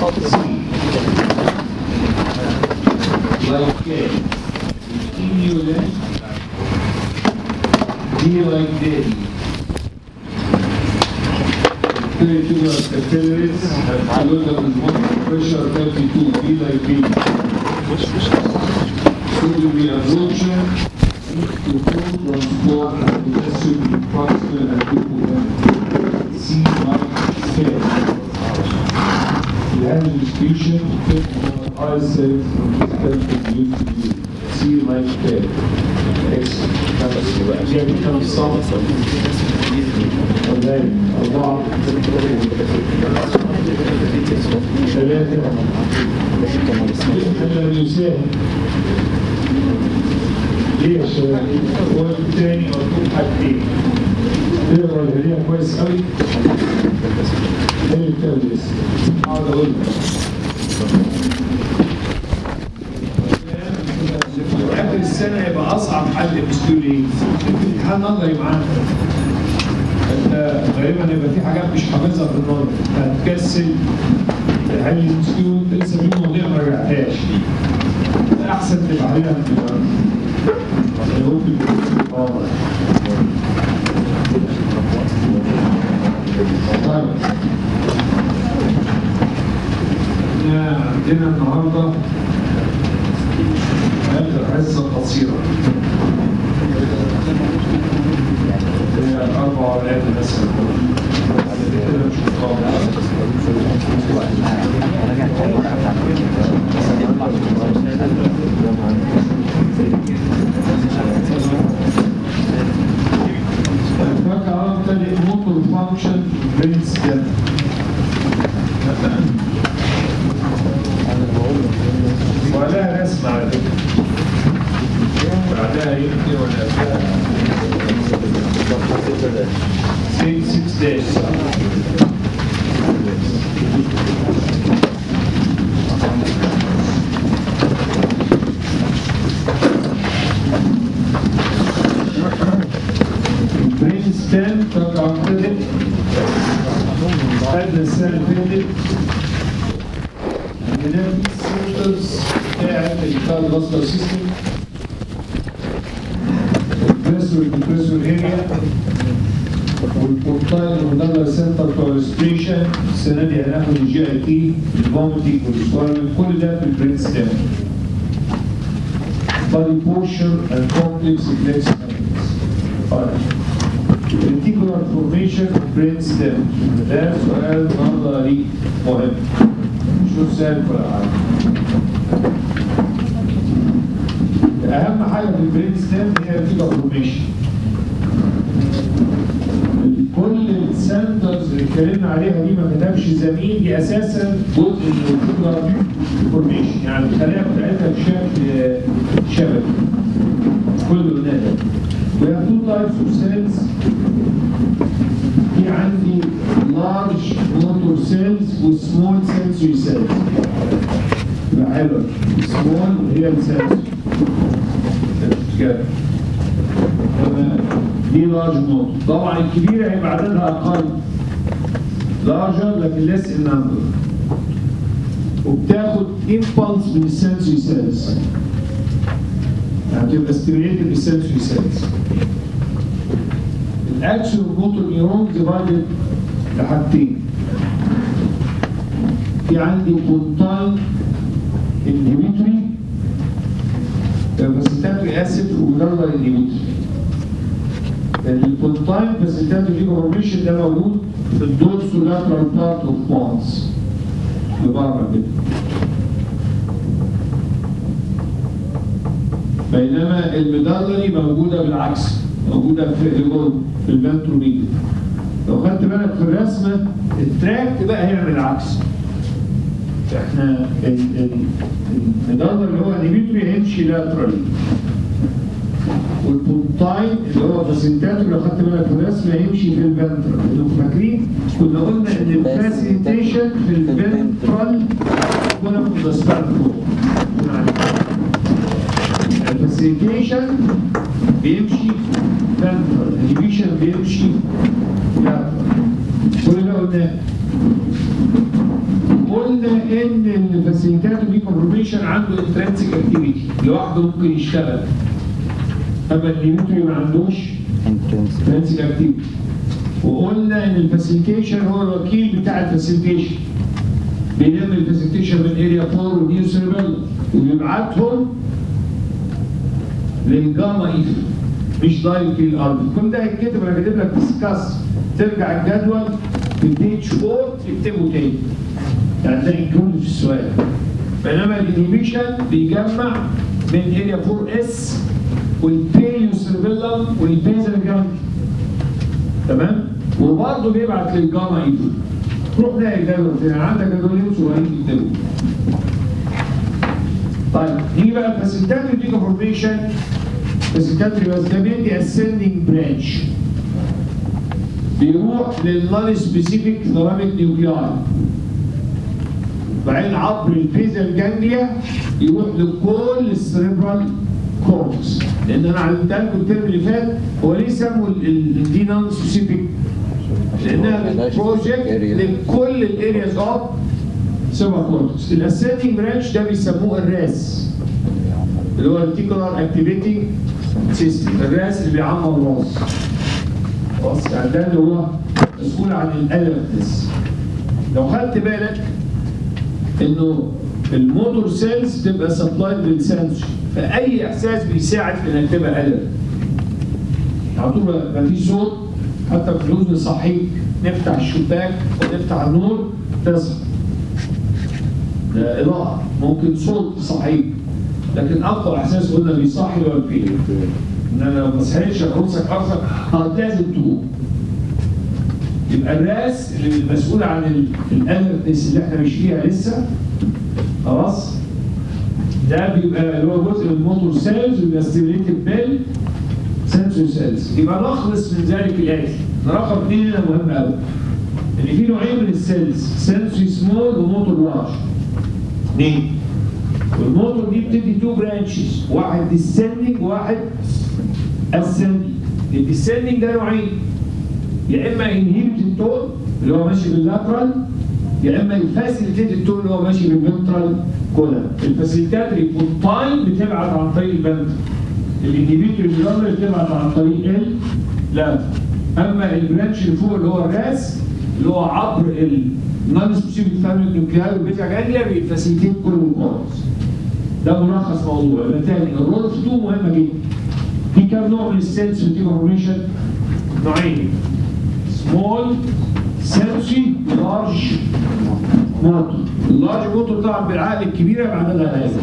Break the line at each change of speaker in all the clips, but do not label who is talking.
like K. Stimulant. D like daddy. Peritular capillaries have kilogram is one pressure 32. B like baby. Surgery absorption to full transport and potassium in proximal and hypovolemic. C like K. The angle distribution of eye cells from this country used to be C like K. X يعني كم صف وذلك أربعة ثلاثة هل يساهم ليه يا شباب؟ هو الثاني مطلوب حاجتين تقرا الهدية كويس قوي ايه التدريس اقعد اقول اخر السنه يبقى اصعب حل مسؤوليه الامتحان نظري معانا انت غالبا يبقى في حاجات مش حافظها في النظر هتكسل تحل المسؤول انت لسه في مواضيع ما رجعتهاش احسن تبقى عليها من دلوقتي يعني ممكن اه طيب احنا عندنا النهارده آخر حصة قصيرة هي أربع آلاف مثلا كده مش فاكر تاني موتور فانكشن برين ستيم وعليها رسمة على فكرة بعدها يمكن ولا قبلها 6 days برين ستيم طبعا كده خدنا السنة اللي فاتت عندنا السنترز بتاعت الكار باسكر سيستم البريسور البريسور اريا والبورتايل والدبل سنتر بتوع الريستريشن السنه دي هناخد الجي اي تي الفومتنج والسوالن كل ده في البرين ستيم body posture and complex reflex mechanisms. طيب. reticular formation of brain stem ده سؤال نظري مهم مش سهل ولا حاجه اهم حاجه في البرين ستيم هي الريتيكولار فورميشن كل السنترز اللي اتكلمنا عليها دي ما كتبش زميل دي اساسا جزء من الريتيكولار فورميشن يعني الخلايا بتاعتها بشكل شبكي كل اللي قلناه ده We have two types of cells في عندي large motor cells و small sensory cells يبقى حلو small هي السنسوري كده تمام دي large motor طبعا الكبيرة هيبقى عددها أقل larger لكن less in number وبتاخد impulse من السنسوري cells يعني بتبقى stimulated بالسنسوري cells الاكشن موتور نيورون ديفايدد لحاجتين في عندي بونتاين انهبيتوري فاسيتاتوري اسيد ومدرر انهبيتوري البونتاين فاسيتاتوري انفورميشن ده موجود في الدورسو لاترال بارت اوف بونز لبره كده بينما المدرري موجوده بالعكس موجوده في الجول في الفنتروميديا لو خدت بالك في الرسمه التراكت بقى هيعمل العكس احنا ال- ال- المدرر اللي هو النيميتري هيمشي لاترالي والبونتاين اللي هو فاسنتاتور لو خدت بالك في الرسمه هيمشي في الفنترال انتوا فاكرين كنا قلنا ان الفاسيتيشن في الفنترال كنا في السبارتو الفاسيتيشن بيمشي فنترال الانهبيشن بيمشي لاترال كل ده قلناه كل قلنا ان الفاسيليتاتور دي كونفورميشن عنده انترنسيك اكتيفيتي لوحده ممكن يشتغل اما الليمتري ما عندوش انترنسيك اكتيفيتي وقلنا ان الفاسيليتيشن هو الوكيل بتاع الفاسيليتيشن بيلم الفاسيليتيشن من اريا 4 ونيو سيربيلا ويبعتهم للجاما ايف مش دايركت للارض كل ده هيتكتب انا كاتب لك ديسكاس ترجع الجدول في البيج 4 تكتبه تاني يعني ده انكلود في السؤال بينما الانيبيشن بيجمع من اريا 4 اس والبيليو سيربيلم والبيزل جانج تمام وبرضه بيبعت للجاما ايف روح نلاقي الجدول يعني عندك جدولين صغيرين تكتبوا طيب نيجي بقى الفاسيلتاتري ديكونفورميشن الفاسيلتاتري بس ده بيدي ascending برانش بيروح للنون سبيسيفيك ثيراميك نيوكلياي بعدين عبر البيزل جانجليا يروح لكل السريبرال كورتكس لان انا علمتها لكم الترم اللي فات هو ليه سموا دي نون سبيسيفيك؟ لانها بروجكت لكل الارياز اوف سيربرال كورتكس الاسيتنج برانش ده بيسموه الراس اللي هو التيكولار اكتيفيتنج سيستم الراس اللي بيعمر الراس خلاص يعني ده اللي هو مسؤول عن الالرتنس لو خدت بالك انه الموتور سيلز تبقى سبلايد بالسنسور فاي احساس بيساعد في انك تبقى الرت على طول ما فيش صوت حتى في الوزن صحيح نفتح الشباك ونفتح النور تصحى ده اضاءه ممكن صوت صحيح لكن اقوى احساس قلنا بيصحي هو الفيل ان انا لو ما صحيتش ارقصك ارقصك لازم تقوم يبقى الراس اللي المسؤول عن الالرتنس اللي احنا مش فيها لسه خلاص ده بيبقى اللي هو جزء من الموتور سيلز ويبقى ستيميليتد بال سنسور سيلز يبقى نخلص من ذلك الاتي رقم اثنين هنا مهم قوي ان في نوعين من السيلز سنسوري سمول وموتور لارج اثنين والموتور دي بتدي تو برانشز واحد ديسندنج وواحد اسندنج الديسندنج ده نوعين يا اما انهيبت التون اللي هو ماشي باللاترال يا اما يفاسيليتيت التون اللي هو ماشي بالفنترال كولا الفاسيليتاتري بوتاين بتبعت عن طريق الفنترال الانهيبيتوري بلانر بتبعت عن طريق ال لا اما البرانش اللي فوق اللي هو الراس اللي هو عبر النون سبيسيفيك فاميلي نيوكليار والبيتا جانجليا بيفاسيليتيت كل الكورس ده ملخص موضوع يبقى تاني الرول اوف 2 مهمه جدا في كام نوع من السيلز في الديكورميشن؟ نوعين سمول سنسي لارج موتور اللارج موتور طبعا بالعقل الكبيره يبقى عددها هذا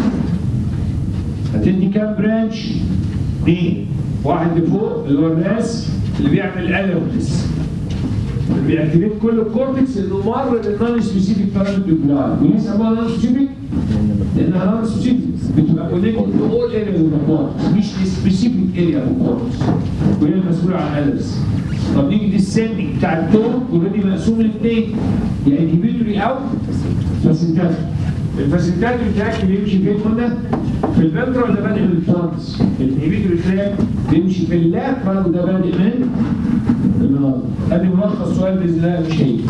هتدي كام برانش؟ اثنين واحد لفوق اللي هو الراس اللي بيعمل الرتس اللي بيأكتيفيت كل الكورتكس انه مر للنون سبيسيفيك بارامتر وليه سموها نون سبيسيفيك؟ لانها نون سبيسيفيك بتبقى كونكتد تو اول ارياز اوف ذا كورتكس مش سبيسيفيك اريا اوف الكورتكس وهي المسؤوله عن الالرس طب نيجي ديسندنج بتاع التون اوريدي مقسوم لاثنين يا انهبيتوري او فاسيلتاتوري الفاسيلتاتوري تراك بيمشي فين قلنا؟ في الفنترال ده بادئ من الفرنس الانهبيتوري تراك بيمشي في اللاترال وده بادئ من النهارده ادي ملخص سؤال باذن الله مش هيجي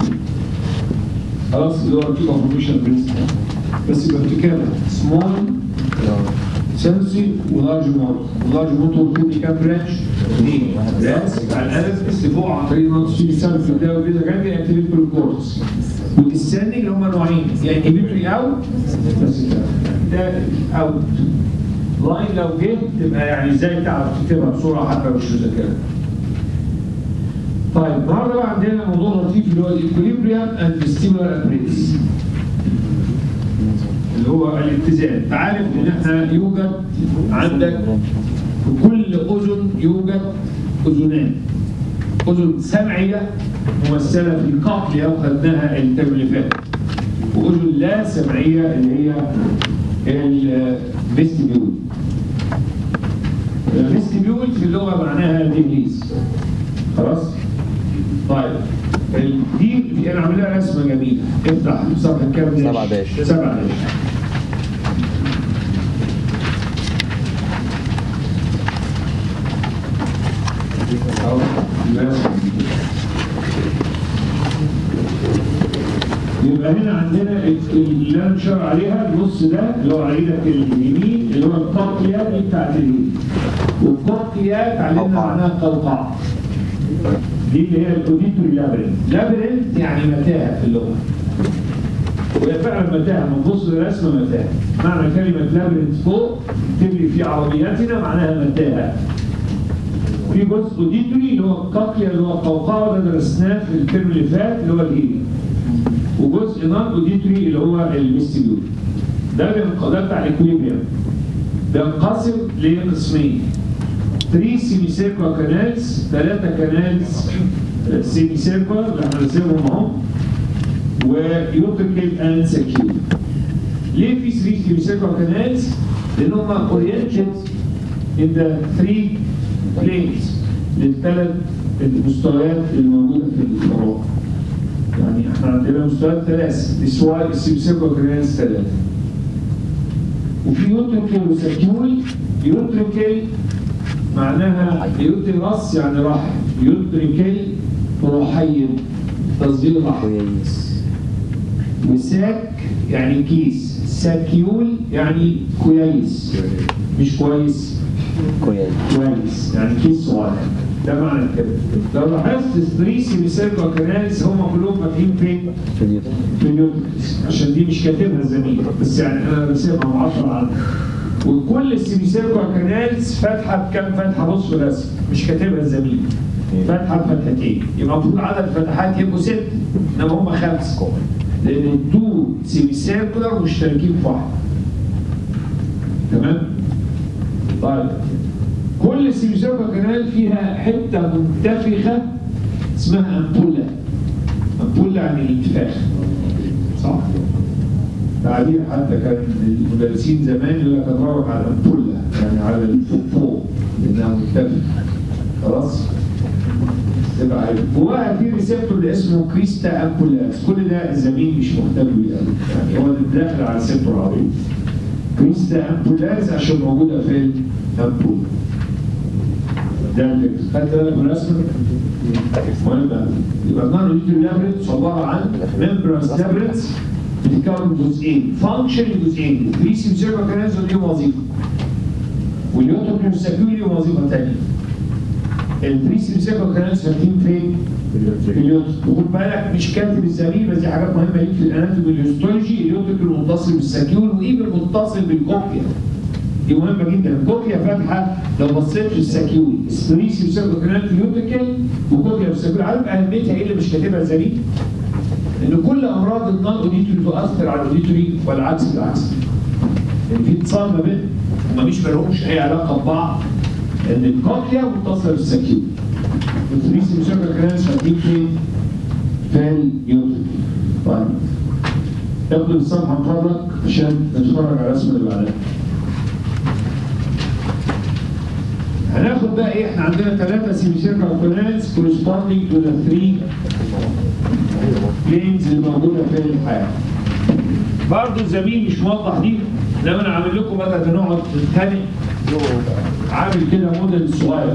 خلاص اللي هو الكي كونفورميشن برنسبل بس يبقى افتكرها سمول سنسي ولارج موتور اللارج موتور بتدي كام برانش؟ اثنين راس بتاع الالف بس فوق عن طريق نقص في سنه في الدواء بيزا كان بيأكتيفيت كل الكورس والديسندنج اللي هم نوعين يا انهبيتوري او بس ده اوت لاين لو جه تبقى يعني ازاي تعرف تكتبها بسرعه حتى لو مش مذاكرها طيب النهارده بقى عندنا موضوع لطيف اللي هو الايكوليبريم اند ستيمولار ابريتس اللي هو الاتزان تعرف ان احنا يوجد عندك في كل اذن يوجد اذنان اذن سمعيه ممثله في قافيه وخدناها الترم اللي فات واذن لا سمعيه اللي هي الفيستيبيول الفيستيبيول في اللغه معناها دهليز خلاص طيب دي في انا عامل لها رسمه جميله افتح صفحه كام داش؟
سبعة داش.
سبعة داش أهو، الرسمة دي. يبقى هنا عندنا اللي انا مشاور عليها النص ده اللي هو على ايدك اليمين اللي هو القاقية دي بتاعت اليمين والقاقية اتعلمنا معناها قوقعة دي اللي هي الاوديتوري لابرنت لابرنت يعني متاهة في اللغة وهي فعلا متاهة من بص للرسمة متاهة معنى كلمة لابرنت فوق تبري في عربياتنا معناها متاهة في جزء اوديتوري اللي هو القاقية اللي هو القوقعة ده درسناه في الترم اللي فات اللي هو الهيلي وجزء نون اوديتوري اللي هو الميستيبيول ده بينق- ده بتاع الاكويبريم بينقسم لقسمين 3 سيمي سيركولا كانالز 3 كانالز سيمي سيركولا اللي احنا رسمهم اهو ويوتريكال اند سكيور ليه في 3 سيمي سيركولا كانالز؟ لان هم اورينتد in the three planes للثلاث المستويات الموجوده في الفراغ يعني احنا عندنا مستويات ثلاث السؤال السيمسيكو كريانس ثلاثة وفي يوتريكال وسكيول يوتريكال معناها يوترس يعني رحم يوتريكال رحيم تصدير رحم
كويس
وساك يعني كيس ساكيول يعني كويس مش كويس
كويس
كويس يعني كيس صغير ده معنى كده لو لاحظت الثري سيميسيركل كانالز هم كلهم فاتحين فين؟
في اليوتيوب
في اليوتيوبس عشان دي مش كاتبها زميل بس يعني انا راسمها معطل عنها وكل السيميسيركل كانالز فاتحه بكام فتحه بص في الرسم مش كاتبها الزميل فاتحه بفتحتين يبقى المفروض عدد الفتحات يبقوا ست انما هم خمسه لان التو سيميسيركلر مشتركين في واحد تمام؟ طيب كل سيميسيركل كانال فيها حته منتفخه اسمها امبولا امبولا يعني الانتفاخ صح؟ تعبير حتى كان المدرسين زمان يقول لك اتفرج على الامبولا يعني على الفوق فوق لانها منتفخه خلاص؟ تبقى عارف جواها في ريسبتور اللي اسمه كريستا امبولاس كل ده الزميل مش مهتم بيه قوي يعني هو اللي داخل على ريسبتور عظيم كريستا امبولاس عشان موجوده في الامبول ده الفكر خدت بالك من الرسمه؟ مهم بقى. يبقى النار اوديتوري لابرنتس عباره عن ممبرانس لابرنتس بتتكون من جزئين فانكشن جزئين الثري سيمسيركل كانالز ليهم وظيفه واليوتوبيوم والساكيول ليهم وظيفه ثانيه الثري سيمسيركل كانالز فاتحين فين؟ في اليوتوب وخد بالك مش كاتب الزميل بس دي حاجات مهمه ليك في الاناتومي والهيستولوجي اليوتوبيوم متصل بالساكيول وايفن متصل بالكوكيا دي مهمه جدا الكوكيا فاتحه لو بصيت في الساكيول ستريسي بسبب كانال يوتيكال وكوكيا في الساكيول عارف اهميتها ايه اللي مش كاتبها زميل؟ ان كل امراض النون اوديتوري تؤثر على الاوديتوري والعكس بالعكس يعني في اتصال ما بينهم هما مش مالهمش اي علاقه ببعض ان الكوكيا متصله بالساكيول والستريسي بسبب كانال شغالين فين؟ في اليوتيكال طيب اخد الصفحه من فضلك عشان نتفرج على الرسمه اللي بعدها هناخد بقى ايه احنا عندنا ثلاثة سيميسيركل كونالز corresponding to the three planes اللي موجودة في الحياة. برضه الزميل مش موضح دي انما انا عامل لكم بدل ما نقعد نتخانق عامل كده موديل صغير.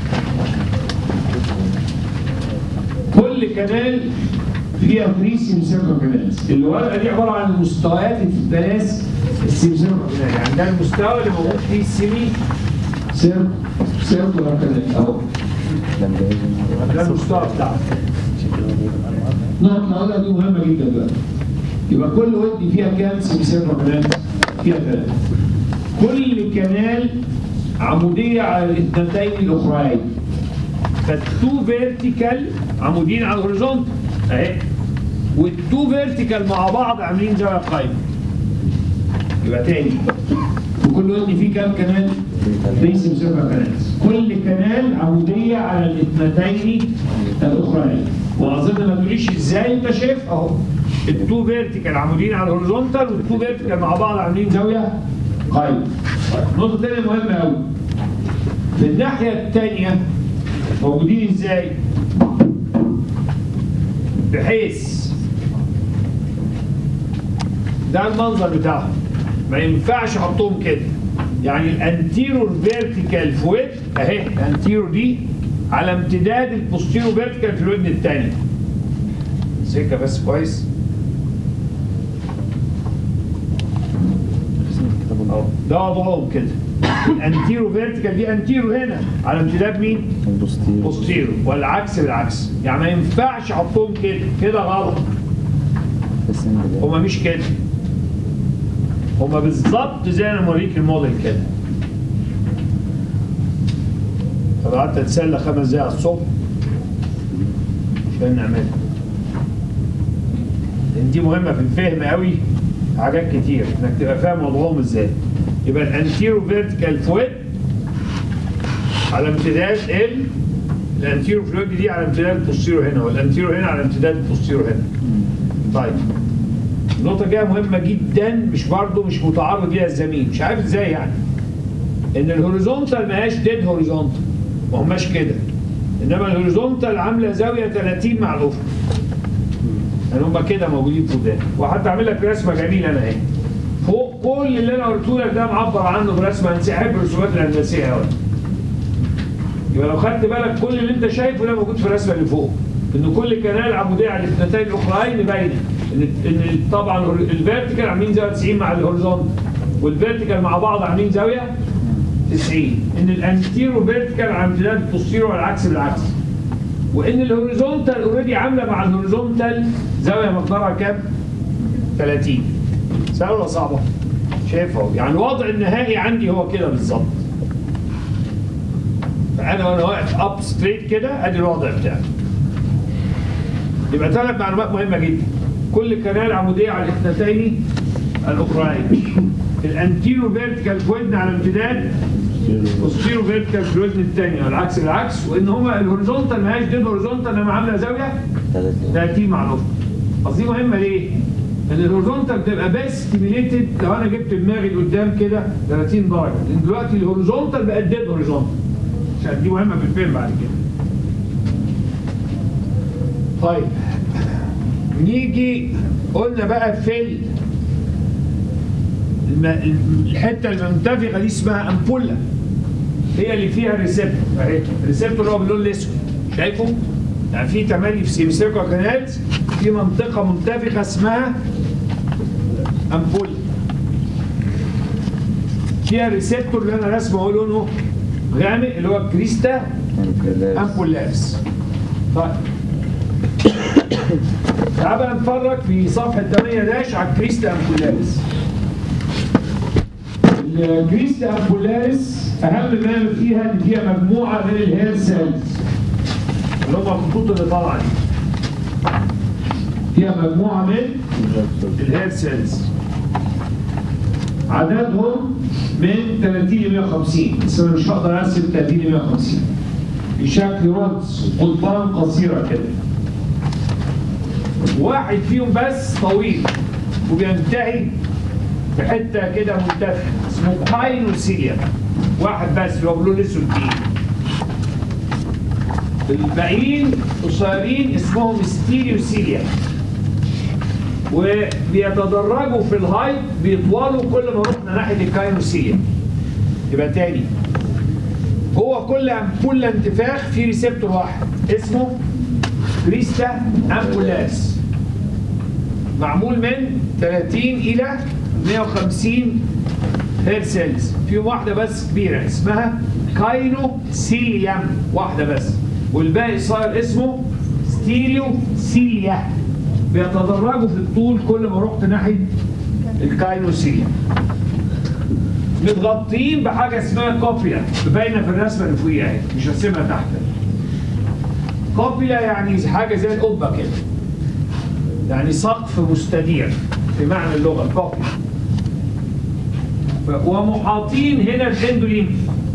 كل كنال فيها 3 سيميسيركل كانالز الورقه دي عباره عن المستويات الثلاث السيميسيركل كانال يعني ده المستوى اللي موجود فيه السيمي سير سيركل كانال اهو
ده مجهز
ده المستوى بتاعه نقطة الأولى دي مهمة جدا بقى يبقى كل ودي فيها كام سيميسيركل كانال؟ فيها ثلاثة كل كنال عمودية على الاثنتين الأخريين فالتو فيرتيكال عمودين على الهوريزونتال اهي والتو فيرتيكال مع بعض عاملين زاوية قايمة يبقى تاني وكل ودي فيه كام كنال؟ ليس بسبب كنالز كل كنال عمودية على الاثنتين الأخرين وأظن ما تقوليش ازاي انت شايف اهو التو فيرتيكال عمودين على الهوريزونتال والتو فيرتيكال مع بعض عاملين زاوية قايمة نقطة تانية مهمة قوي في الناحية التانية موجودين ازاي؟ بحيث ده المنظر بتاعهم ما ينفعش احطهم كده يعني الانتيرور فيرتيكال في ودن اهي الانتيرور دي على امتداد البوستيرور فيرتيكال في الودن الثانيه سكه بس كويس
ده وضعهم كده الانتيرو فيرتيكال دي انتيرو هنا على امتداد مين؟
البوستير
بوستيرو والعكس بالعكس يعني ما ينفعش احطهم كده كده غلط
بس إن ده-
هما مش كده هما بالظبط زي انا موريك الموديل كده فقعدت اتسلى خمس دقايق على الصبح عشان نعملها لان دي مهمه في الفهم قوي حاجات كتير انك تبقى فاهم وضعهم ازاي يبقى الانتيرو فيرتيكال فويد على امتداد ال الانتيرو فلويد دي على امتداد البوستيرو هنا والانتيرو هنا على امتداد البوستيرو هنا طيب النقطة جاية مهمة جدا مش برضه مش متعرض ليها الزميل مش عارف ازاي يعني ان الهوريزونتال ما هياش ديد هوريزونتال ما هماش كده انما الهوريزونتال عاملة زاوية 30 مع الافق يعني هم كده موجودين قدام وحتى اعمل لك رسمة جميلة انا اهي فوق كل اللي انا قلته لك ده معبر عنه برسمة هندسية احب الرسومات الهندسية قوي يبقى لو خدت بالك كل اللي انت شايفه ده موجود في الرسمه اللي فوق ان كل كنال عموديه على الاثنتين الاخرين باينه ان ان طبعا الفيرتيكال عاملين زاويه 90 مع الهوريزونتال والفيرتيكال مع بعض عاملين زاويه 90 ان الانتيرو فيرتيكال على امتداد البوستيرو والعكس بالعكس وان الهوريزونتال اوريدي عامله مع الهوريزونتال زاويه مقدارها كام 30 سهله ولا صعبه شايف اهو يعني الوضع النهائي عندي هو كده بالظبط فانا وانا واقف اب ستريت كده ادي الوضع بتاعي يبقى ثلاث معلومات مهمه جدا كل كنال عموديه على الاثنتين الاخرين الانتيرو فيرتيكال فويدن على امتداد بوستيرو فيرتيكال فويدن الثانيه والعكس بالعكس وان هما الهوريزونتال ما هياش ديد هوريزونتال انما عامله زاويه
30
30 مع الافق قصدي مهمه ليه؟ ان الهوريزونتال بتبقى بس ستيميليتد لو انا جبت دماغي لقدام كده 30 درجه لان دلوقتي الهوريزونتال بقت ديد هوريزونتال عشان دي مهمه في الفيلم بعد كده طيب نيجي قلنا بقى في ال- الم- الحته المنتفخه دي اسمها امبولا هي اللي فيها الريسبتور اهي الريسبتور اللي هو باللون الاسود شايفه؟ يعني في تملي في سيمسيركو كانالز في منطقه منتفخه اسمها امبولا فيها الريسبتور اللي انا رسمه هو لونه غامق اللي هو كريستا امبولاريس طيب تعال بقى نتفرج في صفحه 8 داش على الكريستا امبولاريس الكريستا امبولاريس اهم ما فيها ان فيها مجموعه من الهير سيلز اللي هم الخطوط اللي طالعه دي فيها مجموعه من الهير سيلز عددهم من 30 ل 150 بس انا مش هقدر ارسم 30 ل 150 بشكل رمز قضبان قصيره كده واحد فيهم بس طويل وبينتهي بحته كده منتفخه اسمه باينوسيليا واحد بس اللي هو بلون اسود فيه الباقيين قصيرين اسمهم ستيريوسيليا وبيتدرجوا في الهايت بيطولوا كل ما رحنا ناحيه الكاينوسيليا يبقى تاني هو كل امبولا انتفاخ في ريسبتور واحد اسمه كريستا امبولاس معمول من 30 الى 150 هير سيلز فيهم واحده بس كبيره اسمها كاينوسيليوم واحده بس والباقي صار اسمه ستيريوسيليا بيتدرجوا في الطول كل ما رحت ناحيه الكاينوسيليوم متغطيين بحاجه اسمها كوبيلا باينه في الرسمه اللي فوقيها اهي مش هرسمها تحت كوبيلا يعني حاجه زي القبه كده يعني سقف مستدير في معنى اللغه كوبيلا ف- ومحاطين هنا الاندوليمف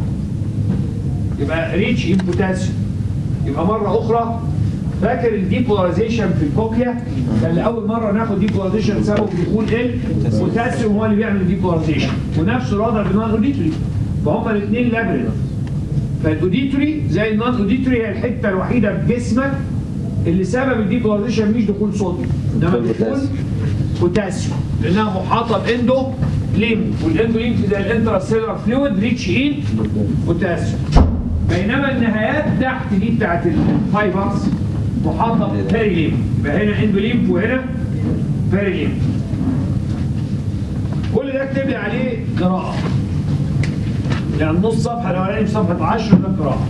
يبقى ريتش ان بوتاسيوم يبقى مره اخرى فاكر الديبولاريزيشن في الكوكليا كان لاول مره ناخد ديبولاريزيشن سبب دخول ايه البوتاسيوم هو اللي بيعمل الديبولاريزيشن ونفس الوضع في النون اوديتوري فهم الاثنين لابرنت فالاوديتوري زي النون اوديتوري هي الحته الوحيده في جسمك اللي سبب الديبولاريزيشن مش دخول صوديوم انما دخول
بوتاسيوم.
بوتاسيوم لانها محاطه باندو ليم والاندو ليم زي الانترا سيلر فلويد ريتش ان بوتاسيوم بينما النهايات تحت دي بتاعت الفايبرز محاطه بيريليم يبقى هنا اندوليمف وهنا بيريليم كل ده اكتب لي عليه قراءه لان نص صفحه الاولاني في صفحه 10 ده قراءه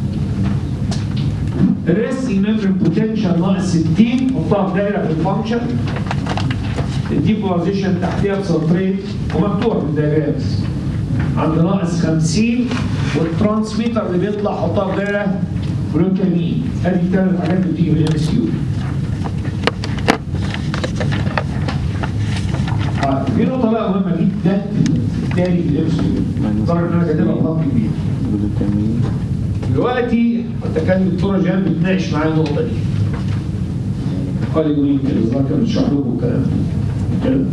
الريستنج ميمبرين بوتنشال ناقص 60 حطها في دايره في الفانكشن الديبولاريزيشن تحتيها بسطرين ومكتوبه في الدايجرامز عند ناقص 50 والترانسميتر اللي بيطلع حطها في دايره بروتامين ادي الثلاث حاجات اللي بتيجي من الام اس كيو في نقطه بقى مهمه جدا تاني في الام اس كيو لدرجه ان انا كاتبها بخط كبير
جلوتامين
دلوقتي كنت كان الدكتوره جان بتناقش معايا النقطه دي قال لي يومين كده الظاهر كان بتشرح لكم الكلام ده. كده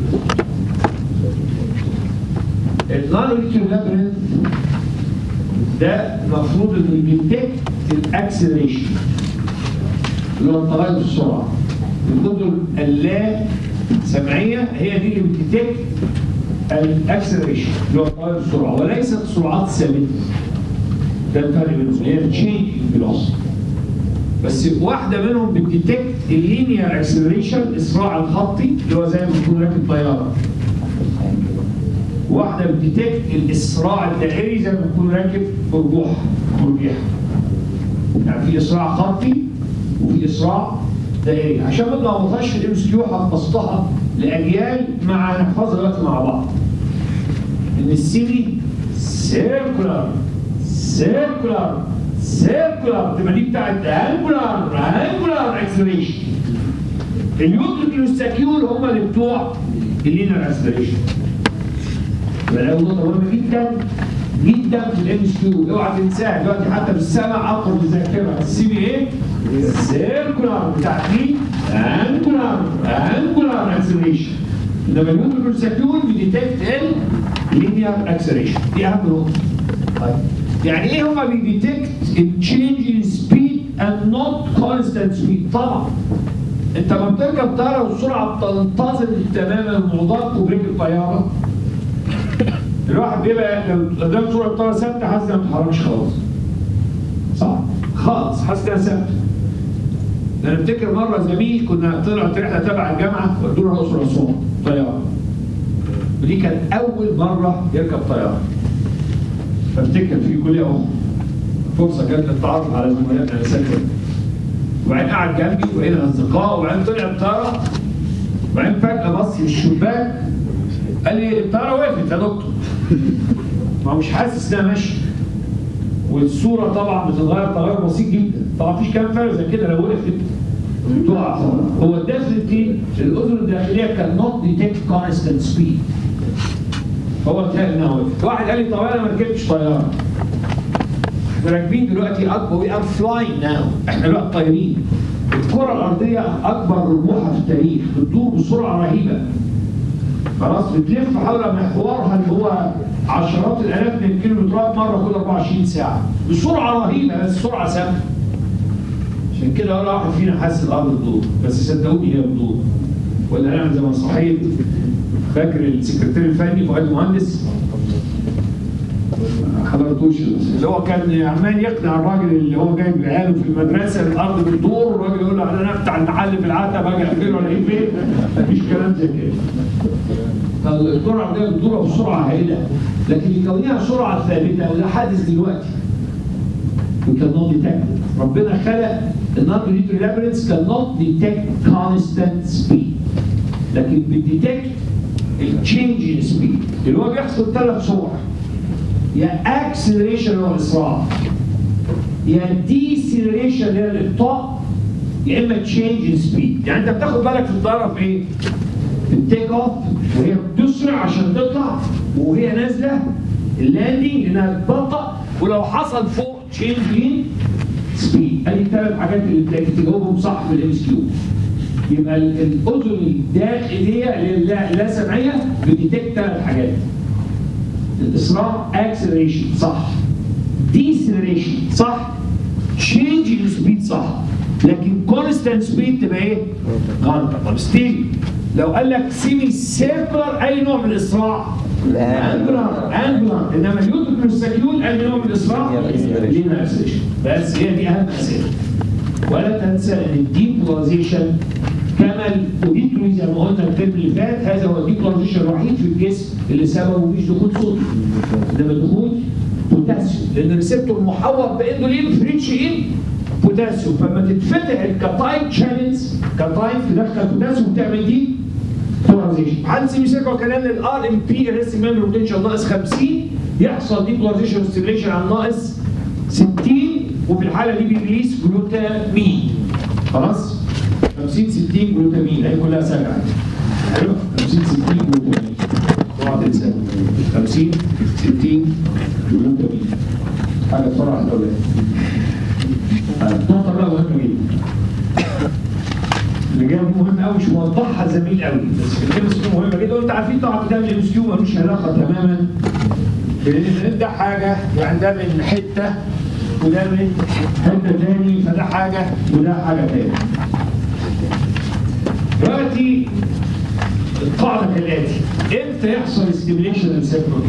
النانوليكيو لابرنت ده المفروض انه يديتكت الاكسلريشن اللي هو تغير السرعه الجزر اللا سمعيه هي دي اللي بتديتكت الاكسلريشن اللي هو تغير السرعه وليست سرعات ثابته ده الفرق بينهم هي تشينج فيلوسيتي بس واحده منهم بتديتكت اللينير اكسلريشن الاسراع الخطي اللي هو زي ما تكون راكب طياره واحده بتديتكت الاسراع الدائري زي ما تكون راكب مرجوحه مرجيحه يعني في اسراع خطي وفي اسراع دائري عشان ما نلخبطهاش في الام اس كيو حفظتها لاجيال مع نحفظها دلوقتي مع بعض ان السيمي سيركولار سيركولار سيركولار تبقى دي بتاعت انجولار انجولار اكسلريشن اليوتريكيوستاكيول هم اللي بتوع اللينر اكسلريشن يبقى ده نقطه مهمه جدا جدا في الام اس كيو اوعى تنساها دلوقتي حتى في السمع اقرب الذاكره السي بي ايه سيركولار بتاعت مين؟ انجولار انجولار اكسلريشن انما اليوتريكيوستاكيول بيديتكت اللينير اكسلريشن دي اهم نقطه طيب يعني ايه هما بيديتكت التشينج ان سبيد اند نوت كونستانت سبيد طبعا انت لما بتركب طياره والسرعه بتنتظم تماما معضلات كوبريك الطياره الواحد بيبقى لو قدام سرعه الطياره ثابته حاسس انها ما بتتحركش خالص صح خالص حاسس انها ثابته انا افتكر مره زميل كنا طلعت رحله تبع الجامعه ودونا الاقصر واسوان طياره ودي كانت اول مره يركب طياره فافتكر في كليه اخرى فرصه جت للتعرف على زملائنا الاساتذه وبعدين قعد جنبي وبقينا اصدقاء وبعدين طلع الطياره وبعدين فجاه بص في الشباك قال لي الطياره وقفت يا دكتور ما هو مش حاسس انها ماشيه والصوره طبعا بتتغير تغير بسيط جدا طبعا مفيش كلام فارغ زي كده لو وقفت تقع خالص هو الديفنتلي الاذن الداخليه كان نوت ديتكت كونستنت سبيد هو اتهيأ انها وقفت واحد قال لي طب انا ما ركبتش طياره احنا راكبين دلوقتي اكبر وي ار فلاينج ناو احنا دلوقتي طايرين الكره الارضيه اكبر ربوحه في التاريخ بتدور بسرعه رهيبه خلاص بتلف حول محورها اللي هو عشرات الالاف من الكيلومترات مره كل 24 ساعه بسرعه رهيبه بس سرعه ثابته عشان كده ولا واحد فينا حاسس الارض بتدور بس صدقوني هي بتدور ولا نعمل زي ما صحيت فاكر السكرتير الفني فؤاد مهندس حضرتوش اللي هو كان عمال يقنع الراجل اللي هو جايب عياله في المدرسه الارض بتدور والراجل يقول له انا افتح المحل في العتبه اجي اقفله الاقيه فين؟ مفيش كلام زي كده. فالكره الارضيه بتدور بسرعه هائله لكن لكونها سرعه ثابته وده حادث دلوقتي. وكان نوت ديتكت ربنا خلق النون ريتري لابرنس كان نوت ديتكت كونستانت سبيد لكن بتديتكت التشينج ان سبيد اللي هو بيحصل ثلاث صور يا اكسلريشن هو الاسراع يا ديسلريشن اللي هي الابطاء يا اما تشينج ان سبيد يعني انت بتاخد بالك في الطياره في ايه؟ في التيك اوف وهي بتسرع عشان تطلع وهي نازله اللاندنج لانها تبطأ ولو حصل فوق تشينج ان سبيد ادي الثلاث حاجات اللي تلاقي تجاوبهم صح في الام اس كيو يبقى ال- الاذن الداخليه اللي لا لا سمعيه بتديتكت ثلاث حاجات الاسراع اكسلريشن صح ديسلريشن صح تشينج ان سبيد صح لكن كونستانت سبيد تبقى ايه؟ غلط طب ستيل لو قال لك سيمي سيركلر اي نوع من الاسراع انجلر انجلر انما اليوتريكوستاكيول اي نوع من الاسراع
Linear acceleration.
لينير acceleration. بس هي دي اهم اسئله ولا تنسى ان الديبولاريزيشن كما الاوديتوري زي ما قلنا الترم اللي فات هذا هو الديبولاريزيشن الوحيد في الجسم اللي سببه مفيش دخول صوتي انما دخول بوتاسيوم لان الريسبتور محوط باندولين ريتش ان بوتاسيوم فلما تتفتح الكاتاين شانلز كاتاين تدخل بوتاسيوم وتعمل دي بولاريزيشن حد سيميسيركل كلام الار ام بي ريست ميمبر بوتنشال ناقص 50 يحصل دي بولاريزيشن ستيميليشن عن ناقص 60 وفي الحاله دي بيريليس جلوتامين خلاص 50 60 جلوتامين هي كلها سبعه حلو 50 60 جلوتامين اوعى تنسى 50 60 جلوتامين حاجه تفرح الاولاد النقطه بقى مهمه جدا اللي جايه مهم قوي مش موضحها زميل قوي بس الكيمستري مهمه جدا وانت عارفين طبعا ده الام اس كيو ملوش علاقه تماما بان ده حاجه يعني ده من حته وده من حته تاني فده حاجه وده حاجه تاني. دلوقتي القاعده كالاتي امتى يحصل ستيميليشن ريسبتور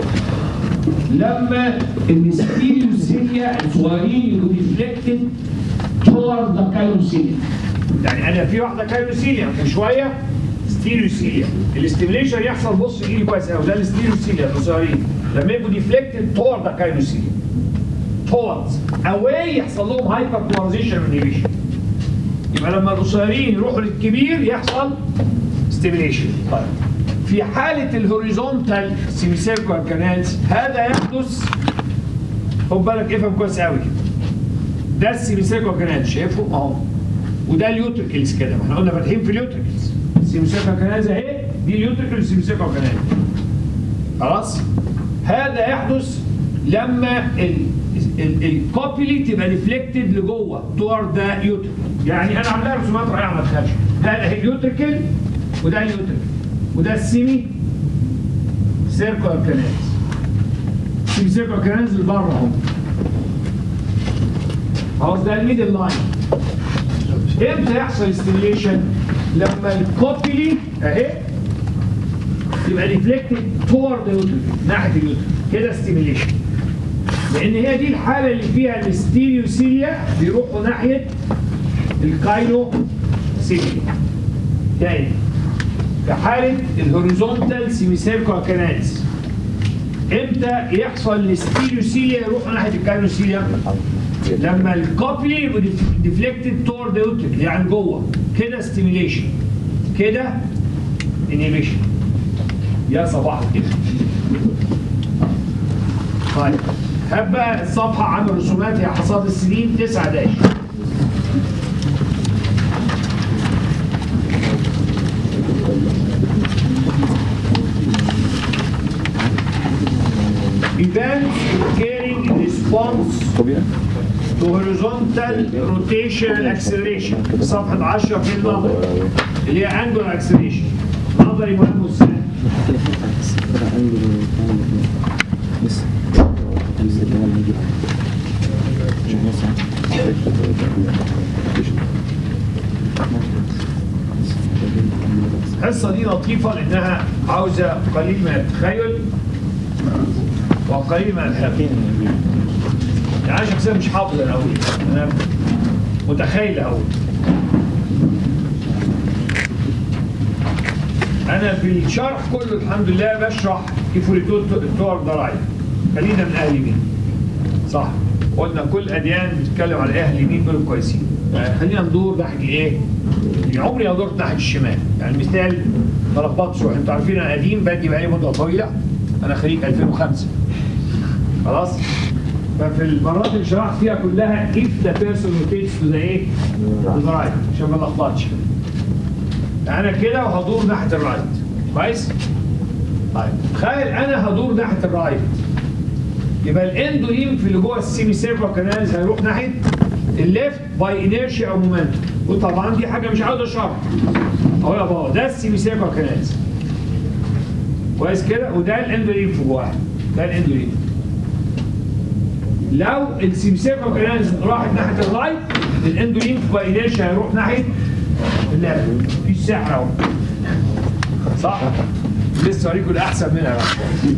لما الستيريوسيليا الصغيرين يبقوا ديفليكتد تور ذا كايروسيليا يعني انا في واحده كايروسيليا من شويه ستيريوسيليا الاستيميليشن يحصل بص ايدي كويس قوي ده الستيريوسيليا الصغيرين لما يبقوا ديفليكتد تور ذا كايروسيليا towards away يحصل لهم هايبر بولاريزيشن انهبيشن يبقى لما القصيرين يروحوا للكبير يحصل ستيميليشن طيب في حالة الهوريزونتال سيميسيركوال كانالز هذا يحدث خد بالك افهم كويس قوي ده السيميسيركوال كانال شايفه اهو وده اليوتريكلز كده ما احنا قلنا فاتحين في اليوتريكلز السيميسيركوال كانالز اهي دي اليوتريكل والسيميسيركوال كانال خلاص هذا يحدث لما الكوبيلي تبقى ديفليكتد لجوه تور ذا يوتريكل يعني انا عاملها رسومات رائعه ما تخافش ده اهي اليوتريكل وده اليوتريكل وده السيمي سيركولار كانالز السيمي سيركولار كانالز اللي بره اهو خلاص ده الميدل لاين امتى يحصل ستيميليشن لما الكوبيلي اهي يبقى ديفليكتد تور ذا يوتريكل ناحيه اليوتريكل كده ستيميليشن لان هي دي الحاله اللي فيها الستيريوسيليا بيروحوا ناحيه الكايلو سيليا تاني في حاله الهوريزونتال سيميسيركوال كانالز امتى يحصل الستيريوسيليا يروحوا ناحيه الكايلوسيليا لما الكوبلي يبقوا ديفليكتد تور ذا يوتريكل يعني جوه كده ستيميليشن كده انيبيشن يا صباح الخير طيب هات بقى الصفحة عن الرسومات هي حصاد السنين 9 داش Events carrying response to horizontal rotational acceleration صفحة 10 في النظر اللي هي angular acceleration نظري مهم والسهل الحصة دي لطيفة لأنها عاوزة قليل من التخيل وقليل من الحفظ يعني أنا شخصيا مش حافظ أنا أقول أنا متخيل أقول أنا في الشرح كله الحمد لله بشرح كيف التور ضرائب خلينا من أهل يمين صح قلنا كل أديان بتتكلم على أهل يمين دول كويسين يعني خلينا ندور ناحية الإيه؟ يعني عمري ما دورت ناحية الشمال يعني مثال ما لخبطش انتوا عارفين أنا قديم بدي بقالي مدة طويلة أنا خريج 2005 خلاص ففي المرات اللي شرحت فيها كلها if the person rotates to the ايه؟ to the right عشان ما نلخبطش انا كده وهدور ناحيه الرايت كويس؟ طيب تخيل انا هدور ناحيه الرايت يبقى الاندوليمف اللي جوه السيمي سيرفر كانالز هيروح ناحيه الليفت باي انيرشيا او مومنتوم وطبعا دي حاجه مش عاوز اشرحها اهو يا بابا ده السيمي سيرفر كانالز كويس كده وده الاندوليمف جواها ده الاندوليمف لو السيمسيركل كانالز راحت ناحيه الرايت الاندوليمف باي انيرشيا هيروح ناحيه الليفت مفيش سحر اهو صح؟ لسه اوريكم الاحسن منها بقى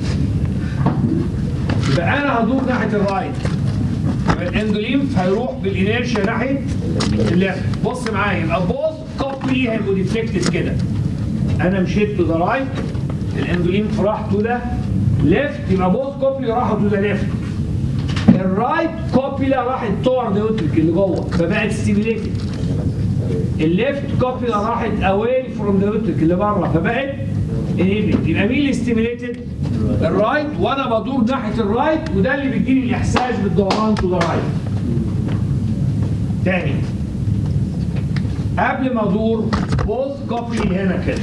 يبقى انا هدور ناحيه الرايت يبقى الاندوليمف هيروح بالانيرشيا ناحيه الليفت بص معايا يبقى بوث كوبلي هيبقوا ديفليكتد كده انا مشيت تو ذا رايت الاندوليمف راح تو ذا ليفت يبقى بوث كوبلي راحوا تو ذا ليفت الرايت كوبيلا راحت تور نيوتريك اللي جوه فبقت ستيميليتد الليفت كوبيلا راحت اواي فروم ذا نيوتريك اللي بره فبقت انهبت يبقى مين اللي ستيميليتد؟ الرايت وانا بدور ناحيه الرايت وده اللي بيديني الاحساس بالدوران تو ذا رايت تاني قبل ما ادور بوث كوبلي هنا كده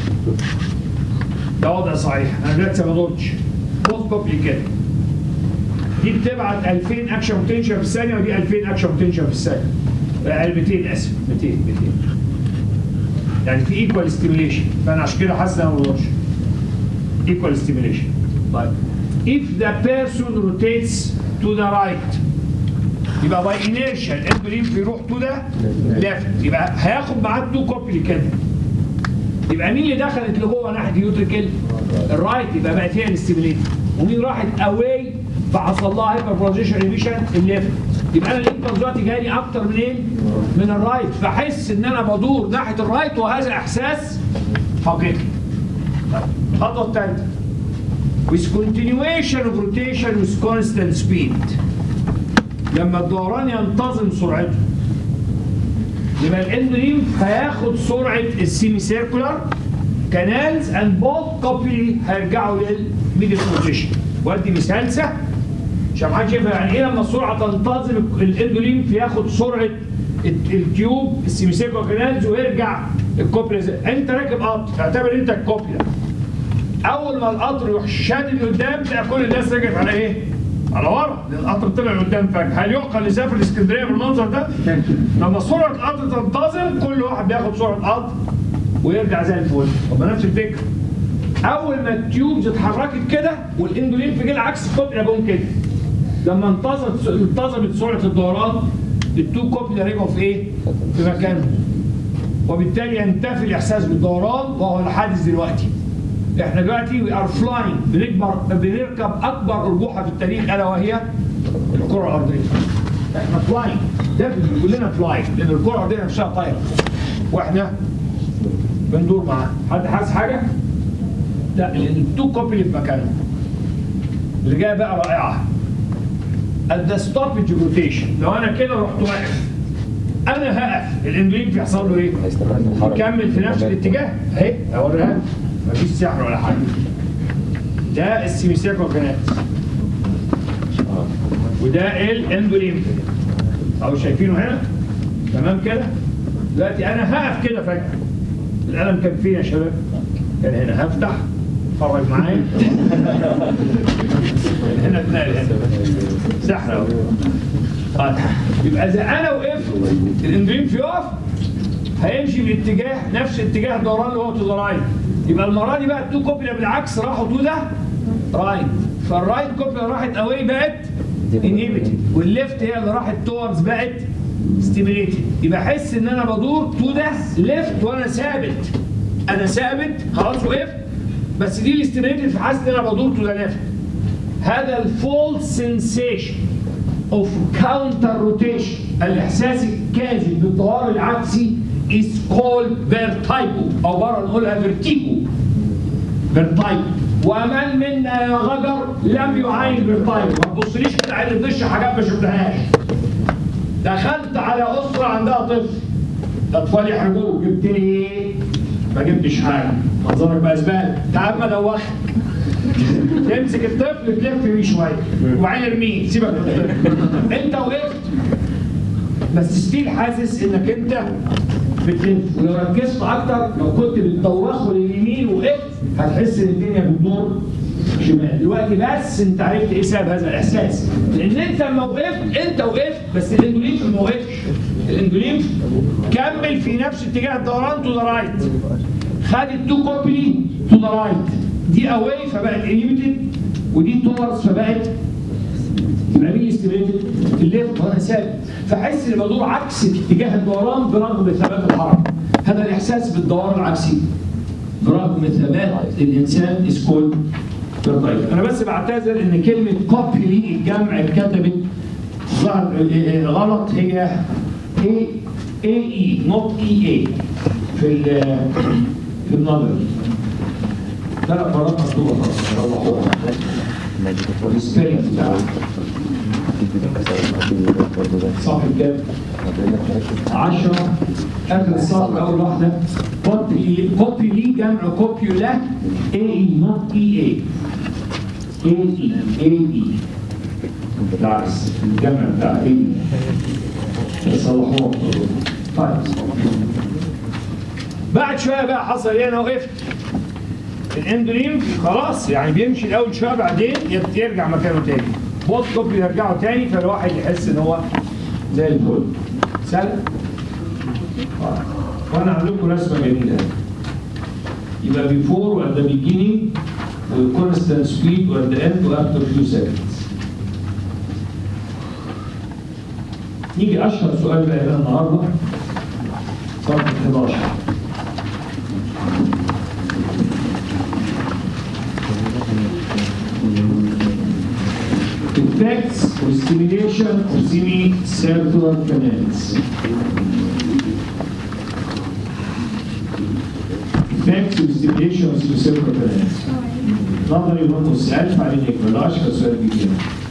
ده وضع صحيح انا لسه ما دورتش بوث كوبلي كده دي بتبعت 2000 اكشن بوتنشال في الثانيه ودي 2000 اكشن بوتنشال في الثانيه آه، 200 اسف 200 200 يعني في ايكوال ستيميليشن فانا عشان كده حاسس ان انا ما بدورش equal stimulation. But if the person rotates to the right يبقى by inertia الامبريم يروح to the left يبقى هياخد معاه تو كوبلي كده يبقى مين اللي دخلت لجوه ناحيه يوتريكل؟ الرايت يبقى بقت هي الاستيميليتد ومين راحت اواي فحصل لها هايبر بروجيشن انيبيشن الليفت يبقى انا الامبلس دلوقتي جاي اكتر من ايه؟ من الرايت فاحس ان انا بدور ناحيه الرايت وهذا احساس حقيقي الخطوه الثالثه with continuation of rotation with constant speed لما الدوران ينتظم سرعته يبقى الاندريم هياخد سرعه السيمي سيركولار كانالز اند بوث كوبلي هيرجعوا للميدل بوزيشن وادي مثال سهل عشان ما حدش يفهم يعني ايه لما السرعه تنتظم الاندولين ياخد سرعه الت- التيوب السيمي سيركولار كانالز ويرجع الكوبلي زي. انت راكب قطر اعتبر انت الكوبلي اول ما القطر يروح شادد لقدام تلاقي كل الناس رجعت على ايه؟ على ورا لان القطر طلع لقدام فجاه هل يعقل يسافر اسكندريه بالمنظر ده؟ لما سرعه القطر تنتظم كل واحد بياخد سرعه قطر ويرجع زي الفل طب ما نفس الفكره اول ما التيوبز اتحركت كده والاندولين في جه العكس الكوبيلا جم كده لما انتظمت انتظمت سرعه الدوران التو كوبيلا رجعوا في ايه؟ في مكانهم وبالتالي ينتفي الاحساس بالدوران وهو الحادث دلوقتي احنا دلوقتي وي ار فلاينج بنكبر بنركب اكبر ارجوحه في التاريخ الا وهي الكره الارضيه احنا فلاينج ده كلنا فلاينج لان الكره الارضيه نفسها طايره واحنا بندور معاها حد حاسس حاجه؟ لا لان التو كوبي اللي في مكانهم اللي جايه بقى رائعه at the stoppage rotation لو انا كده رحت واقف انا هقف الاندولين بيحصل له ايه؟
هيستمر في الحركة.
يكمل في نفس الاتجاه اهي اوريها مفيش سحر ولا حاجه ده السيميسيركو كانات وده الاندولين اهو شايفينه هنا تمام كده دلوقتي انا هقف كده فجاه القلم كان فين يا شباب؟ كان هنا هفتح اتفرج معايا هنا اتنقل هنا سحر اهو طيب يبقى اذا انا وقفت الاندولين يقف هيمشي باتجاه نفس اتجاه الدوران اللي هو تو ذا رايت يبقى المره دي بقى التو كوبيلا بالعكس راحوا تو ذا رايت فالرايت كوبيلا راحت اواي بقت انهبيتد والليفت هي اللي راحت توردز بقت ستيميليتد يبقى احس ان انا بدور تو ذا ليفت وانا ثابت انا ثابت خلاص وقفت بس دي الاستيميليتد فحاسس ان انا بدور تو ذا ليفت هذا الفولس سنسيشن اوف كاونتر روتيشن الاحساس الكاذب بالدوار العكسي is called vertigo او بره نقولها فيرتيجو فيرتايجو ومن منا يا غجر لم يعاين فيرتايجو ما تبصليش كده عين الدش حاجات ما شفناهاش دخلت على اسره عندها طفل الاطفال يحرجوه جبت لي ايه؟ ما جبتش حاجه منظرك بقى زباله تعال ما دوخك تمسك الطفل تلف بيه شويه وبعدين ارميه سيبك من الطفل انت وقفت بس ستيل حاسس انك انت بتلف ولو ركزت اكتر لو كنت بتدوخه لليمين وقفت هتحس ان الدنيا بتدور شمال دلوقتي بس انت عرفت ايه سبب هذا الاحساس لان انت لما وقفت انت وقفت بس الاندولين ما وقفش الاندولين كمل في نفس اتجاه الدوران تو ذا رايت خد التو كوبلي تو ذا رايت دي اواي فبقت انيبيتد ودي تورز فبقت يبقى مين استيميتد الليفت وانا ثابت فحس ان بدور عكس اتجاه الدوران برغم ثبات الحركه هذا الاحساس بالدوران العكسي برغم ثبات الانسان از كولد انا بس بعتذر ان كلمه كوبلي الجمع اتكتبت ظهر غلط هي اي اي اي نوت اي اي في ال في النظر ثلاث مرات مكتوبه خلاص روحوها
مادة
والسبيلنج بتاعها
صح كام؟ 10 اخر السطر اول واحده كوبي كوبي لي جمع كوبيولا اي اي نوت اي اي اي اي اي اي بالعكس الجمع بتاع اي اي صلحوه طيب
بعد شويه بقى حصل ايه انا وقفت الاندولين خلاص يعني بيمشي الاول شويه بعدين يت- يرجع مكانه تاني بوت كوبي يرجعوا تاني فالواحد يحس ان هو
زي الفل سهل طيب. وانا عندكم رسمه جميله يبقى before at the beginning with constant speed at the end after few seconds نيجي اشهر سؤال بقى هنا النهارده صفحه 11 Effects of stimulation of semicircular canals. Effects of stimulation of semicircular canals. نظري برضه السؤال فعليه يكمل 10 سؤال بيجي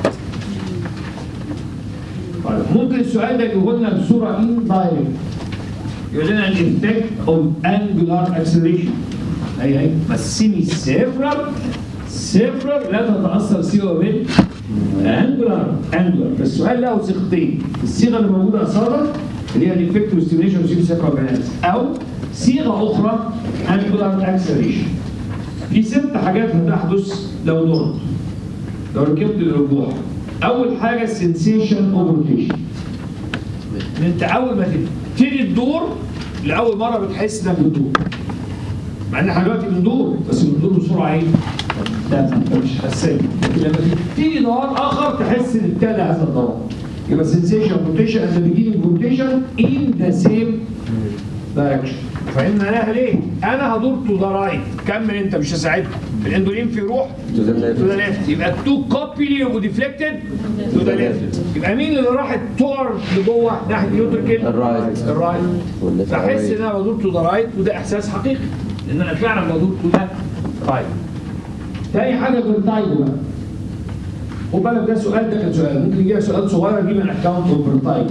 طيب ممكن السؤال ده يجيبه لنا بصوره indirect يقول لنا الايفكت اوف انجولار اكسلريشن اي اي بس سيمي سيفرال سيفرال لا تتاثر سوى بال انجولار انجولار فالسؤال له صيغتين الصيغه اللي موجوده اصلا اللي هي الايفكت ستيميشن اوف سيمي سيفرال بلانس او صيغه اخرى انجولار اكسلريشن في ست حاجات هتحدث لو دورت لو ركبت الارجوح اول حاجه السنسيشن اوف روتيشن ان انت اول ما تبتدي تدور لاول مره بتحس انك بتدور مع ان احنا دلوقتي بندور بس بندور بسرعه ايه؟ لا انت مش حسان لكن لما تبتدي دوران اخر تحس ان ابتدى هذا الدوران يبقى سنسيشن روتيشن at the beginning روتيشن in the same direction فاهم معناها ليه؟ انا هدور تو ذا رايت كمل انت مش هساعدك الاندولين في روح
To the left.
تو ذا ليفت يبقى التو كوبي يبقوا ديفليكتد تو ذا ليفت يبقى مين اللي راحت تور لجوه ناحيه اليوتركل؟
الرايت.
الرايت
والليفت
فاحس
away.
ان انا بدور تو ذا رايت وده احساس حقيقي ان انا فعلا بدور تو ذا رايت تاني حاجه فيرتايجو بقى خد بالك ده سؤال ده كان سؤال ممكن يجي لك سؤال صغير يجيب من اكونت اوف فيرتايجو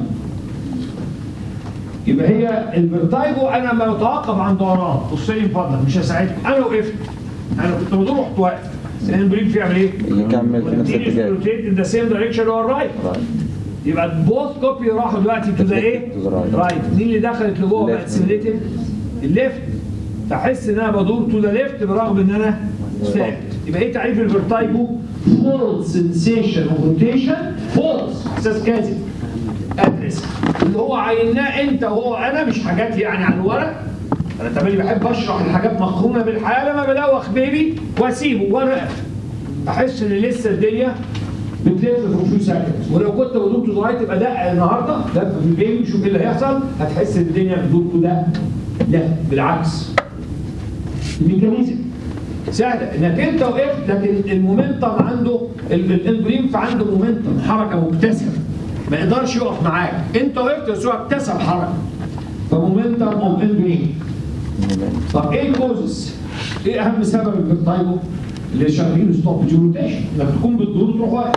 يبقى هي الفيرتايجو انا ما بتوقف عن دوران بص لي من فضلك مش هساعدكم انا وقفت انا كنت بدور رحت واقف الامبريك يعمل ايه؟
يكمل في نفس الاتجاه.
روتيت ان ذا سيم دايركشن هو الرايت يبقى البوث كوبي راحوا دلوقتي تو ذا ايه؟
To the right.
رايت مين اللي دخلت لجوه بقت
Left.
سيميليتد؟ الليفت فاحس ان انا بدور تو ذا ليفت برغم ان انا ثابت يبقى ايه تعريف الفيرتايجو؟ فول سنسيشن اوف روتيشن فولس احساس كاذب ادرس اللي هو عيناه انت وهو انا مش حاجات يعني على الورق انا تملي بحب اشرح الحاجات مقرونه بالحياه لما بدوخ بيبي واسيبه وانا واقف احس ان لسه الدنيا بتلف في فيو سكندز ولو كنت بدور تو رايت تبقى دق النهارده لف في البيبي شوف ايه اللي هيحصل هتحس ان الدنيا بتدور تو ده لا بالعكس الميكانيزم سهله انك انت وقفت لكن المومنتم عنده الانبريم عنده مومنتم حركه مكتسبه ما يقدرش يقف معاك انت وقفت بس هو اكتسب حركه فمومنتم اوف انبريم طب ايه الكوزز؟ ايه اهم سبب الفيرتايجو اللي شغالين ستوب روتيشن انك تكون بتدور تروح واقف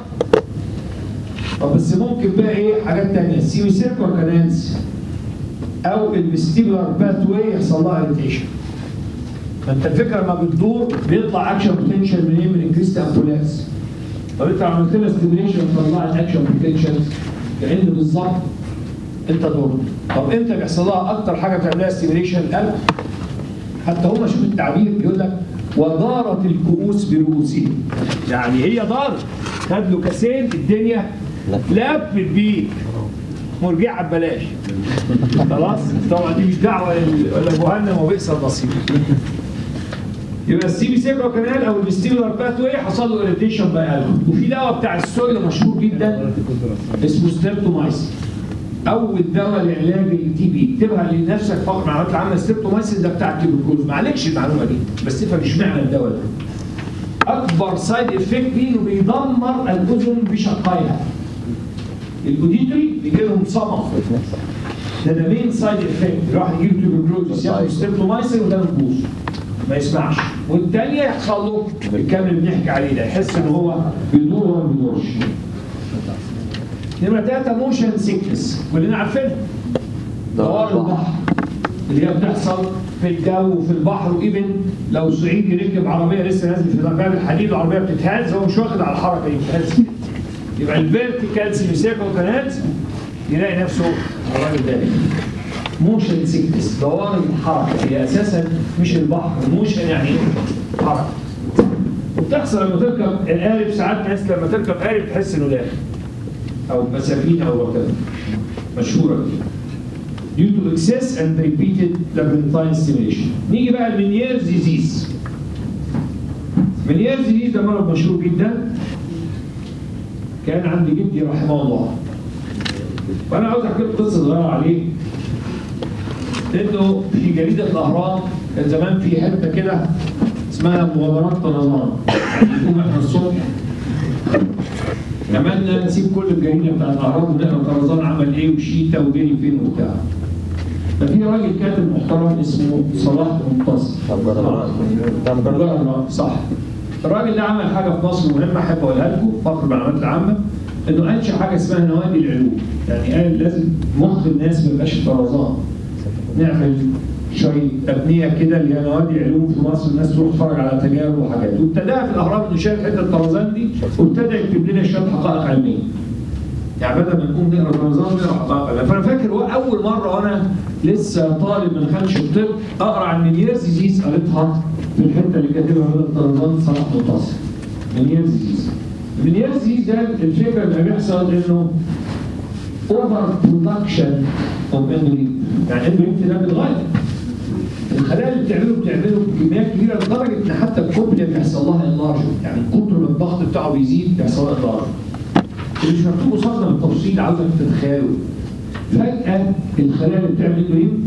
طب بس ممكن بقى ايه حاجات تانية السيمي سيركل كانالز او الفيستيبولار باث واي يحصل لها اريتيشن ما انت الفكره لما بتدور بيطلع اكشن بوتنشال منين من الكريست امبولاس طب انت عملت لها ستيميليشن طلعت اكشن بوتنشال كان بالظبط انت دورت طب امتى بيحصل لها اكتر حاجه بتعملها ستيميليشن القلب حتى هم شوف التعبير بيقول لك ودارت الكؤوس برؤوسهم يعني هي دارت خد له كاسين الدنيا لفت بيه مرجعه ببلاش خلاص طبعا دي مش دعوه لل- ولا جهنم وبئس المصير يبقى السي بي سيكرو كانال او الفيستيبولار باث واي حصل له اريتيشن باي قلب وفي دواء بتاع السل مشهور جدا اسمه ستريبتومايسين اول دواء لعلاج التي بي اكتبها لنفسك فقط معلومات العامه ستريبتومايسين ده بتاع التيبروكلوز ما عليكش المعلومه دي بس تفهم اشمعنى الدواء ده اكبر سايد افكت ليه انه بيدمر الاذن بشقائها الاوديتوري بيجي لهم صمم ده ده مين سايد افكت الواحد يجيله تيبروكلوز ياخد ستريبتومايسين وده يبوظ ما يسمعش والتانية يحصل له الكلام اللي بنحكي عليه ده يحس ان هو بيدور وما بيدورش نمرة ثلاثة موشن سيكنس كلنا عارفينها دوار البحر اللي هي بتحصل في الجو وفي البحر وايفن لو صعيدي ركب عربيه لسه نازل في باب الحديد وعربيه بتتهز هو مش واخد على الحركه دي بتتهز كده. يبقى الفيرتيكال سيميسيكل كانات يلاقي نفسه الراجل ده موشن سيكنس دوار الحركه هي اساسا مش البحر موشن يعني ايه؟ حركه وبتحصل لما تركب القارب ساعات ناس لما تركب قارب تحس انه داخل او مسافين او وكذا مشهوره كده due to excess and repeated labyrinthine stimulation. نيجي بقى المنيير ديزيز. منيير ديزيز ده مرض مشهور جدا كان عند جدي رحمه الله. وانا عاوز احكي لكم قصه صغيره عليه انه في جريده الاهرام كان زمان في حته كده اسمها مغامرات طنطان يعني نقوم احنا الصبح عملنا نسيب كل الجريده بتاع الاهرام ونقرا طرزان عمل ايه وشيتا وجري فين وبتاع ففي راجل كاتب محترم اسمه صلاح منتصر
طب جرب ده مجرد
جرب صح الراجل ده عمل حاجه في مصر مهمه احب اقولها لكم فخر المعلومات العامه انه انشا حاجه اسمها نوادي العلوم يعني قال لازم مخ الناس ما يبقاش طرزان نعمل شويه ابنيه كده اللي هي نوادي علوم في مصر الناس تروح تتفرج على تجارب وحاجات وابتداها في الاهرام انه شاف حته الطرزان دي وابتدى يكتب لنا شويه حقائق علميه يعني بدل ما نقوم نقرا طرزان نقرا حقائق علميه فانا فاكر هو اول مره وانا لسه طالب من خلش الطب اقرا عن منير ديزيز قريتها في الحته اللي كاتبها بدل الطرزان صلاح منتصر منير ديزيز منير ديزيز ده الفكره اللي بيحصل انه اوفر برودكشن اوف اندولين يعني اندولين ده بيتغير الخلايا اللي بتعمله بتعمله بكميات كبيره لدرجه ان حتى الكوبليا بيحصل لها انلارج يعني كتر ما الضغط بتاعه بيزيد بيحصل لها انلارج اللي مش مكتوب قصادنا بالتفصيل عاوزك تتخيله فجاه الخلايا اللي بتعمل اندولين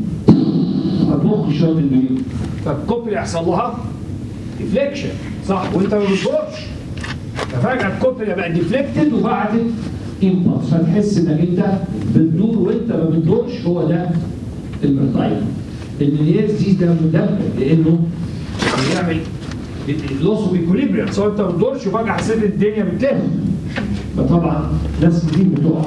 هتضخ شويه اندولين فالكوبليا يحصل لها ديفليكشن صح وانت ما بتدورش ففجاه الكوبليا بقت ديفليكتد وبعتت امبلس فتحس انك انت بتدور وانت ما بتدورش هو ده المرتايم المنياز دي ده مدمر لانه بيعمل لوس اوف ايكوليبريم سواء انت ما بتدورش وفجاه حسيت الدنيا بتلف فطبعا ناس كتير بتقع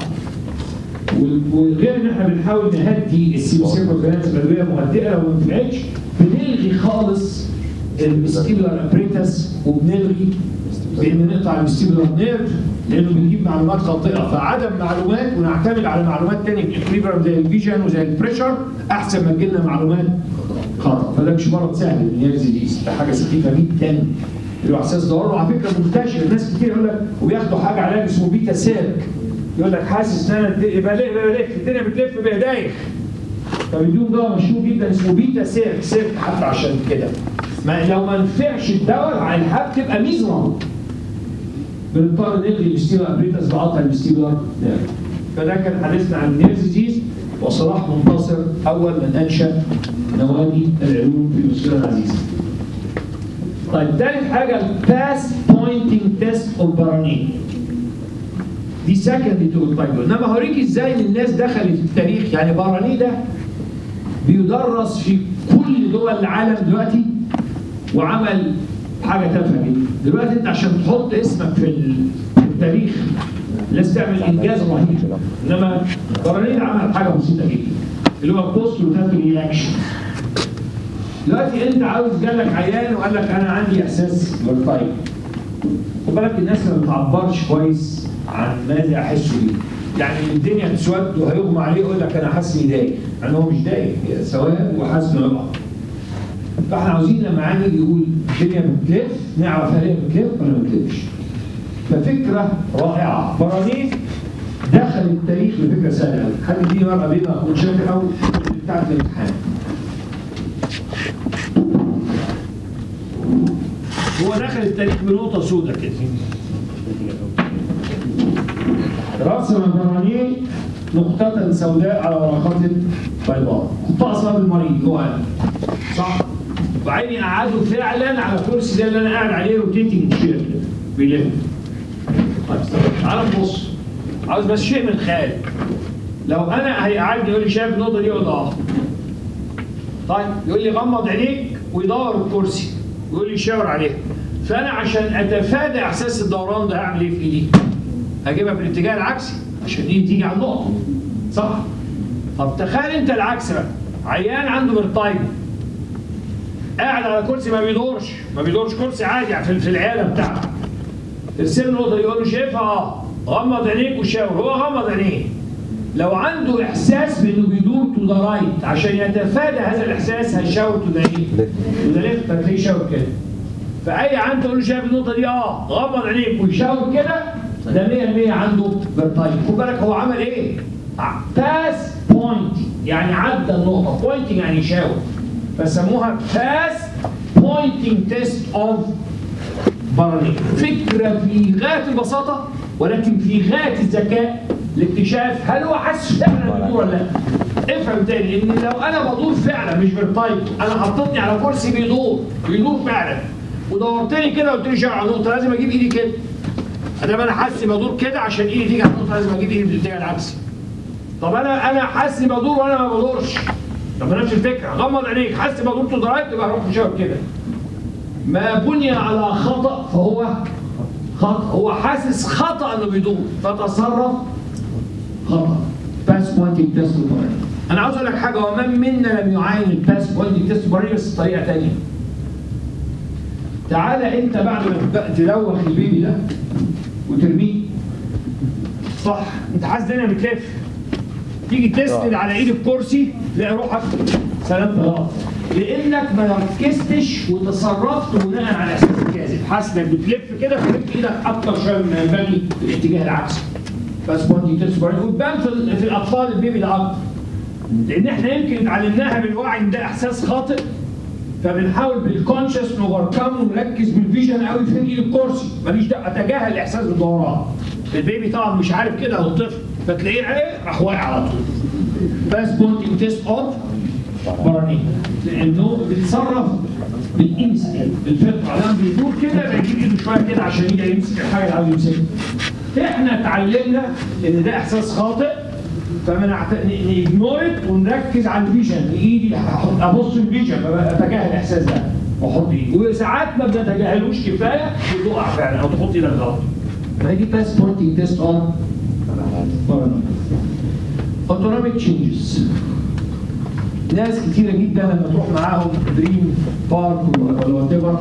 وال- وغير ان احنا بنحاول نهدي السيمسيكو كانت الادويه مهدئه لو ما نفعتش بنلغي خالص الفيستيبولار ابريتس وبنلغي بان نقطع الفيستيبولار نيرف لانه بيجيب معلومات خاطئه فعدم معلومات ونعتمد على معلومات ثانيه في الاكليبرم زي الفيجن وزي البريشر احسن ما تجيلنا معلومات خاطئه فده مش مرض سهل النيرز ديز ده حاجه سخيفه جدا الاحساس ده وعلى فكره منتشر ناس كتير يقول لك وبياخدوا حاجه علاج اسمه بيتا سيرك يقول لك حاسس ان انا الد- يبقى ليه بلف الدنيا بتلف بايديك فبيدوم دواء مشهور جدا اسمه بيتا سيرك سيرك حتى عشان كده ما لو ما نفعش الدواء على الحب تبقى ميزرال بنضطر نلغي الاستيبولار ابريتس بقطع الاستيبولار نيرف فده كان حديثنا عن النيرف ديزيز وصلاح منتصر اول من انشا نوادي العلوم في مصر العزيزه. طيب ثالث حاجه الباس بوينتنج تيست اوف بارانين دي سكندري تو البايبل انما هوريك ازاي ان الناس دخلت في التاريخ يعني باراني ده بيدرس في كل دول العالم دلوقتي وعمل حاجه تافهه جدا دلوقتي انت عشان تحط اسمك في ال- في التاريخ لازم تعمل انجاز رهيب انما باراني ده عمل حاجه بسيطه جدا اللي هو بوست روتاتوري رياكشن دلوقتي انت عاوز جالك عيان وقال لك انا عندي احساس بالطيب خد بالك الناس ما بتعبرش كويس عن ماذا احس به يعني الدنيا تسود وهيغمى عليه يقول لك انا حاسس اني دايق يعني هو مش دايق هي سواد وحاسس انه يقع فاحنا عاوزين لما عادي يقول الدنيا بتلف نعرف هل هي بتلف ولا ما بتلفش ففكره رائعه برانيف دخل التاريخ بفكره سهله قوي حد يديني ورقه بيضاء اكون شاكر قوي بتاعت الامتحان هو دخل التاريخ بنقطه سوداء كده رأس البراني نقطة سوداء على ورقات بيضاء حطها أصلا المريض هو أنا صح؟ وبعدين قعدوا فعلا على كرسي زي اللي أنا قاعد عليه روتيتنج شير كده بيلف طيب تعال نبص عاوز بس شيء من خيالك لو أنا هيقعدني يقول لي شايف النقطة دي أقول أه طيب يقول لي غمض عينيك ويدور الكرسي ويقول لي شاور عليها فانا عشان اتفادى احساس الدوران ده هعمل ايه في ايدي؟ هجيبها في الاتجاه العكسي عشان ايه تيجي على النقطه صح طب تخيل انت العكس بقى عيان عنده فيرتايجو قاعد على كرسي ما بيدورش ما بيدورش كرسي عادي في في العياده بتاعته ترسل له النقطه دي يقول له شايفها اه غمض عينيك وشاور هو غمض عينيه لو عنده احساس بانه بيدور تو ذا رايت عشان يتفادى هذا الاحساس هيشاور تو ذا ايه؟ تو ذا ليفت هتلاقيه شاور كده فاي عند تقول له شايف النقطه دي اه غمض عينيك ويشاور كده ده 100% عنده فيرتايجو خد بالك هو عمل ايه؟ باس بوينت يعني عدى النقطه بوينتنج يعني يشاور فسموها باس بوينتنج تيست اوف برانيك فكره في غايه البساطه ولكن في غايه الذكاء لاكتشاف هل هو حاسس فعلا بدور ولا لا افهم تاني ان لو انا بدور فعلا مش فيرتايجو انا حطيتني على كرسي بيدور بيدور فعلا ودورتني كده قلت لي شاور على النقطه لازم اجيب ايدي كده ادام انا حاسس بدور كده عشان ايدي تيجي على النقطه لازم اجيب ايدي بالاتجاه العكسي طب انا انا حاسس بدور وانا ما بدورش طب نفس الفكره غمض عينيك حاسس بدور تو درايت يبقى اروح مشاور كده ما بني على خطا فهو خطا هو حاسس خطا انه بيدور فتصرف خطا باس بوينتنج تيست انا عاوز اقول لك حاجه ومن منا لم يعاين الباس بوينتنج تيست بس بطريقه ثانيه تعالى انت بعد ما تبقى تلوخ البيبي ده وترميه صح انت حاسس الدنيا بتلف تيجي تسند على ايد الكرسي تلاقي روحك سلامت غلط لانك ما ركزتش وتصرفت بناء على احساس الكاذب حاسس انك بتلف كده فلفت ايدك اكتر شويه من ينبغي في الاتجاه العكسي بس بوينتنج تيست وتبان في, في الاطفال البيبي ده اكتر لان احنا يمكن اتعلمناها بالوعي ان ده احساس خاطئ فبنحاول بالكونشس نوفركم ونركز بالفيجن قوي في ايد الكرسي ماليش دعوه اتجاهل الاحساس بالدوران البيبي طبعا مش عارف كده او الطفل فتلاقيه ايه راح واقع على طول بس بوينتنج تيست اوف برانين لانه بيتصرف بالانستنت بالفطره لما بيدور كده بيجيب ايده شويه كده عشان يجي يمسك الحاجه اللي عاوز يمسكها احنا اتعلمنا ان ده احساس خاطئ فنجنورت ونركز على الفيجن ايدي ابص الفيجن اتجاهل الاحساس ده واحط ايدي وساعات ما بنتجاهلوش كفايه وتقع فعلا او تحط ايدك غلط ما هي دي باس بوينتنج تيست اون اوتونوميك تشينجز ناس كتيرة جدا لما تروح معاهم دريم بارك ولا وات ايفر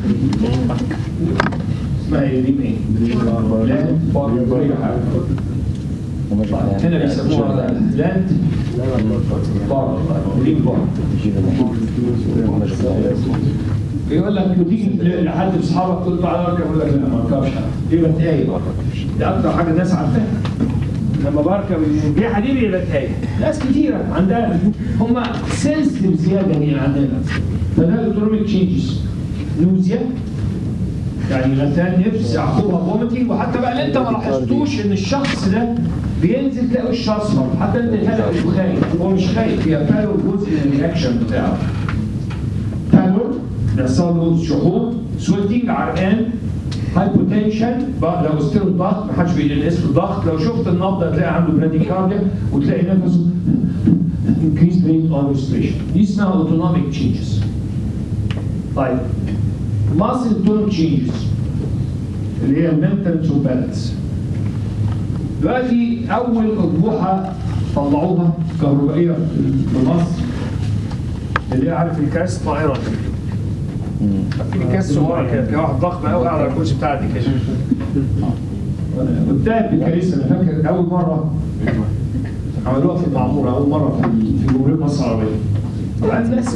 اسمها ايه دريم ايه؟ لاند بارك اي حاجه هنا بيسموها لاند بارك دريم بارك يقول لك تيجي لحد من اصحابك تقول تعالى اركب يقول لك لا ما اركبش يبقى تايه دي اكتر حاجه الناس عارفاها لما بركب المرجحه دي بيبقى تايه ناس كتيره عندها هم سنسيتيف زياده هنا عندنا فده الاوتونوميك تشينجز نوزيا يعني غثيان نفس يعقوبها فوميتنج وحتى بقى اللي انت ما لاحظتوش ان الشخص ده بينزل تلاقي وشه اصفر حتى انت الهدف مش خايف هو مش خايف هي بالور جزء من الرياكشن بتاعه بالور بيحصل له شحوب سويتنج عرقان هايبوتنشن لو استيرو الضغط ما حدش بيقيس له الضغط لو شفت النبضه هتلاقي عنده براديكارديا وتلاقي نفسه increased rate of respiration دي اسمها autonomic changes طيب muscle tone changes اللي هي المنتال تو بالانس دلوقتي اول اطروحه طلعوها كهربائيه في مصر اللي هي عارف الكاس طائره في كاس صغيره كده كان واحد ضخم قوي على الكرسي بتاعتي كده وانتهت بالكنيسه انا فاكر اول مره عملوها في المعموره اول مره في في جمهوريه مصر العربيه طبعا الناس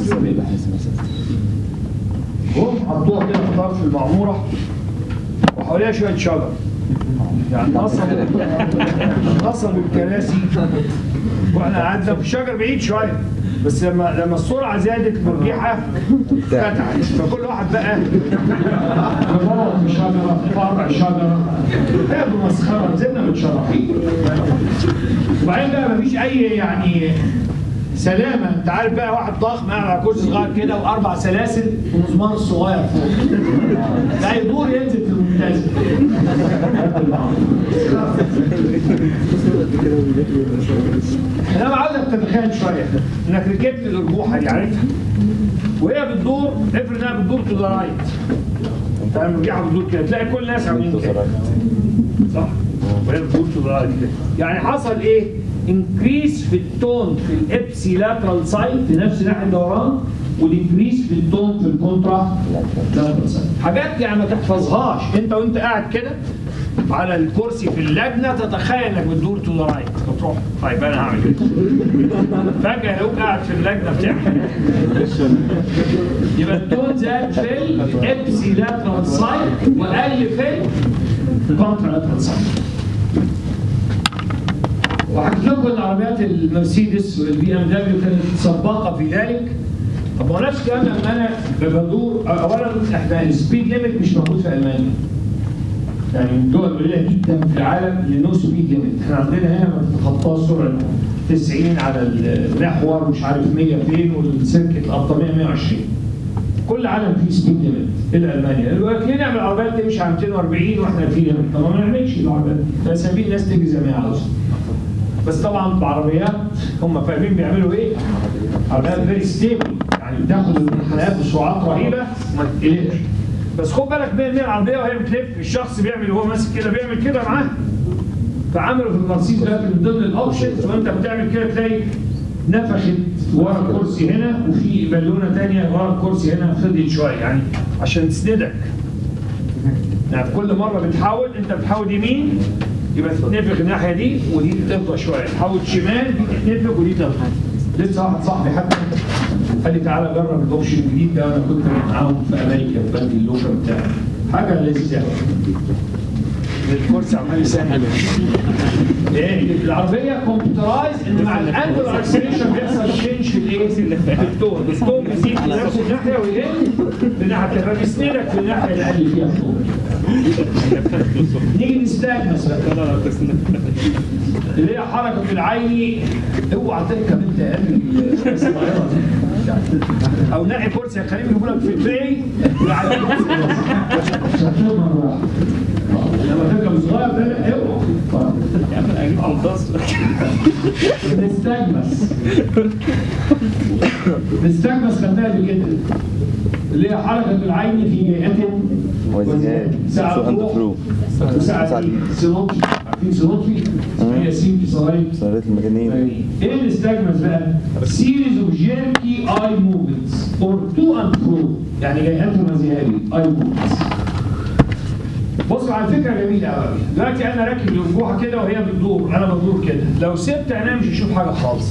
هم حطوها كده في طرف المعموره وحواليها شويه شجر يعني نصب نصب الكراسي واحنا قعدنا في الشجر بعيد شويه بس لما لما السرعه زادت المرجحه فتحت فكل واحد بقى بابا في شجره فرع شجره هي مسخره نزلنا متشرحين وبعدين بقى مفيش اي يعني سلامة انت عارف بقى واحد ضخم قاعد على كرسي صغير كده واربع سلاسل ومسمار صغير فوق ده يدور ينزل في الممتاز انا عاوزك تتخيل شويه انك ركبت الاربوحه دي عارفها وهي بتدور افرض انها بتدور تو ذا رايت فاهم المرجحه بتدور كده تلاقي كل الناس عاملين كده صح وهي بتدور تو ذا رايت يعني حصل ايه؟ انكريس في التون في الابسي لاترال سايد في نفس ناحيه الدوران والانكريس في التون في الكونترا لاترال سايد حاجات يعني ما تحفظهاش انت وانت قاعد كده على الكرسي في اللجنه تتخيل انك بتدور تو ذا رايت فتروح طيب انا هعمل كده فجاه لو قاعد في اللجنه بتعمل يبقى التون زاد في الابسي لاترال سايد وقل في الكونترا لاترال سايد وحكيت لكم ان عربيات المرسيدس والبي ام دبليو كانت سباقه في ذلك طب هو نفس الكلام لما انا بدور اولا احنا السبيد ليميت مش موجود في المانيا يعني من دول قليله جدا في العالم اللي نو سبيد ليميت احنا عندنا هنا ما تتخطاش سرعه 90 على المحور مش عارف 100 فين والسيركت الابطال 120 كل عالم فيه سبيد ليميت الا المانيا دلوقتي نعمل العربيات تمشي على 240 واحنا في ليميت طب ما نعملش العربيات فسايبين الناس تجري زي ما هي عاوزه بس طبعا بعربيات هم فاهمين بيعملوا ايه؟ عربيات فيري ستيبل يعني بتاخد المنحنيات بسرعات رهيبه وما تقلقش بس خد بالك من العربيه وهي بتلف الشخص بيعمل وهو ماسك كده بيعمل كده معاه فعملوا في المرسيدس دلوقتي من ضمن الاوبشنز وانت بتعمل كده تلاقي نفخت ورا الكرسي هنا وفي بالونه ثانيه ورا الكرسي هنا فضيت شويه يعني عشان تسندك يعني كل مره بتحاول انت بتحاول يمين يبقى تتنفخ الناحيه دي ودي تفضى شويه تحاول شمال دي تتنفخ ودي تفضى لسه واحد صاحبي حتى قال لي تعالى جرب الاوبشن الجديد ده وانا كنت معاهم في امريكا في بنك اللوكر بتاعي حاجه لذيذه قوي الكرسي عمال يسهل ايه العربيه كمبيوترايز ان مع الانجل اكسلريشن بيحصل تشينج في الايه في التون التون بيزيد في نفس الناحيه ويقل في الناحيه الثانيه فبيسندك في الناحيه اللي قل فيها التون نيجي نستاجنس بقى اللي هي حركه العين اوعى تركب انت يا قلبي الصغيره دي او نقي كرسي خليهم يجيبوا لك في البي وعلى الكرسي لما تركب صغير ده لا اوعى نستجمس نستجمس خدناها قبل كده اللي هي حركة العين في جهة
وزجاج.
ساعة
So and
فوق
through.
وساعة سينوبي عارفين سينوبي؟ هي سين في صغير
صارت المجانين
ايه الاستجمس بقى؟ series of jerky eye movements or to and fro يعني جايات مزيهاري eye movements بصوا على فكره جميله قوي دلوقتي انا راكب الارجوحه كده وهي بتدور انا بدور كده لو سبت انا مش هشوف حاجه خالص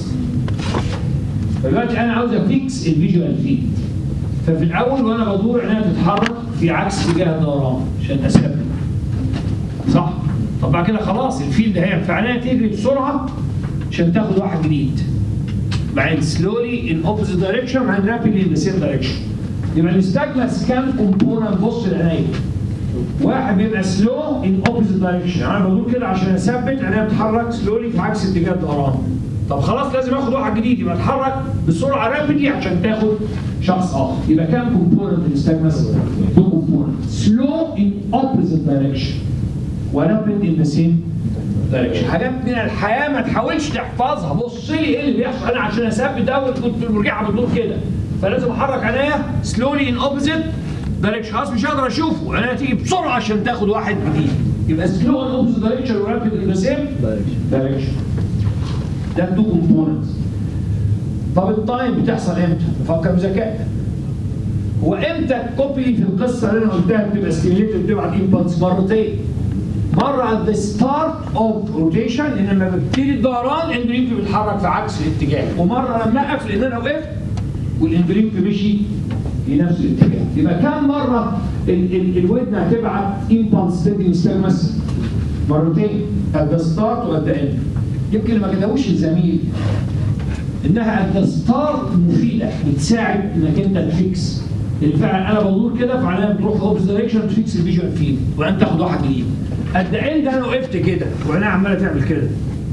فدلوقتي انا عاوز افيكس الفيجوال فيد ففي الاول وانا بدور عينيها تتحرك في عكس اتجاه الدوران عشان اثبت صح طب بعد كده خلاص الفيلد هينفع عينيها تجري بسرعه عشان تاخد واحد جديد بعدين سلولي ان اوبوزيت دايركشن بعدين رابيدلي ان ذا سيم دايركشن يبقى الاستجمس كام كومبوننت بص لعينيا واحد بيبقى سلو ان اوبوزيت دايركشن انا بدور كده عشان اثبت عينيا بتتحرك سلولي في عكس اتجاه الدوران طب خلاص لازم اخد واحد جديد يبقى اتحرك بسرعه رابيدلي عشان تاخد شخص اخر يبقى كام كومبوننت الاستجمس؟ تو كومبوننت سلو ان اوبوزيت دايركشن ورابيد ان ذا سيم دايركشن حاجات من الحياه ما تحاولش تحفظها بص لي ايه اللي بيحصل انا عشان اثبت اول كنت المرجعه بتدور كده فلازم احرك عينيا سلولي ان اوبوزيت دايركشن خلاص مش هقدر اشوفه عينيا تيجي بسرعه عشان تاخد واحد جديد يبقى سلو ان اوبوزيت دايركشن ورابيد ان ذا سيم دايركشن ده تو كومبوننتس طب التايم بتحصل امتى؟ نفكر بذكاء هو امتى الكوبي في القصه اللي انا قلتها بتبقى ستيميليتد بتبعت امبلس مرتين مره at the start of rotation ان لما ببتدي الدوران الاندولين بيتحرك في عكس الاتجاه ومره لما اقف لان انا وقفت والاندولين مشي في نفس الاتجاه يبقى كم مره ال- ال- الودن هتبعت امبلس تدي مستلمس مرتين at the start و at the end يمكن ما كتبوش الزميل انها at the start مفيده بتساعد انك انت تفيكس اللي فعلا انا بدور كده فعلا بتروح في اوبس دايركشن تفيكس الفيجوال فيد وانت تاخد واحد جديد قد اند انا وقفت كده وعينيا عماله تعمل كده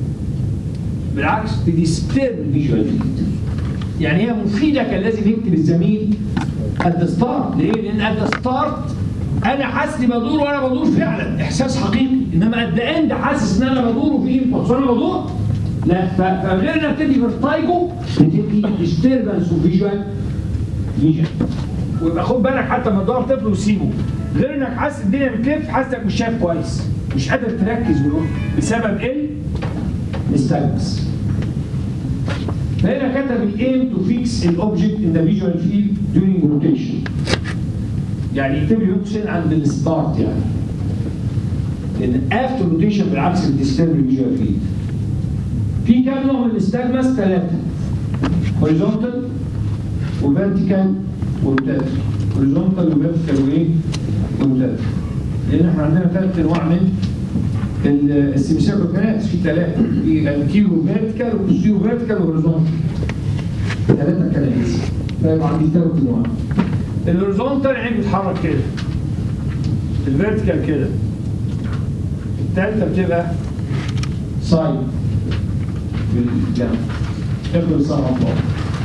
بالعكس بتستيرب الفيجوال فيد يعني هي مفيده كان لازم يكتب الزميل at the start ليه؟ لان at the start انا حاسس اني بدور وانا بدور فعلا احساس حقيقي انما at the end حاسس ان انا بدور وفي امبلس وانا بدور لا ف- فغير انها بتدي فيرتايجو بتدي ديستربنس وفيجوال فيجن ويبقى خد بالك حتى لما تدور طفل وسيبه غير انك حاسس الدنيا بتلف حاسس انك مش شايف كويس مش قادر تركز بيقول بسبب النستاجمس فهنا كتب الايم تو فيكس الاوبجكت ان ذا فيجوال فيلد during روتيشن يعني يكتب لي روتيشن عند الستارت يعني لان افتر روتيشن بالعكس بتستمر الفيجوال فيلد في كام نوع من الاستاجمس؟ ثلاثه هوريزونتال وفيرتيكال وروتاتر هوريزونتال وفيرتيكال وايه؟ وروتاتر لان احنا عندنا ثلاث انواع من السيميسيركل كانالز في ثلاثه في انتيرو فيرتيكال وبوستيرو فيرتيكال وهوريزونتال ثلاثه كانالز فيبقى عندي ثلاث انواع الهوريزونتال يعني بيتحرك كده الفيرتيكال كده الثالثه بتبقى سايد بالجنب اخد الصنعه فوق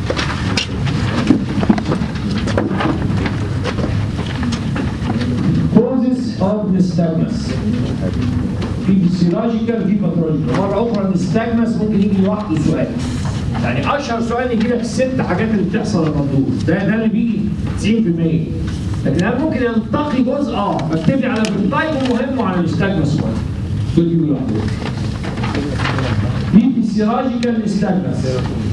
causes of nystagmus في physiological في pathological مرة أخرى النستاجمس ممكن يجي لوحده سؤال يعني أشهر سؤال يجي لك الست حاجات اللي بتحصل للمنظور ده ده اللي بيجي 90% لكن هل ممكن يلتقي جزء اه بكتب لي على بالتايب مهم وعلى النستاجمس مهم دول يجوا لوحدهم في physiological nystagmus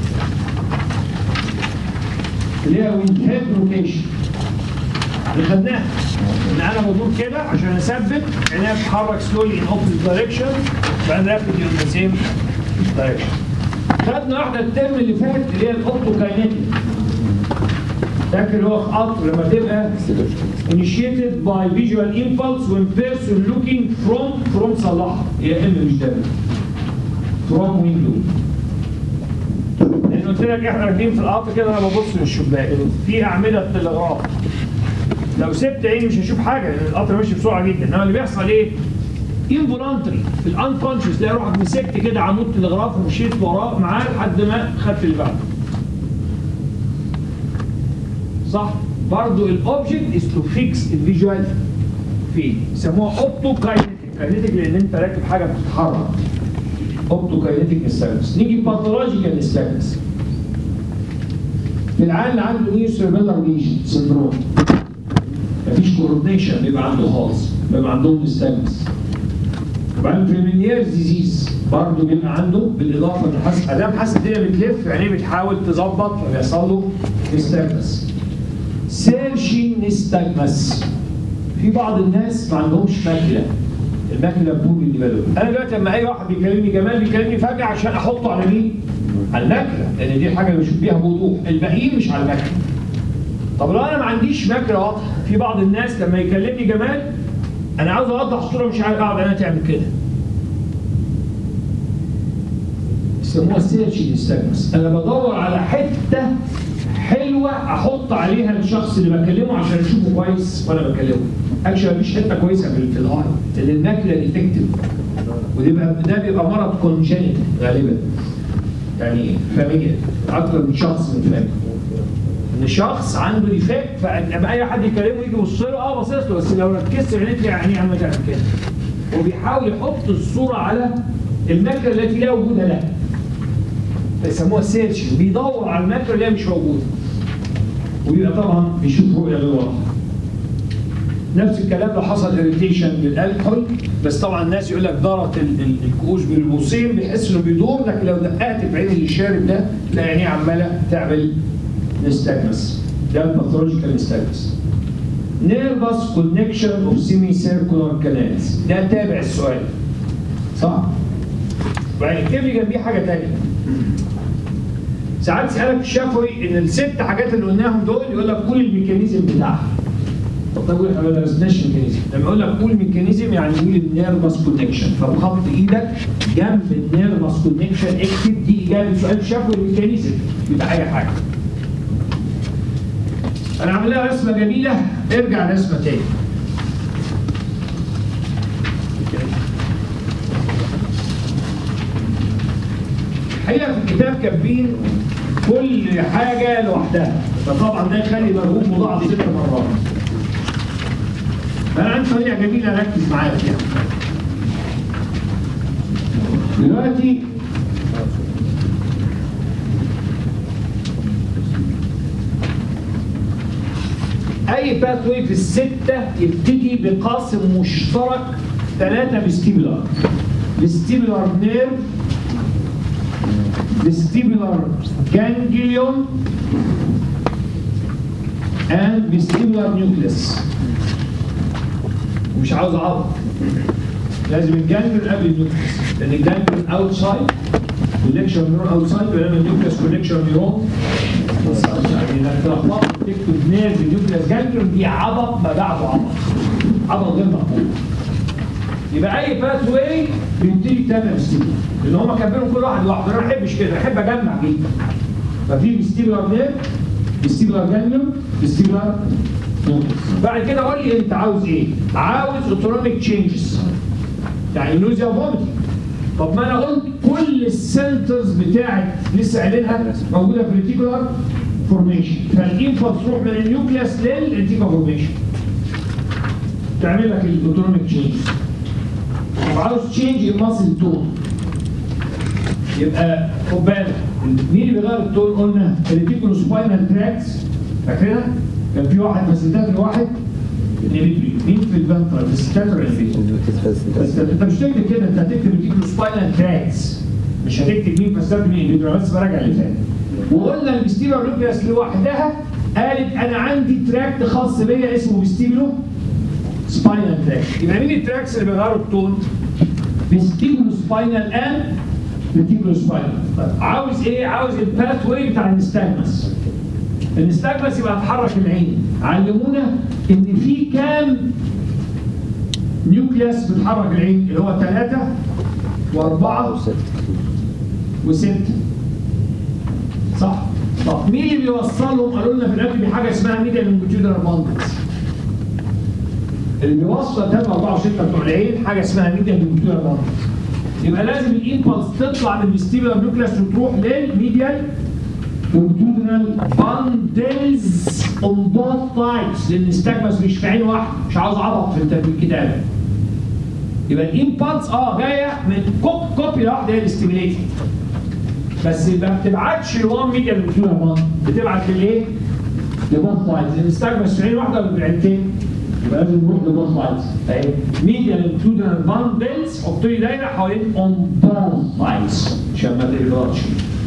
اللي هي with head rotation اللي خدناها ان انا بدور كده عشان اثبت عينيا بتتحرك سلولي ان اوبوزيت دايركشن بعدين رابيد ان ذا سيم دايركشن خدنا واحده الترم اللي فات اللي هي الاوبتوكاينيتيك فاكر هو قطر لما تبقى initiated by visual impulse when person looking from from صلاح هي ام مش دبل from window لان قلت لك احنا راكبين في القطر كده انا ببص للشباك في اعمده تلغراف لو سبت عيني مش هشوف حاجه لان القطر ماشي بسرعه جدا انما اللي بيحصل ايه؟ انفولانتري في الانكونشس تلاقي روحك مسكت كده عمود تلغراف ومشيت وراه معاه لحد ما خدت اللي بعده. صح؟ برضه الاوبجكت از تو فيكس الفيجوال فيه يسموها اوبتو كاينيتيك كاينيتيك لان انت راكب حاجه بتتحرك اوبتو كاينيتيك نستاجمس نيجي باثولوجيكال نستاجمس في العيال اللي عنده نيو سيربيلر ليجن سندروم مفيش كورونيشن بيبقى عنده خالص بيبقى عندهم نستاجمس وبعدين في المنييرز ديزيز برضه بيبقى عنده بالاضافه ان حاسس ادام حاسس الدنيا بتلف عينيه بتحاول تظبط فبيحصل له نستاجمس سيرشي نستاجمس في بعض الناس ما عندهمش ماكله الماكله بول ديفلوب انا دلوقتي لما اي واحد بيكلمني جمال بيكلمني فجاه عشان احطه على مين؟ على الماكله لان دي حاجه بشوف بيها بوضوح الباقيين مش على الماكله طب لو انا ما عنديش ماكله واضحه في بعض الناس لما يكلمني جمال انا عاوز اوضح الصوره مش عارف اقعد انا تعمل كده يسموها سيرشي نستجمس انا بدور على حته حلوه احط عليها الشخص اللي بكلمه عشان اشوفه كويس وانا بكلمه اكشن مفيش حته كويسه في في الاي لان الماكله ديفكتيف وده ده بيبقى مرض كونجنت غالبا يعني فاميليا اكتر من شخص من فاميليا ان شخص عنده ديفكت فلما اي حد يكلمه يجي يبص له اه باصص له بس لو ركزت في عينيه تلاقي عينيه عمال تعمل كده وبيحاول يحط الصوره على الماكله التي لا وجود لها فيسموها سيرش بيدور على الماكله اللي هي مش موجوده ويبقى طبعا بيشوف رؤيه غير واضحه نفس الكلام لو حصل اريتيشن للالكحول بس طبعا الناس يقول لك ضرت ال- ال- الكؤوس بالبوصين بيحس انه بيدور لكن لو دققت في عين اللي شارب ده تلاقي عينيه عماله تعمل نستاجمس ده الباثولوجيكال نستاجمس نيرفس كونكشن اوف سيمي سيركولار كانالز ده تابع السؤال صح؟ وبعدين اكتب لي جنبيه حاجه ثانيه ساعات يسالك الشفوي ان الست حاجات اللي قلناهم دول يقول لك قول الميكانيزم بتاعها طب طب احنا ما درسناش ميكانيزم لما يقول لك قول ميكانيزم يعني قول النيرفس كونكشن فبخط ايدك جنب النيرفس كونكشن اكتب دي اجابه سؤال شفوي الميكانيزم يبقى اي حاجه انا عامل لها رسمه جميله ارجع رسمه تاني الحقيقه في الكتاب كاتبين كل حاجه لوحدها فطبعا ده يخلي مرهوب مضاعف ست مرات فانا عندي طريقه جميله اركز معاك يعني دلوقتي اي باثوي في السته يبتدي بقاسم مشترك ثلاثة فيستيبولار فيستيبولار نيرف فيستيبولار جانجليون and vestibular nucleus ومش عاوز اعرف لازم الجانجليون قبل النيوكليس لان الجانجليون اوتسايد كونكشن نيرون اوتسايد بينما النيوكليس كونكشن نيرون يعني انك تلخبط تكتب نيرف نيوكليس جانجليون دي عبط ما بعده عبط عبط غير مقبول يبقى اي باث واي بيبتدي بتاتا فيستيبولار لان هم كاتبينهم كل واحد لوحده انا ما بحبش كده بحب اجمع جدا ففي فيستيبولار نيرف فيستيبولار جانجليون فيستيبولار بعد كده قول لي انت عاوز ايه؟ عاوز اوتونوميك تشينجز يعني نوزيا وفوميتنج طب ما انا قلت كل السنترز بتاعت لسه قايلينها موجوده في الريتيكولار فورميشن فالانفلس تروح من النيوكليوس للريتيكولار فورميشن تعمل لك الاوتونوميك تشينج طب عاوز تشينج الماسل تون يبقى خد بالك مين اللي بيغير التون قلنا الريتيكولو سباينال تراكس فاكرها؟ كان في واحد فاسيتاتري واحد نيبيتري مين في الفنترال فاسيتاتري بس انت مش تكتب كده انت هتكتب ريتيكولو سباينال تراكس مش هتكتب مين فاسيتاتري مين نيبيتري بس براجع اللي فات وقلنا الفيستيبولار نيوكليوس لوحدها قالت انا عندي تراكت خاص بيا اسمه فيستيبولو سباينال تراكت يبقى مين التراكس اللي بيغيروا التون؟ فيستيبولو سباينال اند ريتيكولو سباينال طيب عاوز ايه؟ عاوز الباث واي بتاع النستاجمس النستاجمس يبقى هتحرك العين علمونا ان في كام نيوكليوس بتحرك العين اللي هو ثلاثة وأربعة وستة صح طب مين اللي بيوصلهم قالوا لنا في الاكل بحاجه اسمها ميديا لونجيتيودنال باندلز اللي بيوصل 3 4 6 بتوع العين حاجه اسمها ميديا لونجيتيودنال باندلز يبقى لازم الامبلس تطلع من الفيستيبولار نيوكليوس وتروح للميديال لونجيتيودنال باندلز اون بوث تايبس لان الاستجمس مش في عين واحده مش عاوز عبط في الت- في الكتابه يبقى الامبلس اه جايه من كوب كوبي واحده هي الاستيميليتد بس ما بتبعتش لوان ميديا للبتوع مان بتبعت للايه؟ لبوث سايدز الاستجمس في عين واحده ولا في عينتين؟ يبقى لازم نروح لبوث سايدز اهي ميديا للبتوع باندلز حط لي دايره حوالين اون بوث سايدز عشان ما تغلطش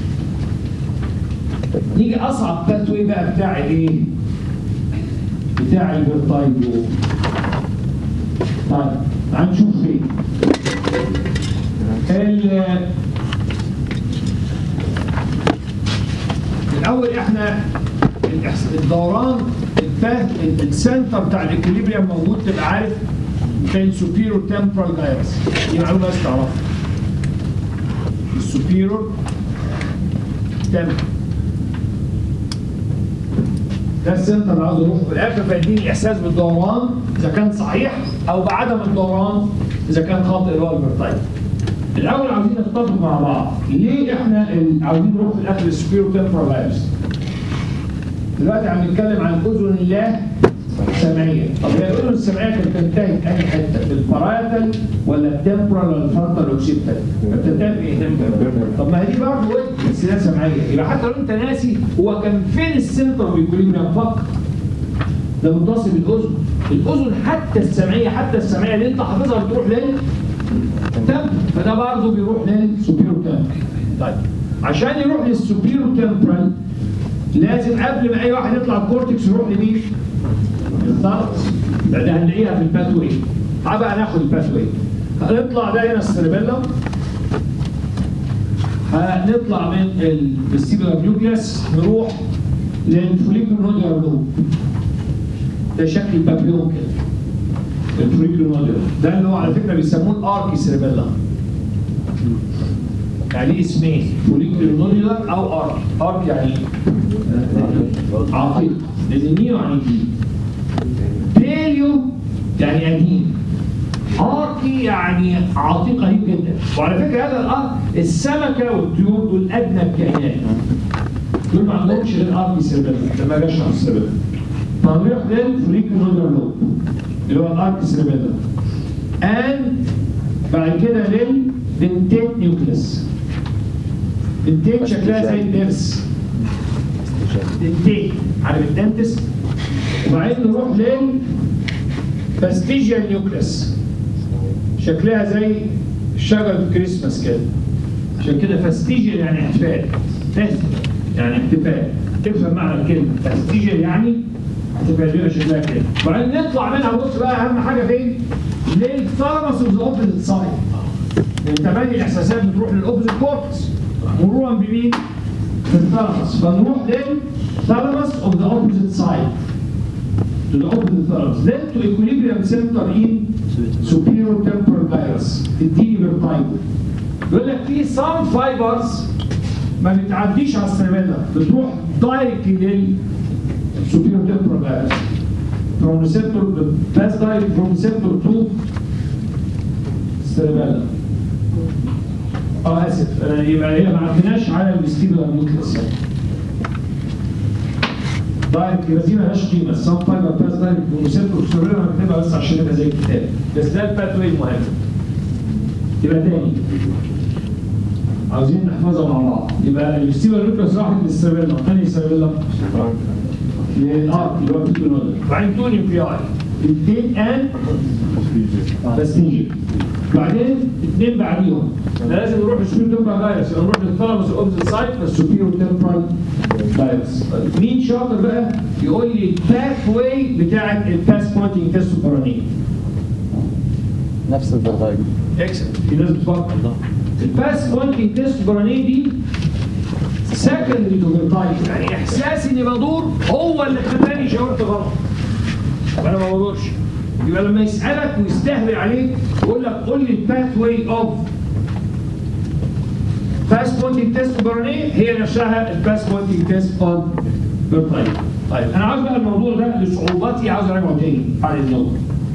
نيجي اصعب باثوي بقى بتاع الايه؟ بتاع الفيرتايجو طيب تعال نشوف فين ال- الاول احنا الإحس- الدوران الفهم السنتر بتاع الاكوليبريم موجود تبقى عارف في السوبيرو تمبرال جايرس دي معلومه بس تعرفها السوبيرو تمبرال ده السنتر اللي عاوز اروحه في الاخر فيديني احساس بالدوران اذا كان صحيح او بعدم الدوران اذا كان خاطئ اللي هو الفيرتايل. الاول عاوزين نتفق مع بعض ليه احنا ال- عاوزين نروح في الاخر للسبيرو تمبرال فايروس دلوقتي عم نتكلم عن اذن الله سمعيه طب هي الاذن السمعيه كانت بتنتهي في اي حته في الباراتال ولا التمبرال ولا الفرونتال اوكسيبتال بتنتهي في ايه طب ما هي دي برضه ودن بس ده سمعيه يبقى حتى لو انت ناسي هو كان فين السنتر بيكوليبريم فكر ده متصل بالاذن الاذن حتى السمعيه حتى السمعيه اللي انت حافظها بتروح لل تمبرال فده برضه بيروح للسوبيرو تمبرال طيب عشان يروح للسوبيرو تمبرال لازم قبل ما اي واحد يطلع الكورتكس يروح لمين؟ بالضبط ده ده هنلاقيها في الباث واي تعال بقى ناخد الباث واي هنطلع ده هنا السيربيلم هنطلع من الفيستيبولار نيوكليس نروح للفوليكولو نوديولار لوب ده شكل البابيون كده الفوليكولو نوديولار ده اللي هو على فكره بيسموه الاركي سيربيلم يعني ليه اسمين فوليكولو نوديولار او ارك ارك يعني عقيق لان نيو يعني جديد بيليو يعني قديم اركي يعني عتيق قريب جدا وعلى فكره هذا الارك السمكه والطيور دول ادنى الكائنات دول ما عندهمش غير اركي سيربيلم لما جاش على السيربيلم فنروح للفوليكولو نوديولار لوب اللي هو الارك سيربيلم and بعد كده للدنتيت نيوكليس دنتيت شكلها زي الضرس دنتيت عارف الدنتس وبعدين نروح لل فاستيجيال نيوكليس شكلها زي شجرة الكريسماس كده عشان كده فاستيجر يعني احتفال فاست يعني احتفال تفهم معنى الكلمة فاستيجر يعني احتفال بيبقى شكلها كده وبعدين نطلع منها بص بقى أهم حاجة فين؟ للثالاموس اوف ذا اوبوزيت سايد من تبادل الاحساسات بتروح للاوبوزيت كورتكس مرورا بمين؟ بالثالاموس فنروح للثالاموس اوف ذا اوبوزيت سايد to the opposite thalamus then to equilibrium center in superior temporal gyrus تديني بالتايم يقول لك في some fibers ما بتعديش على السيربيلا بتروح دايركتلي لل superior temporal gyrus from receptor pass direct from receptor to cerebellum اه اسف آه، يبقى هي ما عدناش على الفيستيبولار نيوكليس دايركت يبقى دي مالهاش قيمه السام فايبر باس دايركت والريسبتور سيربيلم هنكتبها بس عشان يبقى زي الكتاب بس ده الباث واي المهم يبقى تاني عاوزين نحفظها مع بعض يبقى الفيستيبولار نيوكليس راحت للسيربيلم انهي سيربيلم؟ للارك اللي هو بيتو نودل وبعدين تو نيوكلياي الاثنين ان بس نيجي بعدين اثنين بعديهم ده لازم نروح للسوبيرو تمبرال دايرس يبقى نروح للثالاموس اوبزيت سايت فالسوبيرو تمبرال دايرس مين شاطر بقى يقول لي الباث واي بتاعت الباس بوينتنج تيست القرانيه
نفس الفرغاية
اكسل في ناس بتفكر الباس بوينتنج تيست القرانيه دي سكندري تو فيرتايز يعني احساسي اني بدور هو اللي خلاني شاورت غلط وانا ما بدورش يبقى لما يسالك ويستهبل عليك يقول لك قول لي الباث واي اوف باس بوينتنج تيست برانيه هي نفسها الباس بوينتنج تيست اوف فيرتايز طيب انا عاوز بقى الموضوع ده لصعوباتي عاوز اراجعه تاني على النظر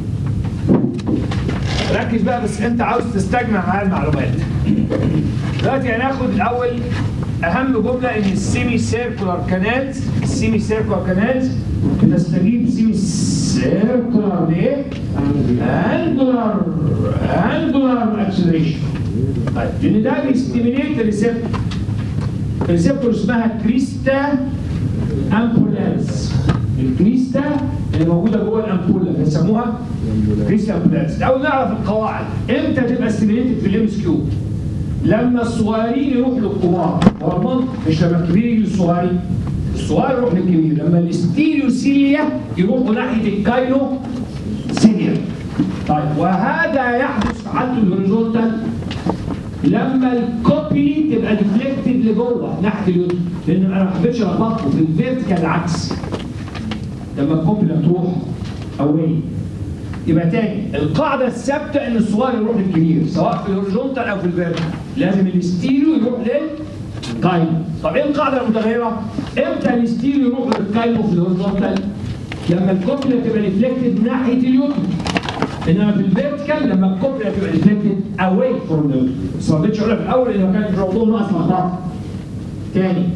ركز بقى بس انت عاوز تستجمع معايا المعلومات دلوقتي هناخد الاول اهم جمله ان السيمي سيركولار كانالز السيمي سيركولار كانالز بتستجيب سيمي سيركولار لايه؟ انجولار انجولار اكسلريشن طيب لان ده بيستيميليت الريسبتور الريسبتور اسمها كريستا امبولاريس الكريستا اللي موجوده جوه الامبولا بيسموها كريستا امبولاريس اول نعرف القواعد امتى تبقى ستيميليتد في الام اس كيو لما الصغيرين يروحوا للكبار هو المنطق مش لما الكبير يجي للصغيرين الصغير يروح للكبير لما الاستيريوسيليا يروحوا ناحيه الكاينو سيليا طيب وهذا يحدث في حالة الهوريزونتال لما الكوبي تبقى ديفليكتد لجوه ناحيه اليوتيوب لان انا ما حبيتش الخبطه في الفيرتيكال العكس لما الكوبي تروح اواي يبقى تاني القاعده الثابته ان الصغير يروح للكبير سواء في الهوريزونتال او في الفيرتيكال لازم الاستيريو يروح للكاينو طب ايه القاعده المتغيره؟ امتى الاستيريو يروح للكاينو في الهوريزونتال؟ لما الكوبيلا تبقى ريفلكتد ناحيه اليوتيوب انما في الفيرتيكال لما الكوبيلا تبقى ريفلكتد اواي فروم ذا بس ما رضيتش اقولها في الاول لان كان الموضوع ناقص لخبطه تاني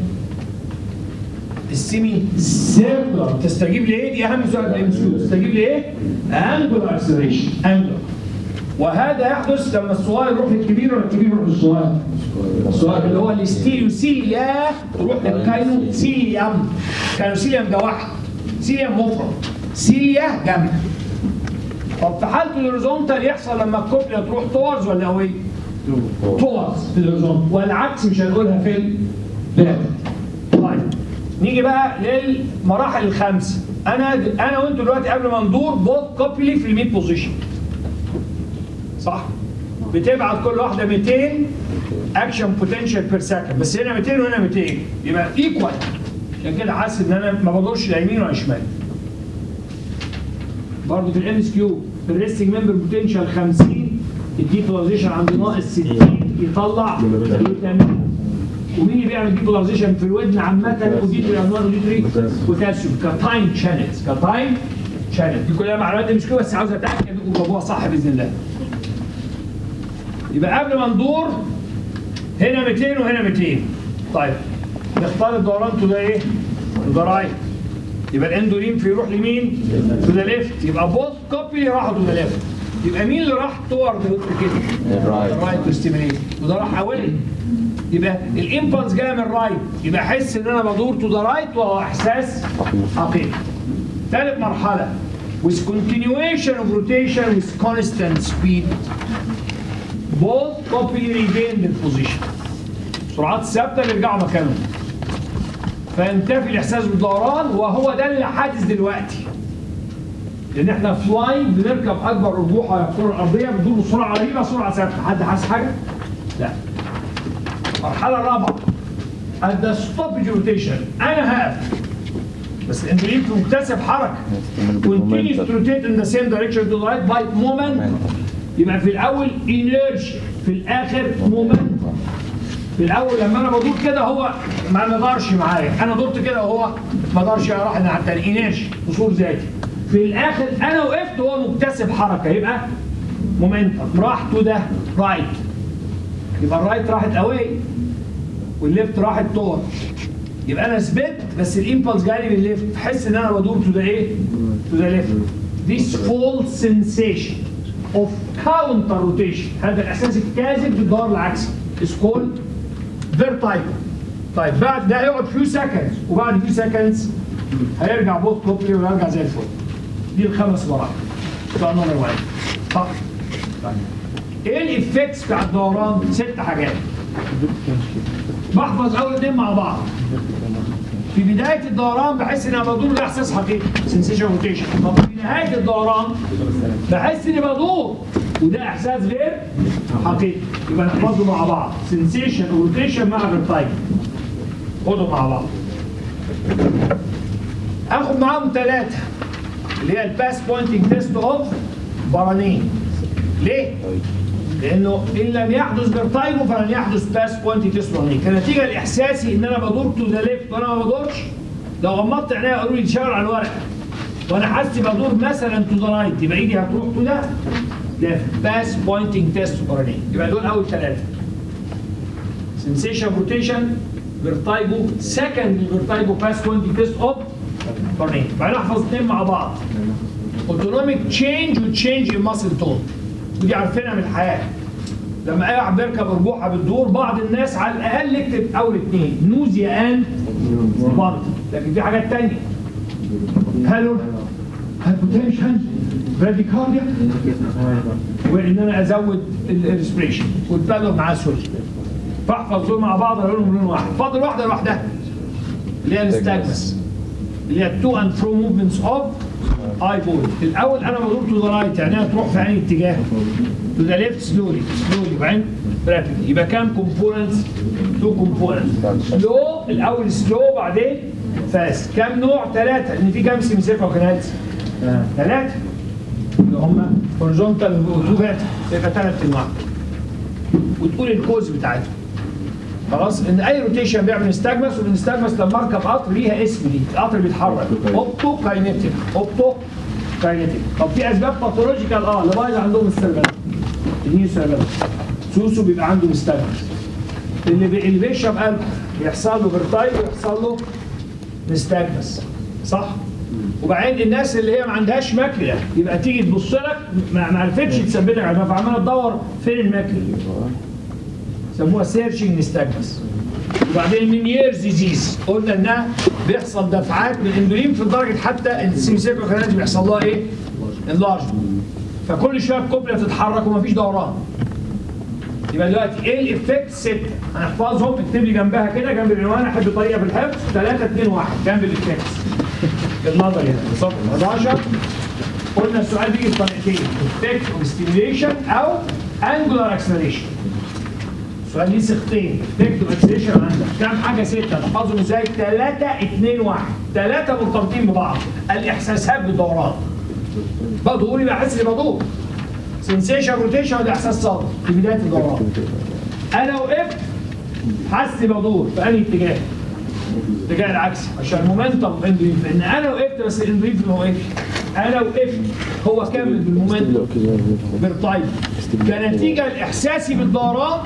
السيمي سيركلر تستجيب لايه؟ دي اهم سؤال في الام تستجيب لايه؟ انجولار اكسلريشن انجولار وهذا يحدث لما الصغير يروح للكبير ولا الكبير يروح للصغير؟ الصغير اللي هو الاستيليوسيليا تروح للكاينو سيليوم كاينو سيليوم ده واحد سيليوم مفرد سيليا جمع طب في حاله الهوريزونتال يحصل لما الكوبيا تروح تورز ولا اوي؟ تورز في الهوريزونتال والعكس مش هنقولها في الفيرتيكال طيب نيجي بقى للمراحل الخمسه انا انا وانتوا دلوقتي قبل ما ندور بوث كوبيلي في الميد بوزيشن صح بتبعت كل واحده 200 اكشن بوتنشال بير سكند بس هنا 200 وهنا 200 يبقى ايكوال عشان كده حاسس ان انا ما بدورش لا يمين ولا شمال برضه في الام اس كيو في الريستنج ممبر بوتنشال 50 الديبولاريزيشن عند ناقص 60 يطلع 80 ومين اللي بيعمل ديبولاريزيشن في الودن عامه وديتري انوار وديتري بوتاسيوم كتايم شانلز كتايم شانل دي كلها معلومات مش كده بس عاوز اتاكد انكم جابوها صح باذن الله يبقى قبل ما ندور هنا 200 وهنا 200 طيب نختار الدوران تو ده ايه؟ ده رايت يبقى الاندولين في يروح لمين؟ تو ذا ليفت يبقى بوث كوبي راحوا تو ذا ليفت يبقى مين اللي راح تورد كده؟
الرايت.
الرايت تو ستيميليت وده راح اولي يبقى الامبلس جايه من الرايت يبقى احس ان انا بدور تو ذا رايت وهو احساس حقيقي ثالث مرحله with continuation of rotation with constant speed both copy regain the position سرعات ثابته بيرجعوا مكانهم فينتفي الاحساس بالدوران وهو ده اللي حادث دلوقتي لان احنا فلاين بنركب اكبر ارجوحه على الكره الارضيه بدون بسرعه رهيبه سرعه ثابته حد حاسس حاجه؟ لا المرحله الرابعه at the stoppage rotation انا هقف بس الانتريت مكتسب حركه continues to rotate in the same direction to the right by moment يبقى في الاول inertia في الاخر momentum في الاول لما انا بدور كده هو ما نقدرش معايا انا دورت كده وهو ما قدرش راح الناحيه الثانيه انرجي وصول ذاتي في الاخر انا وقفت وهو مكتسب حركه يبقى مومنتم راح تو ده رايت يبقى الرايت راحت اواي والليفت راحت تور يبقى انا ثبت بس الامبلس جاي من الليفت بحس ان انا بدور تو ذا ايه؟ تو ذا ليفت This false sensation of counter rotation هذا الاحساس الكاذب بالدور العكسي is called vertigo طيب بعد ده هيقعد فيو سكندز وبعد فيو سكندز هيرجع بوت كوبلي ويرجع زي الفل دي الخمس مراحل بتوع نمبر 1 صح طيب. ايه الايفكتس بتاع الدوران ست حاجات بحفظ اول اتنين مع بعض في بدايه الدوران بحس ان انا بدور ده احساس حقيقي سنسيشن روتيشن طب في نهايه الدوران بحس اني بدور وده احساس غير حقيقي يبقى نحفظه مع بعض سنسيشن روتيشن مع فيرتايج خدوا مع بعض اخد معاهم ثلاثه اللي هي الباس بوينتنج تيست اوف برانين ليه؟ لانه ان لم يحدث فيرتايجو فلن يحدث باس بوينتنج تيست برانين كنتيجه لاحساسي ان انا بدور تو ذا ليفت وانا ما بدورش لو غمضت عينيا قالوا لي تشاور على الورق وانا حاسس بدور مثلا تو ذا رايت يبقى ايدي هتروح تو ده ده باس بوينتنج تيست برانين يبقى دول اول ثلاثه sensation rotation vertigo second vertigo pass 20 test of برنين بعدين احفظ اثنين مع بعض autonomic change و change in muscle tone ودي عارفينها من الحياه لما اي واحد بيركب ارجوحه بتدور بعض الناس على الاقل يكتب اول اثنين نوزيا اند برضه لكن في حاجات ثانيه هالو هايبوتنشن براديكارديا وان انا ازود الريسبريشن والبالور معاه سوري فاحفظ دول مع بعض اقول لهم لون واحد فاضل واحده لوحدها اللي هي الستاجنس اللي هي التو اند فرو موفمنتس اوف اي بول الاول انا بدور تو ذا رايت يعني انا تروح في انهي اتجاه تو ذا ليفت سلولي سلولي وبعدين رابيد يبقى كام كومبوننتس تو كومبوننتس سلو الاول سلو بعدين فاست كام نوع ثلاثه لان في كام سيمسيفا وكنالز ثلاثه اللي هم هوريزونتال وتو فيرتيكال يبقى ثلاث انواع وتقول الكوز بتاعتهم خلاص ان اي روتيشن بيعمل ستاجمس والستاجمس لما اركب قطر ليها اسم دي القطر بيتحرك اوبتو كاينيتيك اوبتو كاينيتيك طب في اسباب باثولوجيكال اه اللي بايظ عندهم السيرفنت النيو سيرفنت سوسو بيبقى عنده ستاجمس اللي بي... اللي بيشرب الكحول يحصل له فيرتايل ويحصل له نستاجمس صح وبعدين الناس اللي هي ما عندهاش ماكله يبقى تيجي تبص لك ما ما عرفتش تثبتك على فعماله تدور فين الماكله سموها سيرشنج نستاجمس وبعدين من ييرز ديزيز قلنا انها بيحصل دفعات من الاندولين في درجه حتى السيمسيكو كانت بيحصل لها ايه؟ انلارج فكل شويه الكوبله تتحرك ومفيش دوران يبقى دلوقتي ايه الايفكت ستة هنحفظهم اكتب لي جنبها كده جنب العنوان احب طريقه في الحفظ 3 2 1 جنب الايفكت النظر هنا في صفحه 11 قلنا السؤال بيجي بطريقتين افكت اوف ستيميوليشن او انجولار اكسلريشن سؤال ليه صيغتين افكت اوف اكسلريشن عندك كام حاجه سته تحفظهم ازاي 3 2 1 ثلاثه مرتبطين ببعض الاحساسات بالدوران بدور يبقى احس اني بدور سنسيشن روتيشن ده احساس صادق في بدايه الدوران انا وقفت حاسس بدور في انهي اتجاه اتجاه العكسي عشان مومنتم اندريف ان انا وقفت بس الاندريف ما وقفش انا وقفت هو كمل بالمومنتم بالطيب كنتيجه لاحساسي بالدوران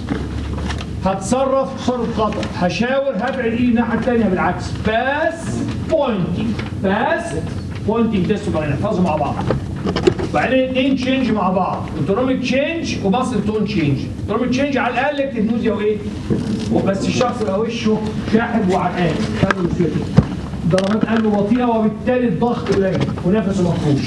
هتصرف تصرف خطا هشاور هبعد ايدي الناحيه الثانيه بالعكس باس بوينتنج باس بوينتنج تيست وبعدين نحفظهم مع بعض بعدين اثنين تشينج مع بعض اوتونوميك تشينج وبصل تون تشينج اوتونوميك تشينج على الاقل اكتب نوزيا وايه وبس الشخص يبقى وشه شاحب وعرقان خلوا الفكره ضربات قلبه بطيئه وبالتالي الضغط قليل ونفسه مخفوش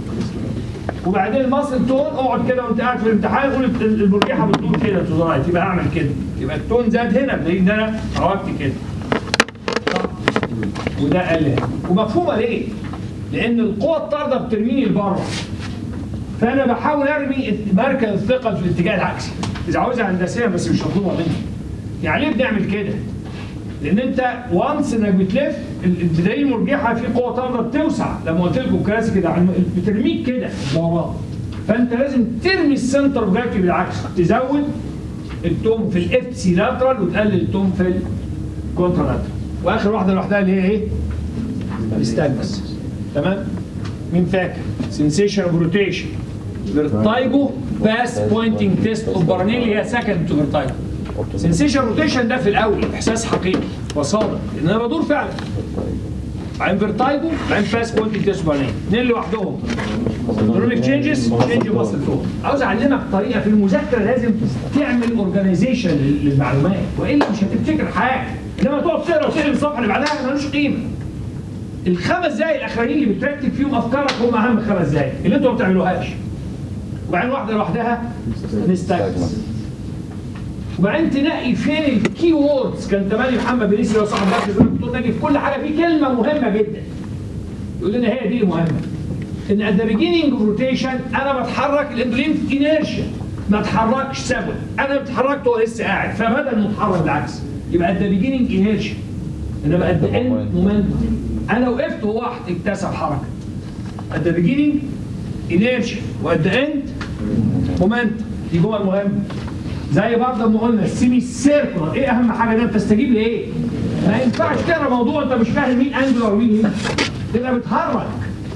وبعدين المصل تون اقعد كده وانت قاعد في الامتحان قول ال- المرجحه بتقول كده تو رايت يبقى اعمل كده يبقى التون زاد هنا بدليل ان انا عوجت كده صح؟ وده قل هنا ومفهومه ليه؟ لان القوه الطارده بترميني لبره فانا بحاول ارمي مركز الثقل في الاتجاه العكسي اذا عاوزها هندسيا بس مش مطلوبه مني يعني ليه بنعمل كده؟ لان انت وانس انك بتلف ال- البدايه المرجحه في قوه طارده بتوسع لما قلت لكم كلاسيك كده عن- بترميك كده دوران فانت لازم ترمي السنتر اوف جرافيتي بالعكس تزود التوم في الاف سي لاترال وتقلل التوم في الكونترا لاترال واخر واحده لوحدها اللي هي ايه؟ الاستاجنس تمام؟ مين فاكر؟ سنسيشن اوف روتيشن فيرتايجو باس بوينتنج تيست اوف برنيل هي سكند تو فيرتايجو سنسيشن روتيشن ده في الاول احساس حقيقي وصادق ان انا بدور فعلا بعدين فيرتايجو بعدين باس بوينتنج تيست اوف برنيل اثنين لوحدهم ايكونوميك تشينجز تشينج ماسل فلو عاوز اعلمك طريقه في المذاكره لازم تعمل اورجانيزيشن للمعلومات والا مش هتفتكر حاجه انما تقعد تقرا وتقلب الصفحه اللي بعدها ملوش قيمه الخمس دقايق الاخرانيين اللي بترتب فيهم افكارك هم اهم خمس دقايق اللي انتوا ما بتعملوهاش وبعدين واحده لوحدها نستجمس وبعدين تنقي فين الكي ووردز كان تمالي محمد بن لو صاحب مركز يقول الدكتور ناجي في كل حاجه في كلمه مهمه جدا يقول لنا هي دي المهمه ان at the beginning of rotation انا بتحرك الاندولين انيرشيا ما اتحركش ثابت انا اتحركت وهو لسه قاعد فبدل متحرك بالعكس يبقى at the beginning inertia انما at the end momentum انا وقفت وهو واحد اكتسب حركه at the beginning inertia و at the end momentum دي جمل مهمه زي برضه ما قلنا السيمي سيركولار ايه اهم حاجه ده بتستجيب لايه؟ ما ينفعش تقرا موضوع انت مش فاهم مين انجلر ومين هنا تبقى بتهرج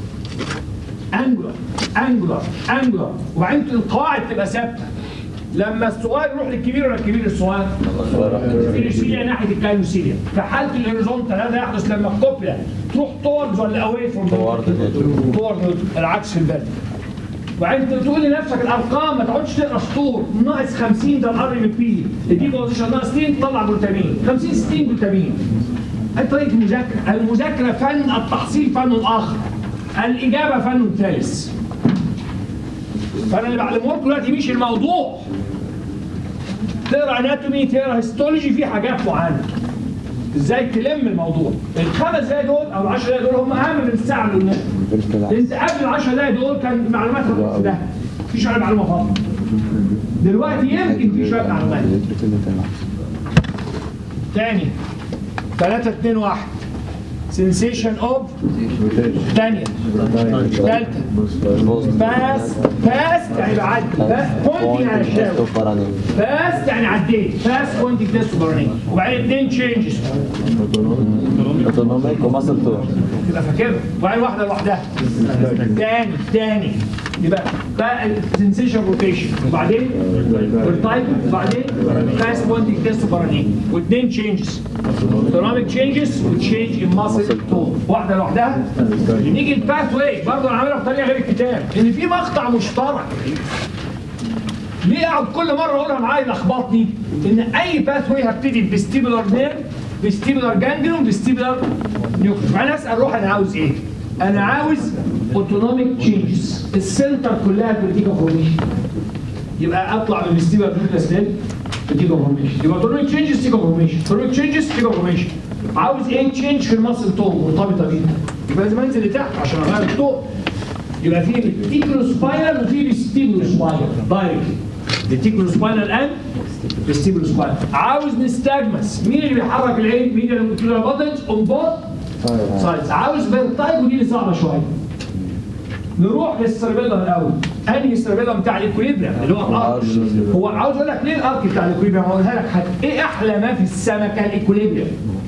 انجلر انجلر انجلر وبعدين القواعد تبقى ثابته لما الصغير يروح للكبير ولا الكبير للصغير؟ الفيلوسيليا ناحيه الكاينوسيليا في حاله الهوريزونتال هذا يحدث لما الكوبيا تروح توردز ولا اواي فروم توورد العكس في البلد وبعدين تقول لنفسك الارقام ما تقعدش تقرا سطور ناقص 50 ده الار ام بي دي بوزيشن ناقص 60 تطلع جلوتامين 50 60 جلوتامين هي طريقه المذاكره المذاكره فن التحصيل فن اخر الاجابه فن ثالث فانا اللي بعلمه لكم دلوقتي مش الموضوع تقرا اناتومي تقرا هيستولوجي في حاجات معينه ازاي تلم الموضوع الخمس دقايق دول او العشر دقايق دول هم اهم من الساعه اللي قلناها انت قبل العشر دقايق دول كان معلومات في ده مفيش ولا معلومه فاضيه دلوقتي يمكن في شويه معلومات تاني 3 2 1 سنسيشن اوف ثانيه ثالثه باس باس يعني بعدي باس بوينتنج على الشاور باس يعني عديت باس بوينتنج تيست برنينج وبعدين اثنين تشينجز
اوتونوميك وماسل تور
تبقى فاكرها وبعدين واحده لوحدها تاني تاني يبقى بقى السنسيشن روتيشن وبعدين والتايب وبعدين باس بوينتنج تيست برانين واثنين تشينجز ايكونوميك تشينجز وتشينج ان ماسل تون واحده لوحدها نيجي الباث واي برضه انا عاملها بطريقه غير الكتاب ان في مقطع مشترك ليه اقعد كل مره اقولها معايا لخبطني ان اي باث واي هبتدي بفيستيبولار نير فيستيبولار جانجلون فيستيبولار نيوكليس فانا اسال روح انا عاوز ايه؟ انا عاوز اوتونوميك تشينجز السنتر كلها كريتيكال فورميشن يبقى اطلع من فيستيبولار نيوكليس لل كريتيكال فورميشن يبقى اوتونوميك تشينجز كريتيكال فورميشن اوتونوميك تشينجز كريتيكال فورميشن عاوز ايه تشينج في الماسل تون مرتبطه بيها يبقى لازم انزل لتحت عشان اغير التون يبقى في ريتيكولو سباينال وفي ريستيبولو سباينال دايركت ريتيكولو سباينال اند ريستيبولو سباينال عاوز نستجمس مين اللي بيحرك العين مين اللي بيطلع بادنج اون بوث سايدز عاوز فيرتايجو دي اللي صعبه شويه نروح للسيربيلم الاول انهي سيربيلم بتاع الاكوليبريم اللي هو الارك هو عاوز اقول لك ليه الارك بتاع الاكوليبريم هقولها لك حاجه ايه احلى ما في السمكه الاكوليبريم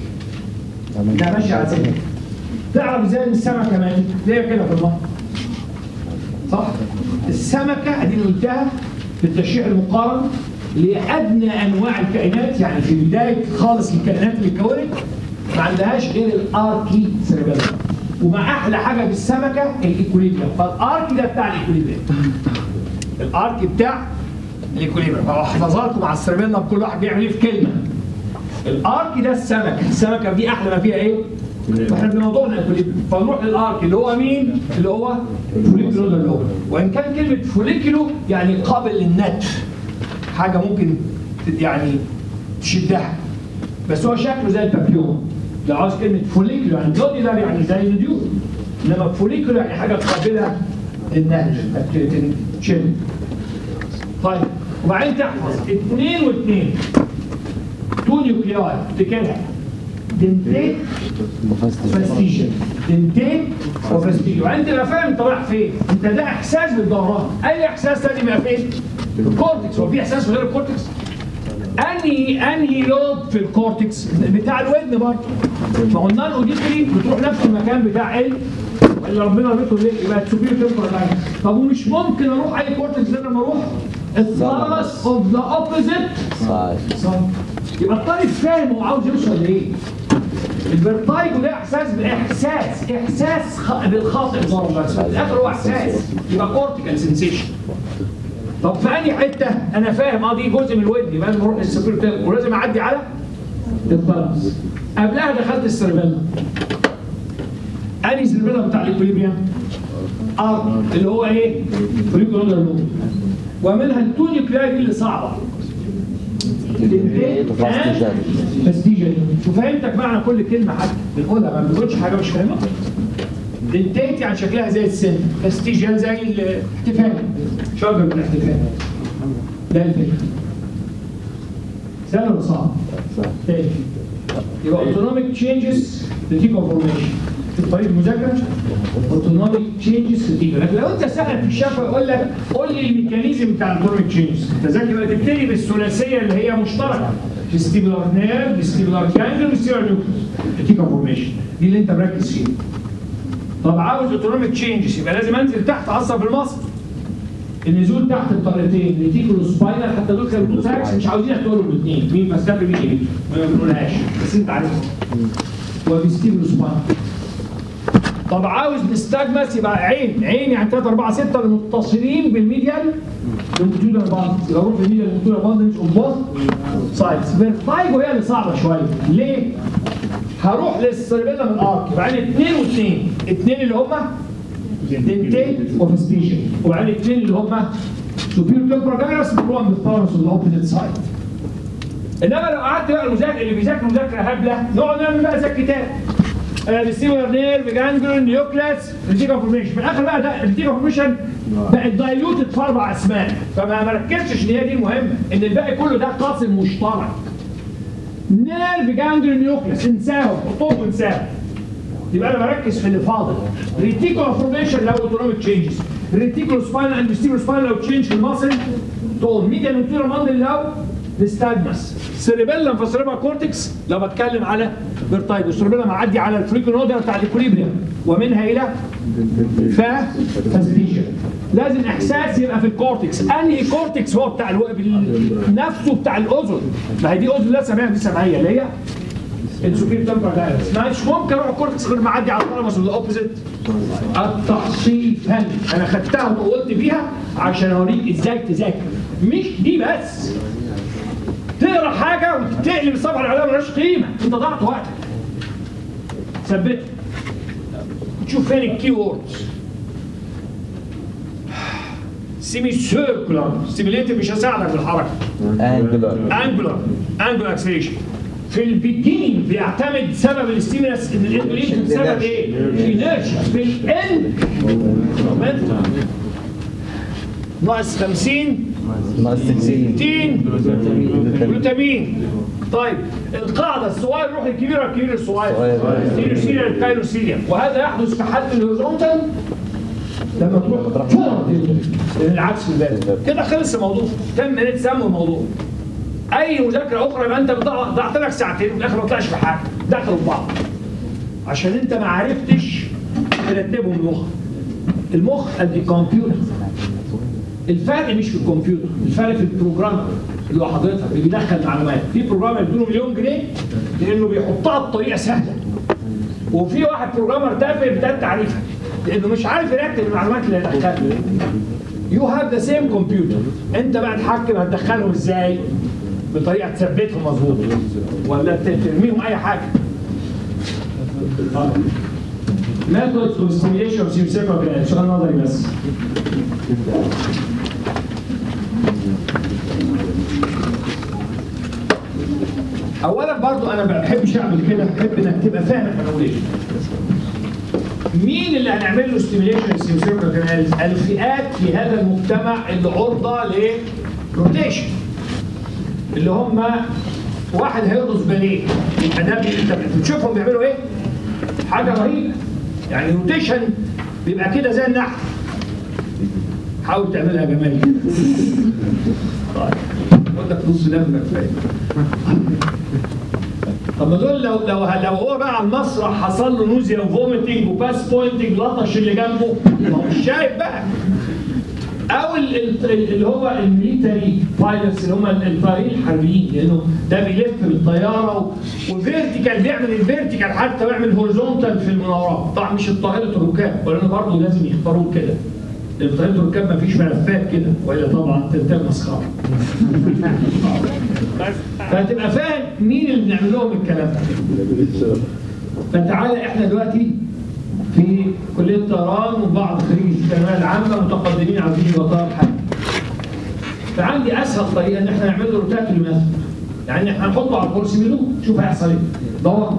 ده ماشي على سنة تعرف ازاي ان السمكه ماتت ليه كده في الميه صح السمكه ادي اللي قلتها في التشريح المقارن لادنى انواع الكائنات يعني في بدايه خالص الكائنات اللي اتكونت ما عندهاش غير الاركي سيربيلم ومع احلى حاجه في السمكه الايكوليبريم فالاركي ده بتاع الايكوليبريم الارك بتاع الايكوليبريم احفظها لكم على السيربيلم كل واحد بيعمل ايه في كلمه الارك ده السمكه السمكه دي احلى ما فيها ايه واحنا بموضوعنا الاكوليبريم فنروح للارك اللي هو مين؟ اللي هو الفوليكولو اللي هو وان كان كلمه فوليكولو يعني قابل للنتف حاجه ممكن ت- يعني تشدها بس هو شكله زي البابيون لو عاوز كلمه فوليكولو يعني بلودي ده يعني زي النيول انما فوليكولو يعني حاجه قابله للنتف تشد طيب وبعدين تحفظ اثنين واثنين تو نيوكلياي تفتكرها دنتين فاستيجن دنتين وفاستيجن وانت تبقى فاهم انت رايح فين انت ده احساس بالدوران اي احساس تاني يبقى فين في الكورتكس هو في احساس غير الكورتكس انهي انهي لوب في الكورتكس بتاع الودن برضه ما هو النان اوديتري بتروح نفس المكان بتاع ال اللي ربنا ربطه ليه يبقى السوبير تمبر طب ومش ممكن اروح اي كورتكس غير لما اروح الثالث اوف ذا اوبوزيت
صح
صح يبقى الطالب فاهم هو عاوز يوصل لايه الفيرتايجو ده احساس باحساس احساس خ... بالخاطئ ضرب بس في الاخر هو احساس يبقى كورتيكال سنسيشن طب في انهي حته انا فاهم اه دي جزء من الودن يبقى لازم اروح للسوبر تيرم ولازم اعدي على البالانس قبلها دخلت السيربيلا انهي سيربيلا بتاع الاكوليبريم ار اللي هو ايه بريكولوندر لوب ومنها التو نيوكلاي دي اللي صعبه
وفاستيجن.
فاستيجن وفهمتك معنى كل كلمه حتى بنقولها ما بنقولش حاجه مش فاهمها دنتيت يعني شكلها زي السن فاستيجن زي الاحتفال شجر الاحتفال ده الفكره سهل ولا صعب؟ تاني يبقى اوتونوميك تشينجز تديك انفورميشن في طريق المذاكره اوتونوميك تشينجز تديك لكن لو انت سالك في الشفا يقول لك قول لي الميكانيزم بتاع الاوتونوميك تشينجز تذاكر بقى تبتدي بالثلاثيه اللي هي مشتركه فيستيبولار نيرف فيستيبولار كانجل وستيبولار نيوكليس تديك انفورميشن دي اللي انت مركز فيها طب عاوز اوتونوميك تشينجز يبقى لازم انزل تحت اعصب المصل النزول تحت الطريقتين ريتيكولو سباينال حتى دول كانوا تو تاكس مش عاوزين تقولوا الاثنين مين فاستابل مين ايه ما بنقولهاش بس انت عارفها وفيستيبولو سباينال طب عاوز نستجمس يبقى عين عين يعني 3 4 6 المتصلين بالميديال لونجيتودينال باند يبقى اروح للميديال لونجيتودينال باند مش اوبوز سايدز فيرتايجو هي اللي صعبه شويه ليه؟ هروح للسيربيلا من الارك بعدين اثنين واثنين اثنين اللي هم دنتين وفستيجن وبعدين اثنين اللي هم سوبير تمبرا جايرس بتروح بالثالث الاوبوزيت سايد انما لو قعدت بقى المذاكر اللي بيذاكر مذاكره هبله نقعد نعمل بقى زي الكتاب ريسيفر نيرف جانجلون نيوكلاس ريتيكا فورميشن في الاخر بقى ده الريتيكا فورميشن بقت دايلوتد في اربع اسماء فما ما ركزتش ان هي دي المهمه ان الباقي كله ده قاسم مشترك نيرف جانجلون نيوكلاس انساهم حطوهم وانساهم يبقى انا بركز في اللي فاضل ريتيكولار فورميشن لو اوتونوميك تشينجز ريتيكولار سباينال اند فيستيبولار سباينال لو تشينج في الماسل تقول ميديا نوتيرا ماندل لو نستاجمس سيريبيلا فاسريبا كورتكس لو بتكلم على فيرتايجو سيريبيلا معدي على الفريكونودر بتاع الاكوليبريم ومنها الى فا فاسديشن لازم احساس يبقى في الكورتكس انهي كورتكس هو بتاع الو... بال- نفسه بتاع الاذن ما هي دي اذن لا سمعيه دي سمعيه اللي هي السوبير تمبر دايرس مش ممكن اروح كورتكس غير معدي على الثالاموس والاوبوزيت التحصيفا انا خدتها وطولت بيها عشان اوريك ازاي تذاكر مش دي بس تقرا حاجه وتقلب الصفحه اللي عليها ملهاش قيمه انت ضيعت وقتك ثبتها تشوف فين الكي ووردز سيمي سيركولار ستيميليتد مش هساعدك في الحركه
انجلر
انجلر انجلر اكسلريشن في البيجيننج بيعتمد سبب الاستيمولس ان الاندولين بسبب ايه؟ انرشيا في الاند ناقص 50
ناقص 60
60 جلوتامين طيب القاعده الصغير يروح الكبير الكبير الصغير
صغير.
ستينوسيليا الكاينوسيليا وهذا يحدث في حد الهوريزونتال لما تروح فورد لان العكس في البال كده خلص الموضوع تم سموا الموضوع اي مذاكره اخرى يبقى انت بتضيع- ضيعت لك ساعتين وفي الاخر ما طلعش في حاجه دخلوا في بعض عشان انت ما عرفتش ترتبهم المخ المخ قد الكمبيوتر الفرق مش في الكمبيوتر الفرق في البروجرام اللي هو حضرتك اللي بيدخل معلومات في بروجرام يديله مليون جنيه لانه بيحطها بطريقه سهله وفي واحد بروجرامر تافه بتاع تعريفها لانه مش عارف يرتب المعلومات اللي هيدخلها يو هاف ذا سيم كمبيوتر انت بقى تحكم هتدخلهم ازاي بطريقه تثبتهم مظبوط ولا ت- ترميهم اي حاجه methods of stimulation of semicircular canal سؤال نظري بس اولا برضو انا ما بحبش اعمل كده بحب انك تبقى فاهم احنا بنقول ايه مين اللي هنعمل له ستيميليشن سيركل كانالز الفئات في هذا المجتمع اللي عرضه لروتيشن اللي هم واحد هيرقص باليه يبقى ده بي- انت بتشوفهم بيعملوا ايه؟ حاجه رهيبه يعني روتيشن بيبقى كده زي النحل حاول تعملها جمال كده طيب خد لك نص دمك كفايه طب ما دول لو لو لو هو بقى على المسرح حصل له نوزيا وفوميتنج وباس بوينتنج لطش اللي جنبه ما هو مش شايف بقى او ال- ال- اللي هو الميليتري بايلوتس اللي هم الطيارين الحربيين لانه ده بيلف بالطياره و- وفيرتيكال بيعمل الفيرتيكال حتى ويعمل هوريزونتال في المناورات طبعا مش طائره الركاب ولانه برضه لازم يختاروه كده لان طائره الركاب ما فيش ملفات كده والا طبعا تنتهي مسخره فهتبقى فاهم مين اللي بنعمل لهم الكلام ده فتعالى احنا دلوقتي في كليه طيران وبعض خريج الثانويه العامه متقدمين عايزين يبقى طيار حاجه فعندي اسهل طريقه ان احنا نعمل له روتاتوري ميثود يعني احنا هنحطه على الكرسي منه شوف هيحصل ايه دور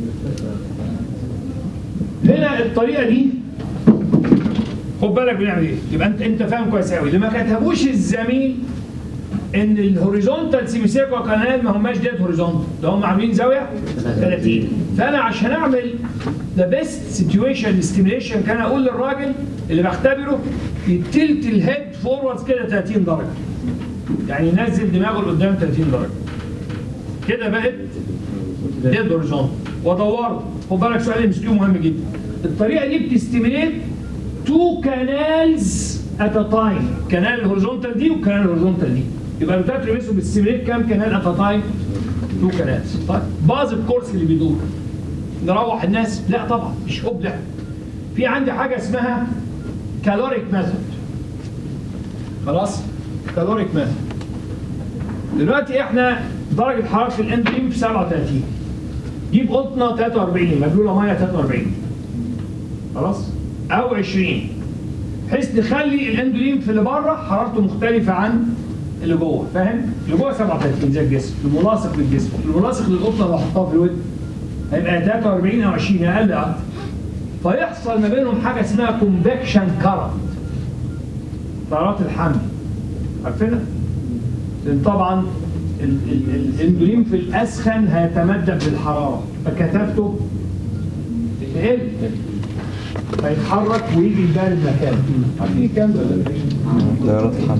هنا الطريقه دي خد بالك بنعمل ايه يبقى انت انت فاهم كويس قوي اللي ما كتبوش الزميل ان الهوريزونتال سيميسيركو كانال ما هماش ديت هوريزونتال ده هم عاملين زاويه 30 فانا عشان اعمل ذا بيست سيتويشن ستيميليشن كان اقول للراجل اللي بختبره يتلت الهيد فورورد كده 30 درجه يعني ينزل دماغه لقدام 30 درجه كده بقت ديد هوريزونتال ودورت خد بالك سؤال ام مهم جدا الطريقه دي بتستيميليت تو كانالز ات ا تايم كانال الهوريزونتال دي وكانال الهوريزونتال دي يبقى الروتاتوري ميثود بتستيميليت كام كانال ات ا تايم تو كانالز طيب باظ الكورس اللي بيدور نروح الناس لا طبعا مش ابدع في عندي حاجه اسمها كالوريك ميثود خلاص كالوريك ميثود دلوقتي احنا درجه حراره الاندريم في 37 جيب قطنه 43 مبلوله ميه 43 خلاص او 20 بحيث نخلي الاندولين في اللي بره حرارته مختلفه عن اللي جوه فاهم؟ اللي جوه 37 زي الجسم الملاصق للجسم الملاصق للقطه لو حطها في الود هيبقى 43 او 20 اقل اكتر فيحصل ما بينهم حاجه اسمها كونفكشن كارنت تيارات الحمل عارفينها؟ لان طبعا ال- ال- الاندولين في الاسخن هيتمدد بالحراره فكثافته تقل فيتحرك ويجي البارد مكانه عارفين الكلام ده ولا إيه؟
طيارات الحمل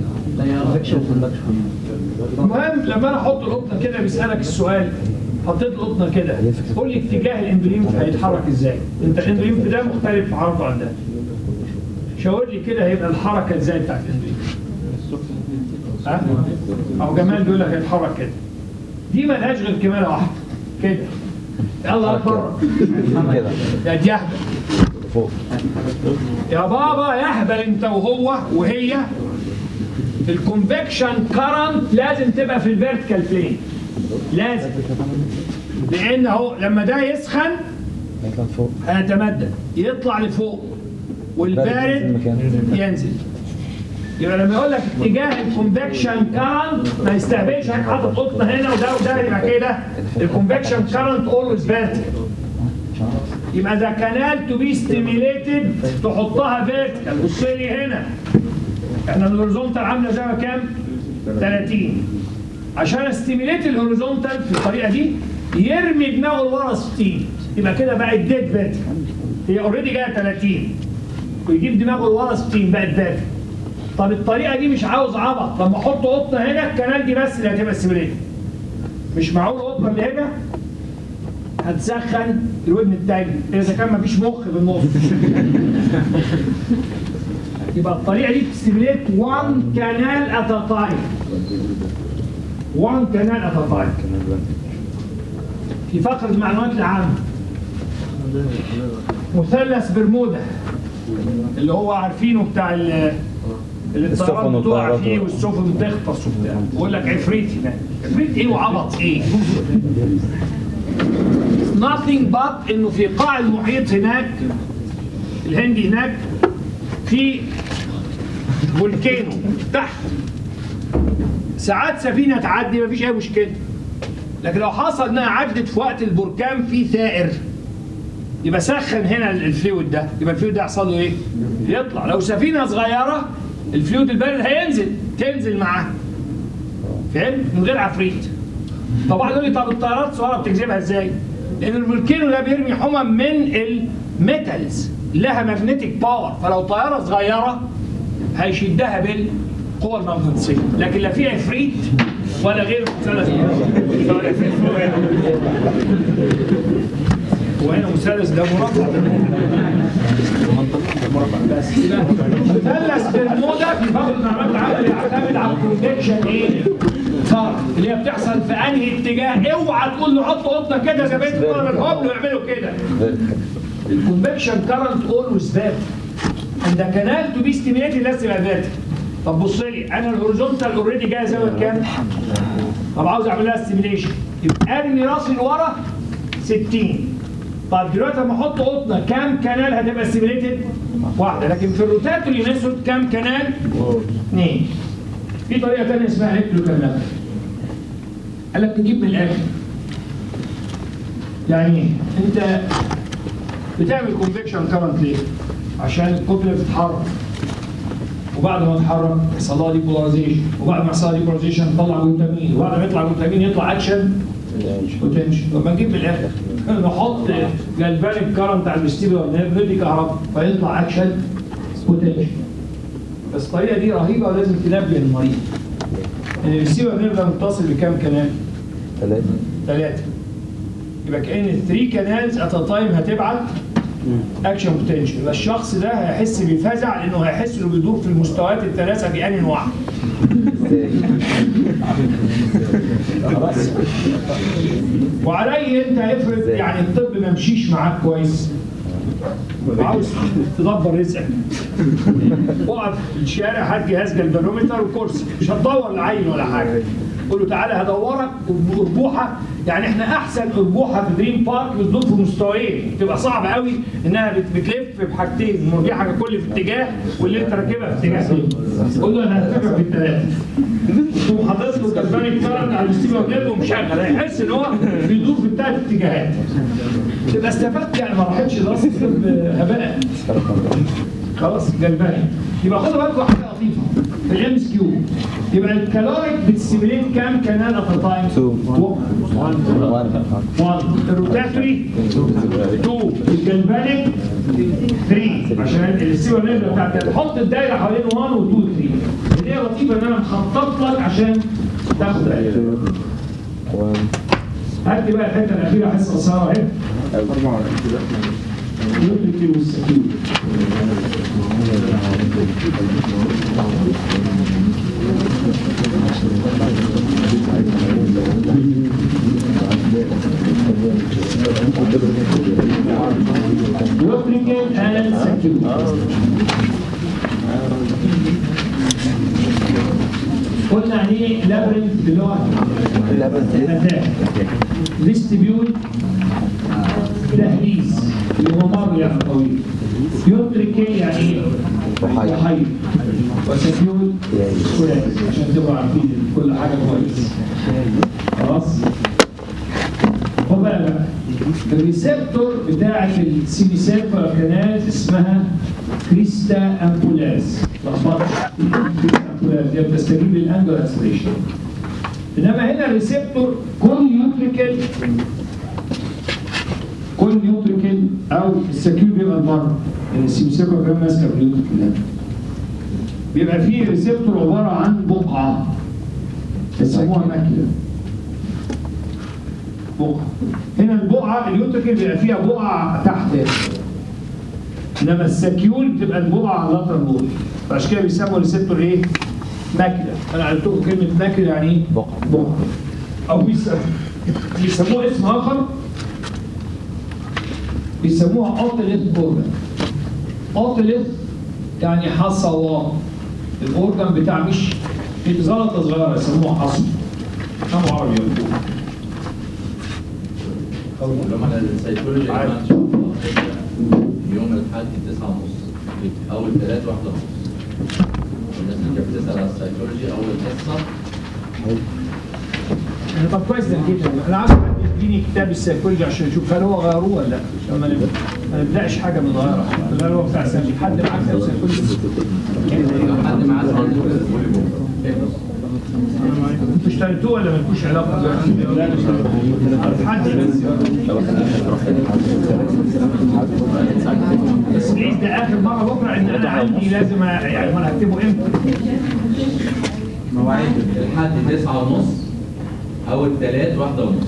المهم لما انا احط القطنه كده بيسالك السؤال حطيت القطنه كده قول لي اتجاه الاندولين هيتحرك ازاي انت الاندولين في ده مختلف في حركته عن ده شاور لي كده هيبقى الحركه ازاي بتاعت الاندولين ها او جمال بيقول لك هيتحرك كده دي ملهاش غير كماله واحده كده يلا اكبر
كده
يا دي اهبل
فوق
يا بابا يهبل انت وهو وهي الكونفكشن كارنت لازم تبقى في الفيرتيكال بلين لازم لان اهو لما ده يسخن
هيطلع فوق
هيتمدد يطلع لفوق والبارد
ينزل مكانه.
ينزل يبقى لما يقول لك اتجاه الكونفكشن كارنت ما يستهبلش هيك حاطط قطنه هنا وده وده يبقى كده الكونفكشن كارنت اولويز فيرتيكال يبقى ذا كانال تو بي ستيميليتد تحطها فيرتيكال بص لي هنا احنا الهوريزونتال عامله زي ما كام 30 عشان استيميليت الهوريزونتال في الطريقه دي يرمي دماغه لورا 60 يبقى كده بقت ديد فيرتيكال هي اوريدي جايه 30 ويجيب دماغه لورا 60 بقت فيرتيكال طب الطريقه دي مش عاوز عبط لما احط قطه هنا الكنال دي بس اللي هتبقى ستيميليتد مش معقول القطه اللي هنا هتسخن الودن التاني اذا كان مفيش مخ في النص يبقى الطريقه دي بتستيميليت 1 كانال ات ا تايم 1 كانال ات ا تايم في فقره المعلومات العامه مثلث برمودا اللي هو عارفينه بتاع ال- اللي
السفن
الطيارات بتقع
والطيارات.
فيه والسفن بتغطس وبتاع بيقول لك عفريت هناك عفريت ايه وعبط ايه nothing but انه في قاع المحيط هناك الهندي هناك في فولكانو تحت ساعات سفينه تعدي مفيش اي مشكله لكن لو حصل انها عدت في وقت البركان في ثائر يبقى سخن هنا الفلويد ده يبقى الفلويد ده يحصل له ايه؟ يطلع لو سفينه صغيره الفلويد البارد هينزل تنزل معاه فهمت؟ من غير عفريت طبعا يقول لي طب الطيارات الصغيره بتجذبها ازاي؟ لان الفولكانو ده بيرمي حمم من الميتالز لها ماجنتيك باور فلو طياره صغيره هيشدها بالقوه المغناطيسيه لكن لا في عفريت ولا غير مثلث ولا عفريت فوق هنا. وهنا مثلث ده مربع بس مثلث برمودا في فضل النعمات العمل يعتمد على الكونفكشن ايه؟ كارت اللي هي بتحصل في انهي اتجاه اوعى تقول له حط قطه كده زي بنت طلب الهبل ويعملوا كده الكونفكشن كارنت اولويز فات عند كانال تو بي ستيميليتد لازم يبقى فات طب بص لي انا الهوريزونتال اوريدي جاي زاويه كام؟ طب عاوز اعمل لها ستيميليشن يبقى ارمي راسي لورا 60 طب دلوقتي لما احط قطنه كام كانال هتبقى ستيميليتد؟ واحده لكن في الروتاتوري ميثود كام كانال؟ اثنين في طريقه ثانيه اسمها الكترو كانال قال لك تجيب من الاخر يعني إيه؟ انت بتعمل كونفكشن كارنت ليه؟ عشان الكتله بتتحرك وبعد ما تتحرك يحصل لها ديبولاريزيشن وبعد ما يحصل لها ديبولاريزيشن تطلع جلوتامين وبعد ما يطلع جلوتامين يطلع اكشن بوتنشال طب ما نجيب من الاخر نحط جالفانيك كارنت على الفيستيبولار نيرف ندي كهرباء فيطلع اكشن بوتنشال بس الطريقه دي رهيبه ولازم تنبه المريض ان الفيستيبولار نيرف ده متصل بكام كنال؟
ثلاثة
ثلاثه يبقى كان الثري كانالز ات تايم هتبعت اكشن بوتنشال يبقى الشخص ده هيحس بفزع لانه هيحس انه بيدور في المستويات الثلاثه في ان واحد وعلي انت افرض يعني الطب ما مشيش معاك كويس عاوز تدبر رزقك وقف في الشارع هات جهاز جلفانومتر وكرسي مش هتدور لعين ولا حاجه قول له تعالى هدورك باربوحه يعني احنا احسن اربوحه في دريم بارك بتدور في مستويين بتبقى صعب قوي انها بت- بتلف بحاجتين المرجحه كل في اتجاه واللي انت راكبها في اتجاه تاني قول له انا هركبك في الثلاثه تقوم حاطط له كربانيك كارت على الستيبر وجايبه ومشغل هيحس ان هو بيدور في الثلاث اتجاهات تبقى استفدت يعني ما راحتش دراسه الطب هباء خلاص جلباني يبقى خدوا بالكم حاجه لطيفه في الام اس كيو يبقى الكالوريك بتستيميليت كام كانال ات تايم؟
Two.
1 الروتاتوري 2 الجلبانيك 3 عشان السيوه نيرف بتاعت حط الدايره حوالين 1 و 2 و 3 هي لطيفه ان انا مخطط لك عشان تاخد بالك. هات لي بقى الحته الاخيره حصه قصيره اهي يدرك والسكين Lubricant and secure. قلنا يعني ايه لابرنت بلغه الاتاك فيستبيول تهليس الممر يعني طويل يدرك يعني ايه؟
بحيرة.
بحيرة وسكيول كويس عشان تبقوا عارفين كل حاجه كويس خلاص خد بالك الريسبتور بتاعت السيمي سيركولار كانال اسمها كريستا امبولاز لخبطش كريستا امبولاز هي بتستجيب للانجل اسبريشن انما هنا الريسبتور كل يوتريكال كل يوتريكال او السكيول بيبقى بره يعني السيمي سيركولار كانال ماسكه في اليوتريكال هنا بيبقى فيه ريسبتور عباره عن بقعه يسموها ماكله بقعه هنا البقعه اليوتريكال بيبقى فيها بقعه تحت انما السكيول بتبقى البقعه على اللاترال وول فعشان كده بيسموا الريسبتور ايه؟ ماكله انا قلت لكم كلمه ماكله يعني ايه؟
بقعة.
بقعه او بيسموه بيسموه اسم اخر بيسموها اوتليت اورجان اوتليت يعني حصوات الاورجان بتاع مش زلطه صغيره يسموها حصو كم عربي يقول
لما السيكولوجي
عارف.
كمان ان شاء الله يوم الاحد تسعة ونص اول ثلاث واحدة ونص الناس اللي كانت بتسأل على السيكولوجي اول حصة
طب كويس ده كده انا عاوز حد يديني كتاب السيكولوجي عشان اشوف هل هو غيروه ولا لا عشان ما نب- ما نبداش حاجه من غيرها هل هو بتاع سيكولوجي حد معاه كتاب سيكولوجي
حد معاه
انتوا اشتريتوه ولا مالكوش علاقه حد بس العيد ده اخر مره بكره ان انا عندي لازم أ- يعني ما انا هكتبه امتى
مواعيد الحد تسعة ونص اول ثلاث واحدة ونص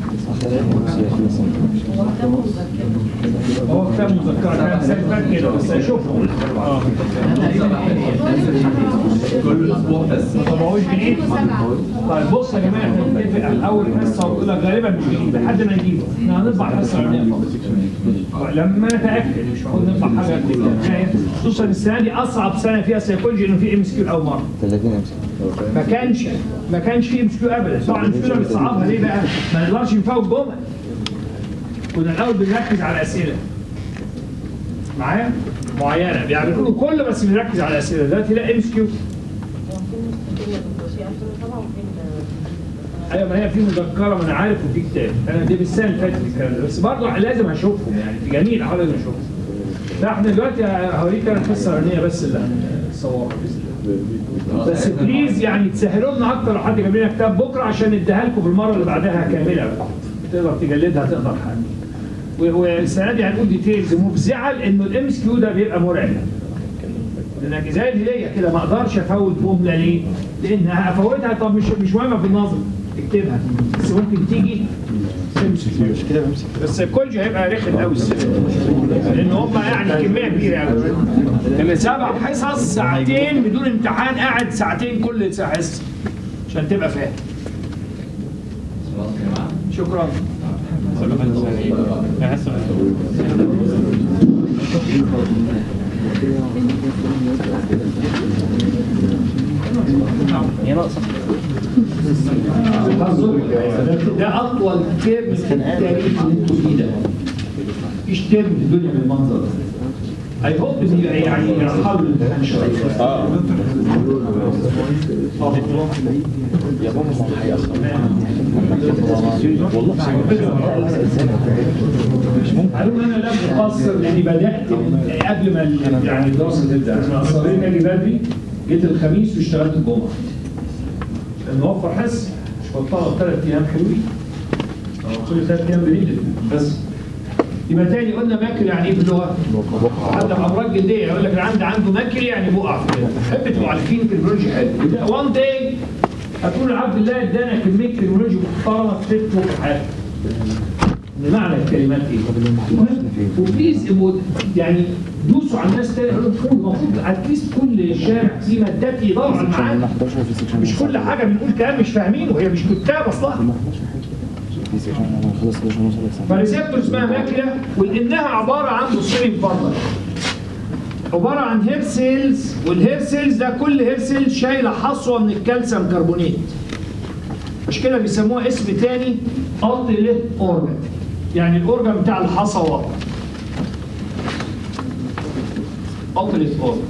هو كتاب مذكره كان سايبان كده بس اشوفه اه
كل اسبوع حصة
طب هو جديد طيب بص يا جماعه احنا نتفق على اول حصه ويقول لك غالبا مش جديد لحد ما نجيبه احنا هنطبع حصه علميه فقط لما نتاكد مش معقول نطبع حاجه قد كده خصوصا السنه دي اصعب سنه فيها سيكولوجي انه في ام اس كيو لاول مره
30 امسك
ما كانش ما كانش في ام اس كيو ابدا طبعا الام اس كيو بتصعبها ليه بقى؟ ما نقدرش نفوت جمل كنا الاول بنركز على الاسئله معايا؟ معينه يعني بيكونوا كله بس بنركز على الاسئله دلوقتي لا ام اس كيو ايوه ما هي في مذكره ما انا عارف وفي كتاب انا دي بالسنه اللي فاتت الكلام ده بس برضه لازم اشوفهم يعني في جميع الاحوال لازم اشوفهم فاحنا دلوقتي هوريك انا الحصه الاولانيه بس اللي هنصورها باذن الله بس بليز يعني تسهلوا لنا اكتر لو حد جاب لنا كتاب بكره عشان نديها لكم بالمره اللي بعدها كامله بقى تقدر تجلدها تقدر حاجه و- والسنه دي هنقول ديتيلز مفزعه لانه الام اس كيو ده بيبقى مرعب لانك زي الهديه كده ما اقدرش افوت جمله ليه؟ لان هفوتها طب مش مش مهمه في النظر اكتبها بس ممكن تيجي
مش كده بمسك
بس الكولج هيبقى رخم قوي السنه لان هم يعني كميه كبيره قوي لما سبع حصص ساعتين بدون امتحان قاعد ساعتين كل ساعه حصه عشان تبقى فاهم
خلاص يا جماعة
شكرا
هي ناقصه
ده اطول ترم في التاريخ اللي انتوا فيه ده مفيش ترم في الدنيا بالمنظر ده اي هوب ان يعني يرحلوا الامتحان شويه
اه يا بابا ما هيأخر والله مش ممكن
قالوا انا لم اقصر لاني بدات من قبل ما ال- يعني الدراسه تبدا انا اصريت اجي بدري جيت الخميس واشتغلت الجمعه لان اوفر حس مش بطلع ثلاث ايام حلوين أو كل ثلاث ايام بريد بس يبقى تاني قلنا ماكل يعني ايه باللغه؟ حد امراض جلديه يقول لك العند عنده ماكل يعني بقع في كده تحب تبقوا عارفين كلمولوجي حلو وان داي هتقول عبد الله ادانا كميه كلمولوجي محترمه تفيدكم في حياتك ان معنى الكلمات ايه؟ وبليز يعني دوسوا على الناس تاني قالوا لهم المفروض اتليست كل شارع فيه مادات يدور على المعاني
11 في سكشن
مش كل حاجه بنقول كلام مش فاهمينه وهي مش كتاب اصلا
في سكشن انا خلص 11 ونص ولا ساعه
فريسبتور اسمها ماكله ولانها عباره عن بصين فضل عباره عن هير سيلز والهير سيلز ده كل هير سيل شايله حصوه من الكالسيوم كربونات مش كده بيسموها اسم تاني اوتيليت اورجان يعني الاورجان بتاع الحصوات اوتيليت اورجان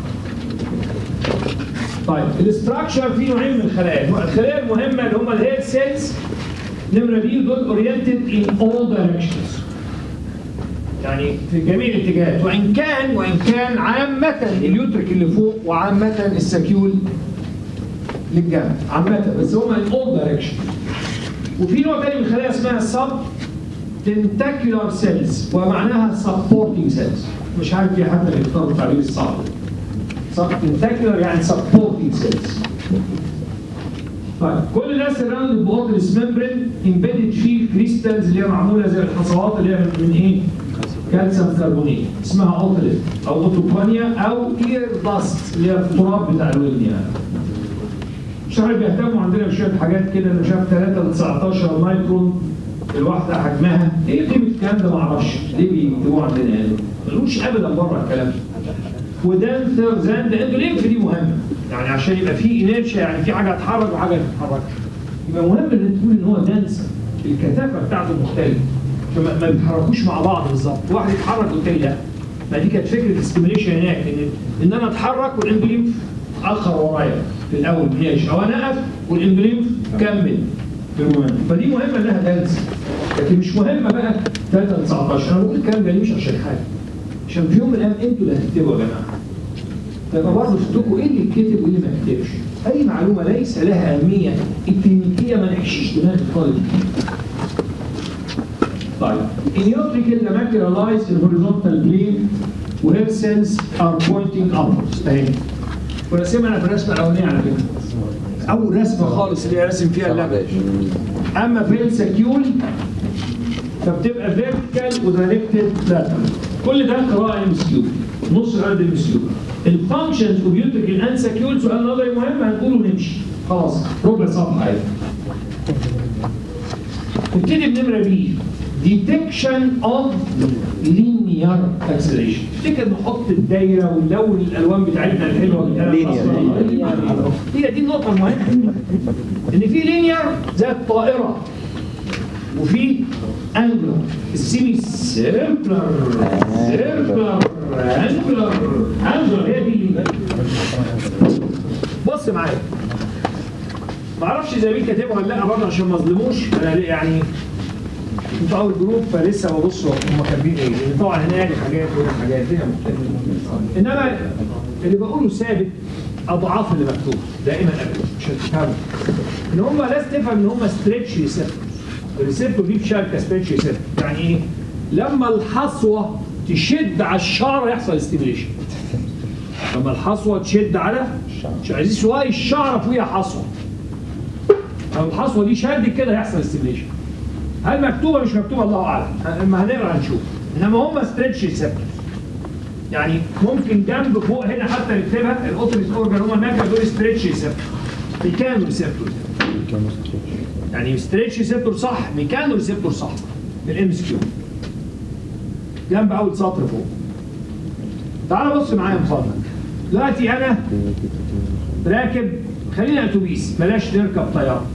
طيب الاستراكشر فيه نوعين من الخلايا الخلايا المهمه اللي هم الهير سيلز نمره بي دول اورينتد ان اول دايركشنز يعني في جميع الاتجاهات وان كان وان كان عامه اليوتريك اللي فوق وعامه السكيول للجنب عامه بس هم ان اول دايركشن وفي نوع تاني من الخلايا اسمها سب تنتاكيولار سيلز ومعناها سبورتنج سيلز مش عارف ليه حتى بيختاروا التعبير الصعب سب تنتاكيولار يعني سبورتنج سيلز طيب كل ده سراوند بوتلس ممبرين امبيدد فيه كريستالز اللي هي معموله زي الحصوات اللي هي من, من ايه؟ كالسيوم كربونات اسمها اوتلت او اوتوبانيا او اير داست اللي هي التراب بتاع الودن يعني. مش عارف بيهتموا عندنا بشويه حاجات كده انا شايف 3 ل 19 مايكرون الواحده حجمها ايه قيمه الكلام ده ما اعرفش ليه بيكتبوه عندنا يعني ملوش ابدا بره الكلام ده ودانثر زاند اندوليمف دي مهمه يعني عشان يبقى في انيرشيا يعني في حاجه تتحرك وحاجه ما تتحركش يبقى مهم ان تقول ان هو دانسر الكثافه بتاعته مختلفه فما ما بيتحركوش مع بعض بالظبط واحد يتحرك والتاني لا ما دي كانت فكره الستيميليشن هناك ان ان انا اتحرك والامبليم اخر ورايا في الاول ماشي او انا اقف والامبليم كمل في المهم فدي مهمه انها تنسى لكن مش مهمه بقى 3 19 انا بقول الكلام ده ليه مش عشان حاجه عشان في يوم من الايام انتوا اللي هتكتبوا يا جماعه فيبقى برضه تكتبوا ايه اللي يتكتب وايه اللي ما يتكتبش اي معلومه ليس لها اهميه الكلينيكيه ما نحشيش دماغ الطالب طيب النيوتريكال لما كيرالايز الهوريزونتال بلين وهير سيلز ار بوينتنج ابورز اهي ورسمها انا في الرسمه الاولانيه على فكره اول رسمه خالص اللي هي راسم فيها اللبن اما في السكيول فبتبقى فيرتيكال ودايركتد لاترال كل ده قراءه ام كيو نص قد ام كيو الفانكشنز اوف يوتريكال اند سكيول سؤال نظري مهم هنقوله ونمشي خلاص ربع صفحه اهي نبتدي بنمره بي detection of linear acceleration تفتكر نحط الدايره ونلون الالوان بتاعتنا الحلوه بالقلم الأصفر؟ هي دي النقطه المهمه ان في لينير زي الطائره وفي انجلر السيمي سيركلر سيركلر انجلر انجلر هي دي اللينير بص معايا ما اعرفش اذا مين كاتبها ولا لا برضه عشان ما اظلموش انا ليه يعني انتوا اول جروب فلسه ببص هم كاتبين ايه لان طبعا هنا لي حاجات وهنا حاجات الدنيا مختلفه انما اللي بقوله ثابت اضعاف اللي مكتوب دائما ابدا مش هتفهموا ان هم لازم تفهم ان هم ستريتش ريسبتور الريسبتور دي بشبكه ستريتش ريسبتور يعني ايه؟ لما الحصوه تشد على الشعر يحصل ستيميليشن لما الحصوه تشد على عايزين شويه الشعر فيها حصوه لو الحصوه دي شدت كده يحصل ستيميليشن هل مكتوبه مش مكتوبه الله اعلم اما هنقرا هنشوف انما هم ستريتش ريسبتور يعني ممكن جنب فوق هنا حتى نكتبها الاوتريس اورجان هم هناك دول ستريتش ريسبتور ميكانو ريسبتور يعني ستريتش ريسبتور صح ميكانو ريسبتور صح بالام اس كيو جنب اول سطر فوق تعال بص معايا من فضلك دلوقتي انا راكب خلينا اتوبيس بلاش نركب طياره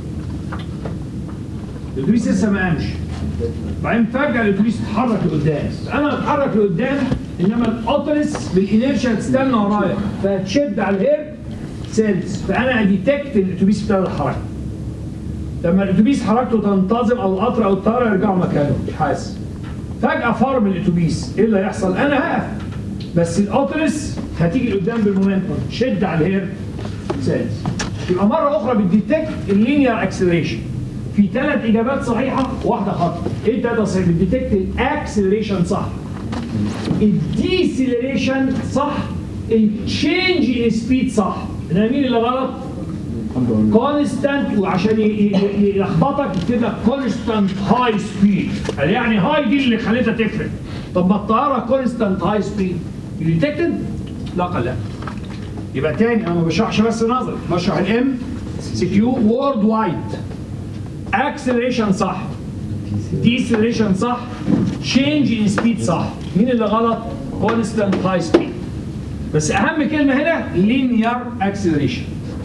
الاتوبيس لسه ما قامش بعدين فجاه الاتوبيس اتحرك لقدام انا اتحرك لقدام انما الاوترس بالانيرشيا تستنى ورايا فهتشد على الهير سيلز فانا اديتكت الاتوبيس ابتدى الحركه لما الاتوبيس حركته تنتظم او القطر او الطياره يرجعوا مكانهم مش حاسس فجاه فرم الاتوبيس ايه اللي هيحصل انا هقف بس الاوترس هتيجي لقدام بالمومنتوم شد على الهير سيلز يبقى مره اخرى بتديتكت اللينير اكسلريشن في ثلاث اجابات صحيحه واحده خطا ايه الثلاثه صحيحه بتديتكت الاكسلريشن صح الديسلريشن صح التشينج ان سبيد صح انما مين اللي غلط كونستانت وعشان ي- ي- ي- يلخبطك يكتب لك كونستانت هاي سبيد يعني هاي دي اللي خليتها تفرق طب ما الطياره كونستانت هاي سبيد ديتكتد لا قال لا يبقى تاني انا ما بشرحش بس نظري بشرح الام سي كيو وورد وايد اكسلريشن صح ديسلريشن صح تشينج ان سبيد صح مين اللي غلط كونستانت هاي سبيد بس اهم كلمه هنا لينير اكسلريشن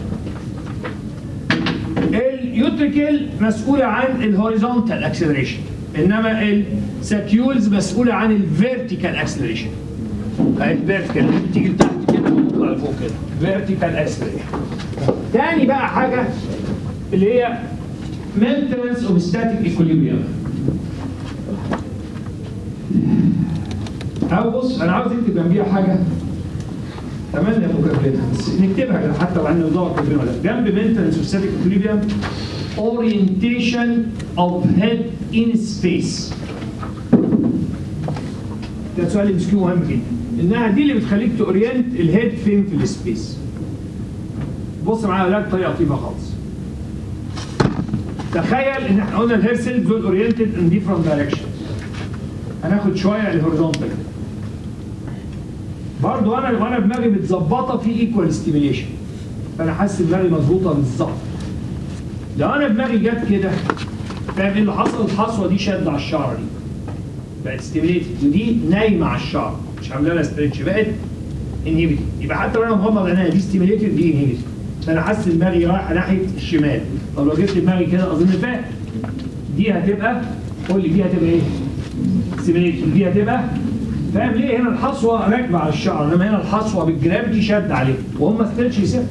اليوتريكال مسؤوله عن الهوريزونتال اكسلريشن انما الساكيولز مسؤوله عن الفيرتيكال اكسلريشن الفيرتيكال اللي بتيجي لتحت كده وتطلع لفوق كده فيرتيكال اكسلريشن تاني بقى حاجه اللي هي maintenance of static equilibrium او بص انا عاوز اكتب جنبيها حاجه اتمنى مكافئتها بس نكتبها كده حتى وعن ندور كاتبين ولا لا. جنب maintenance of static equilibrium orientation of head in space ده سؤال مسكين مهم جدا انها دي اللي بتخليك تورينت الهيد فين في السبيس بص معايا ولا بطريقه لطيفه خالص تخيل ان احنا قلنا الهير سيلز دول اورينتد ان ديفرنت دايركشن هناخد شويه الهوريزونتال برضه انا وانا دماغي متظبطه في ايكوال ستيميليشن فانا حاسس دماغي مظبوطه بالظبط لو انا دماغي جت كده فاهم ايه اللي حصل الحصوه دي شد على الشعر دي بقت ستيميليتد ودي نايمه على الشعر مش عامله لها ستريتش بقت انهيبيتد يبقى حتى لو انا مغمض عينيا دي ستيميليتد دي انهيبيتد فانا حاسس دماغي رايحه ناحيه الشمال طب لو جبت دماغي كده اظن فاهم دي هتبقى قول لي دي هتبقى ايه؟ ستيميليشن دي هتبقى فاهم ليه هنا الحصوه راكبه على الشعر انما هنا الحصوه بالجرافيتي شد عليه وهم ستيلش يسيبوا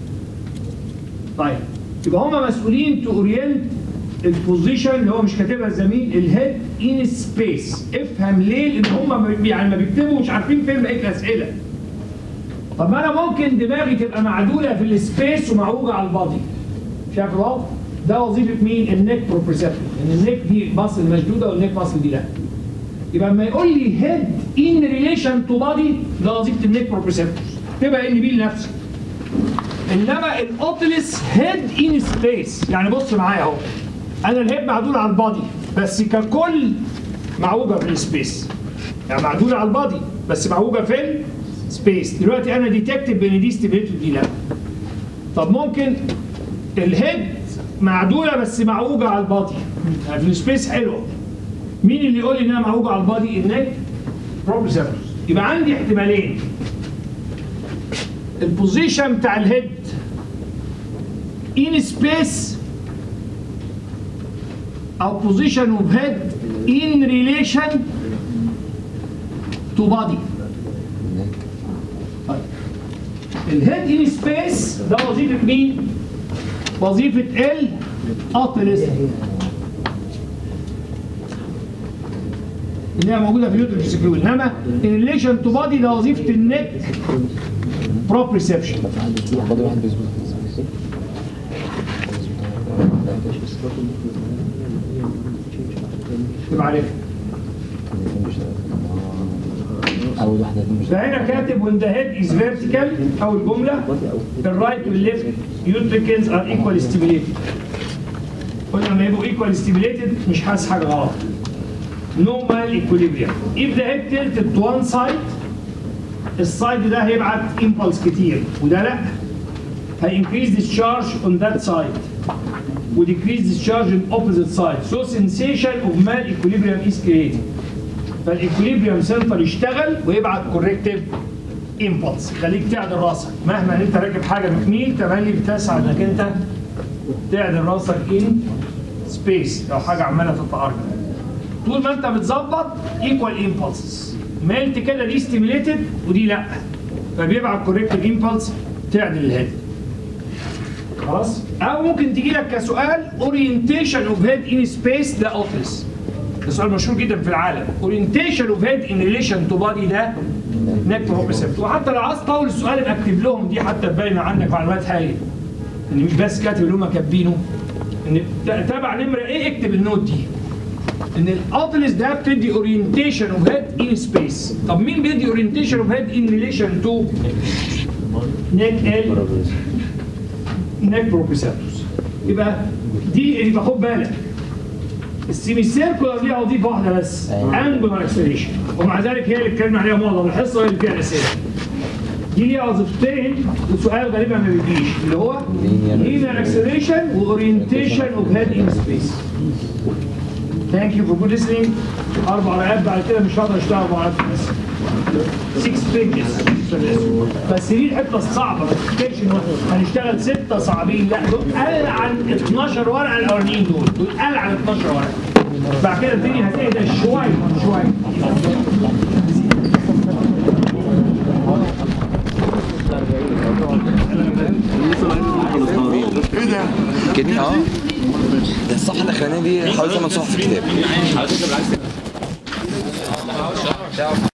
طيب يبقى هم مسؤولين تو اورينت البوزيشن اللي هو مش كاتبها الزميل الهيد ان سبيس افهم ليه لان هم يعني ما بيكتبوا مش عارفين فين بقيه الاسئله طب ما انا ممكن دماغي تبقى معدوله في السبيس ومعوجه على البادي شايف الوضع ده وظيفه مين النيك بروبريسبتور ان النيك دي ماسل مشدوده والنيك ماسل دي لا يبقى لما يقول لي هيد ان ريليشن تو بادي ده وظيفه النيك بروبريسبتور تبقى ان بي لنفسك انما الاوتلس هيد ان سبيس يعني بص معايا اهو انا الهيد معدول على البادي بس ككل معوجه في السبيس يعني معدوله على البادي بس معوجه في السبيس دلوقتي انا ديتكتيف بين دي ستيبيليتد ودي لا طب ممكن الهيد معدوله بس معوجه على البادي يعني في السبيس حلوه مين اللي يقول لي انها معوجه على البادي النك بروبريسبتورز يبقى عندي احتمالين البوزيشن بتاع الهيد in space او position of head in relation to body طيب. الهيد in space ده وظيفة مين؟ وظيفة ال اتلس اللي هي موجودة في اليوتريك سكرول انما in relation to body ده وظيفة النك بروبريسبشن
بادي واحد بيظبط
تبقى عارفها
اول واحده دي مش
فهنا كاتب when the head is vertical أول جملة the right والleft utricles are equally stimulated قلنا لما يبقوا equally stimulated مش حاسس حاجة غلط normal equilibrium if the head tilted to one side السايد ده هيبعت impulse كتير وده لا هي increase discharge on that side و decrease discharge on opposite side so sensation of mal equilibrium is created فالاكوليبريم سنتر يشتغل ويبعت كوركتيف امبلس خليك تعدل راسك مهما انت راكب حاجه بتميل تملي بتسعى انك انت تعدل راسك ان سبيس لو حاجه عماله تتعرض طول ما انت بتظبط ايكوال امبلسز مالت كده دي ستيميليتد ودي لا فبيبعت كوركتيف امبلس تعدل الهيد خلاص او ممكن تجي لك كسؤال اورينتيشن اوف هيد ان سبيس ده اوفيس ده سؤال مشهور جدا في العالم اورينتيشن اوف هيد ان ريليشن تو بادي ده نيك بروبريسبت وحتى لو عايز تطول السؤال يبقى اكتب لهم دي حتى تبين عنك معلومات هايله ان مش بس كاتب اللي هم كاتبينه ان ت- تبع نمره ايه اكتب النوت دي ان الاوتلس ده بتدي اورينتيشن اوف هيد ان سبيس طب مين بيدي اورينتيشن اوف هيد ان ريليشن تو نيك ال نيك بروبريسبتورز يبقى دي يبقى خد بالك السيمي سيركولار ليها وظيفه واحده بس انجولار اكسلريشن ومع ذلك هي اللي اتكلمنا عليها معظم الحصه وهي اللي فيها الاسئله دي ليها وظيفتين وسؤال غالبا ما بيجيش اللي هو لينير اكسلريشن واورينتيشن اوف هيد ان سبيس ثانك يو فور جود listening اربع رقات بعد كده مش هقدر اشتغل اربع رقات بس 6 بيجز بس دي الحته الصعبه ما تفتكرش ان هنشتغل سته صعبين لا دول قل عن 12 ورقه الاولانيين دول دول قل عن 12 ورقه بعد كده الدنيا هتهدى شويه شويه
كده اه ده الصفحه الاخرانيه دي حوالي 8 صفح في الكتاب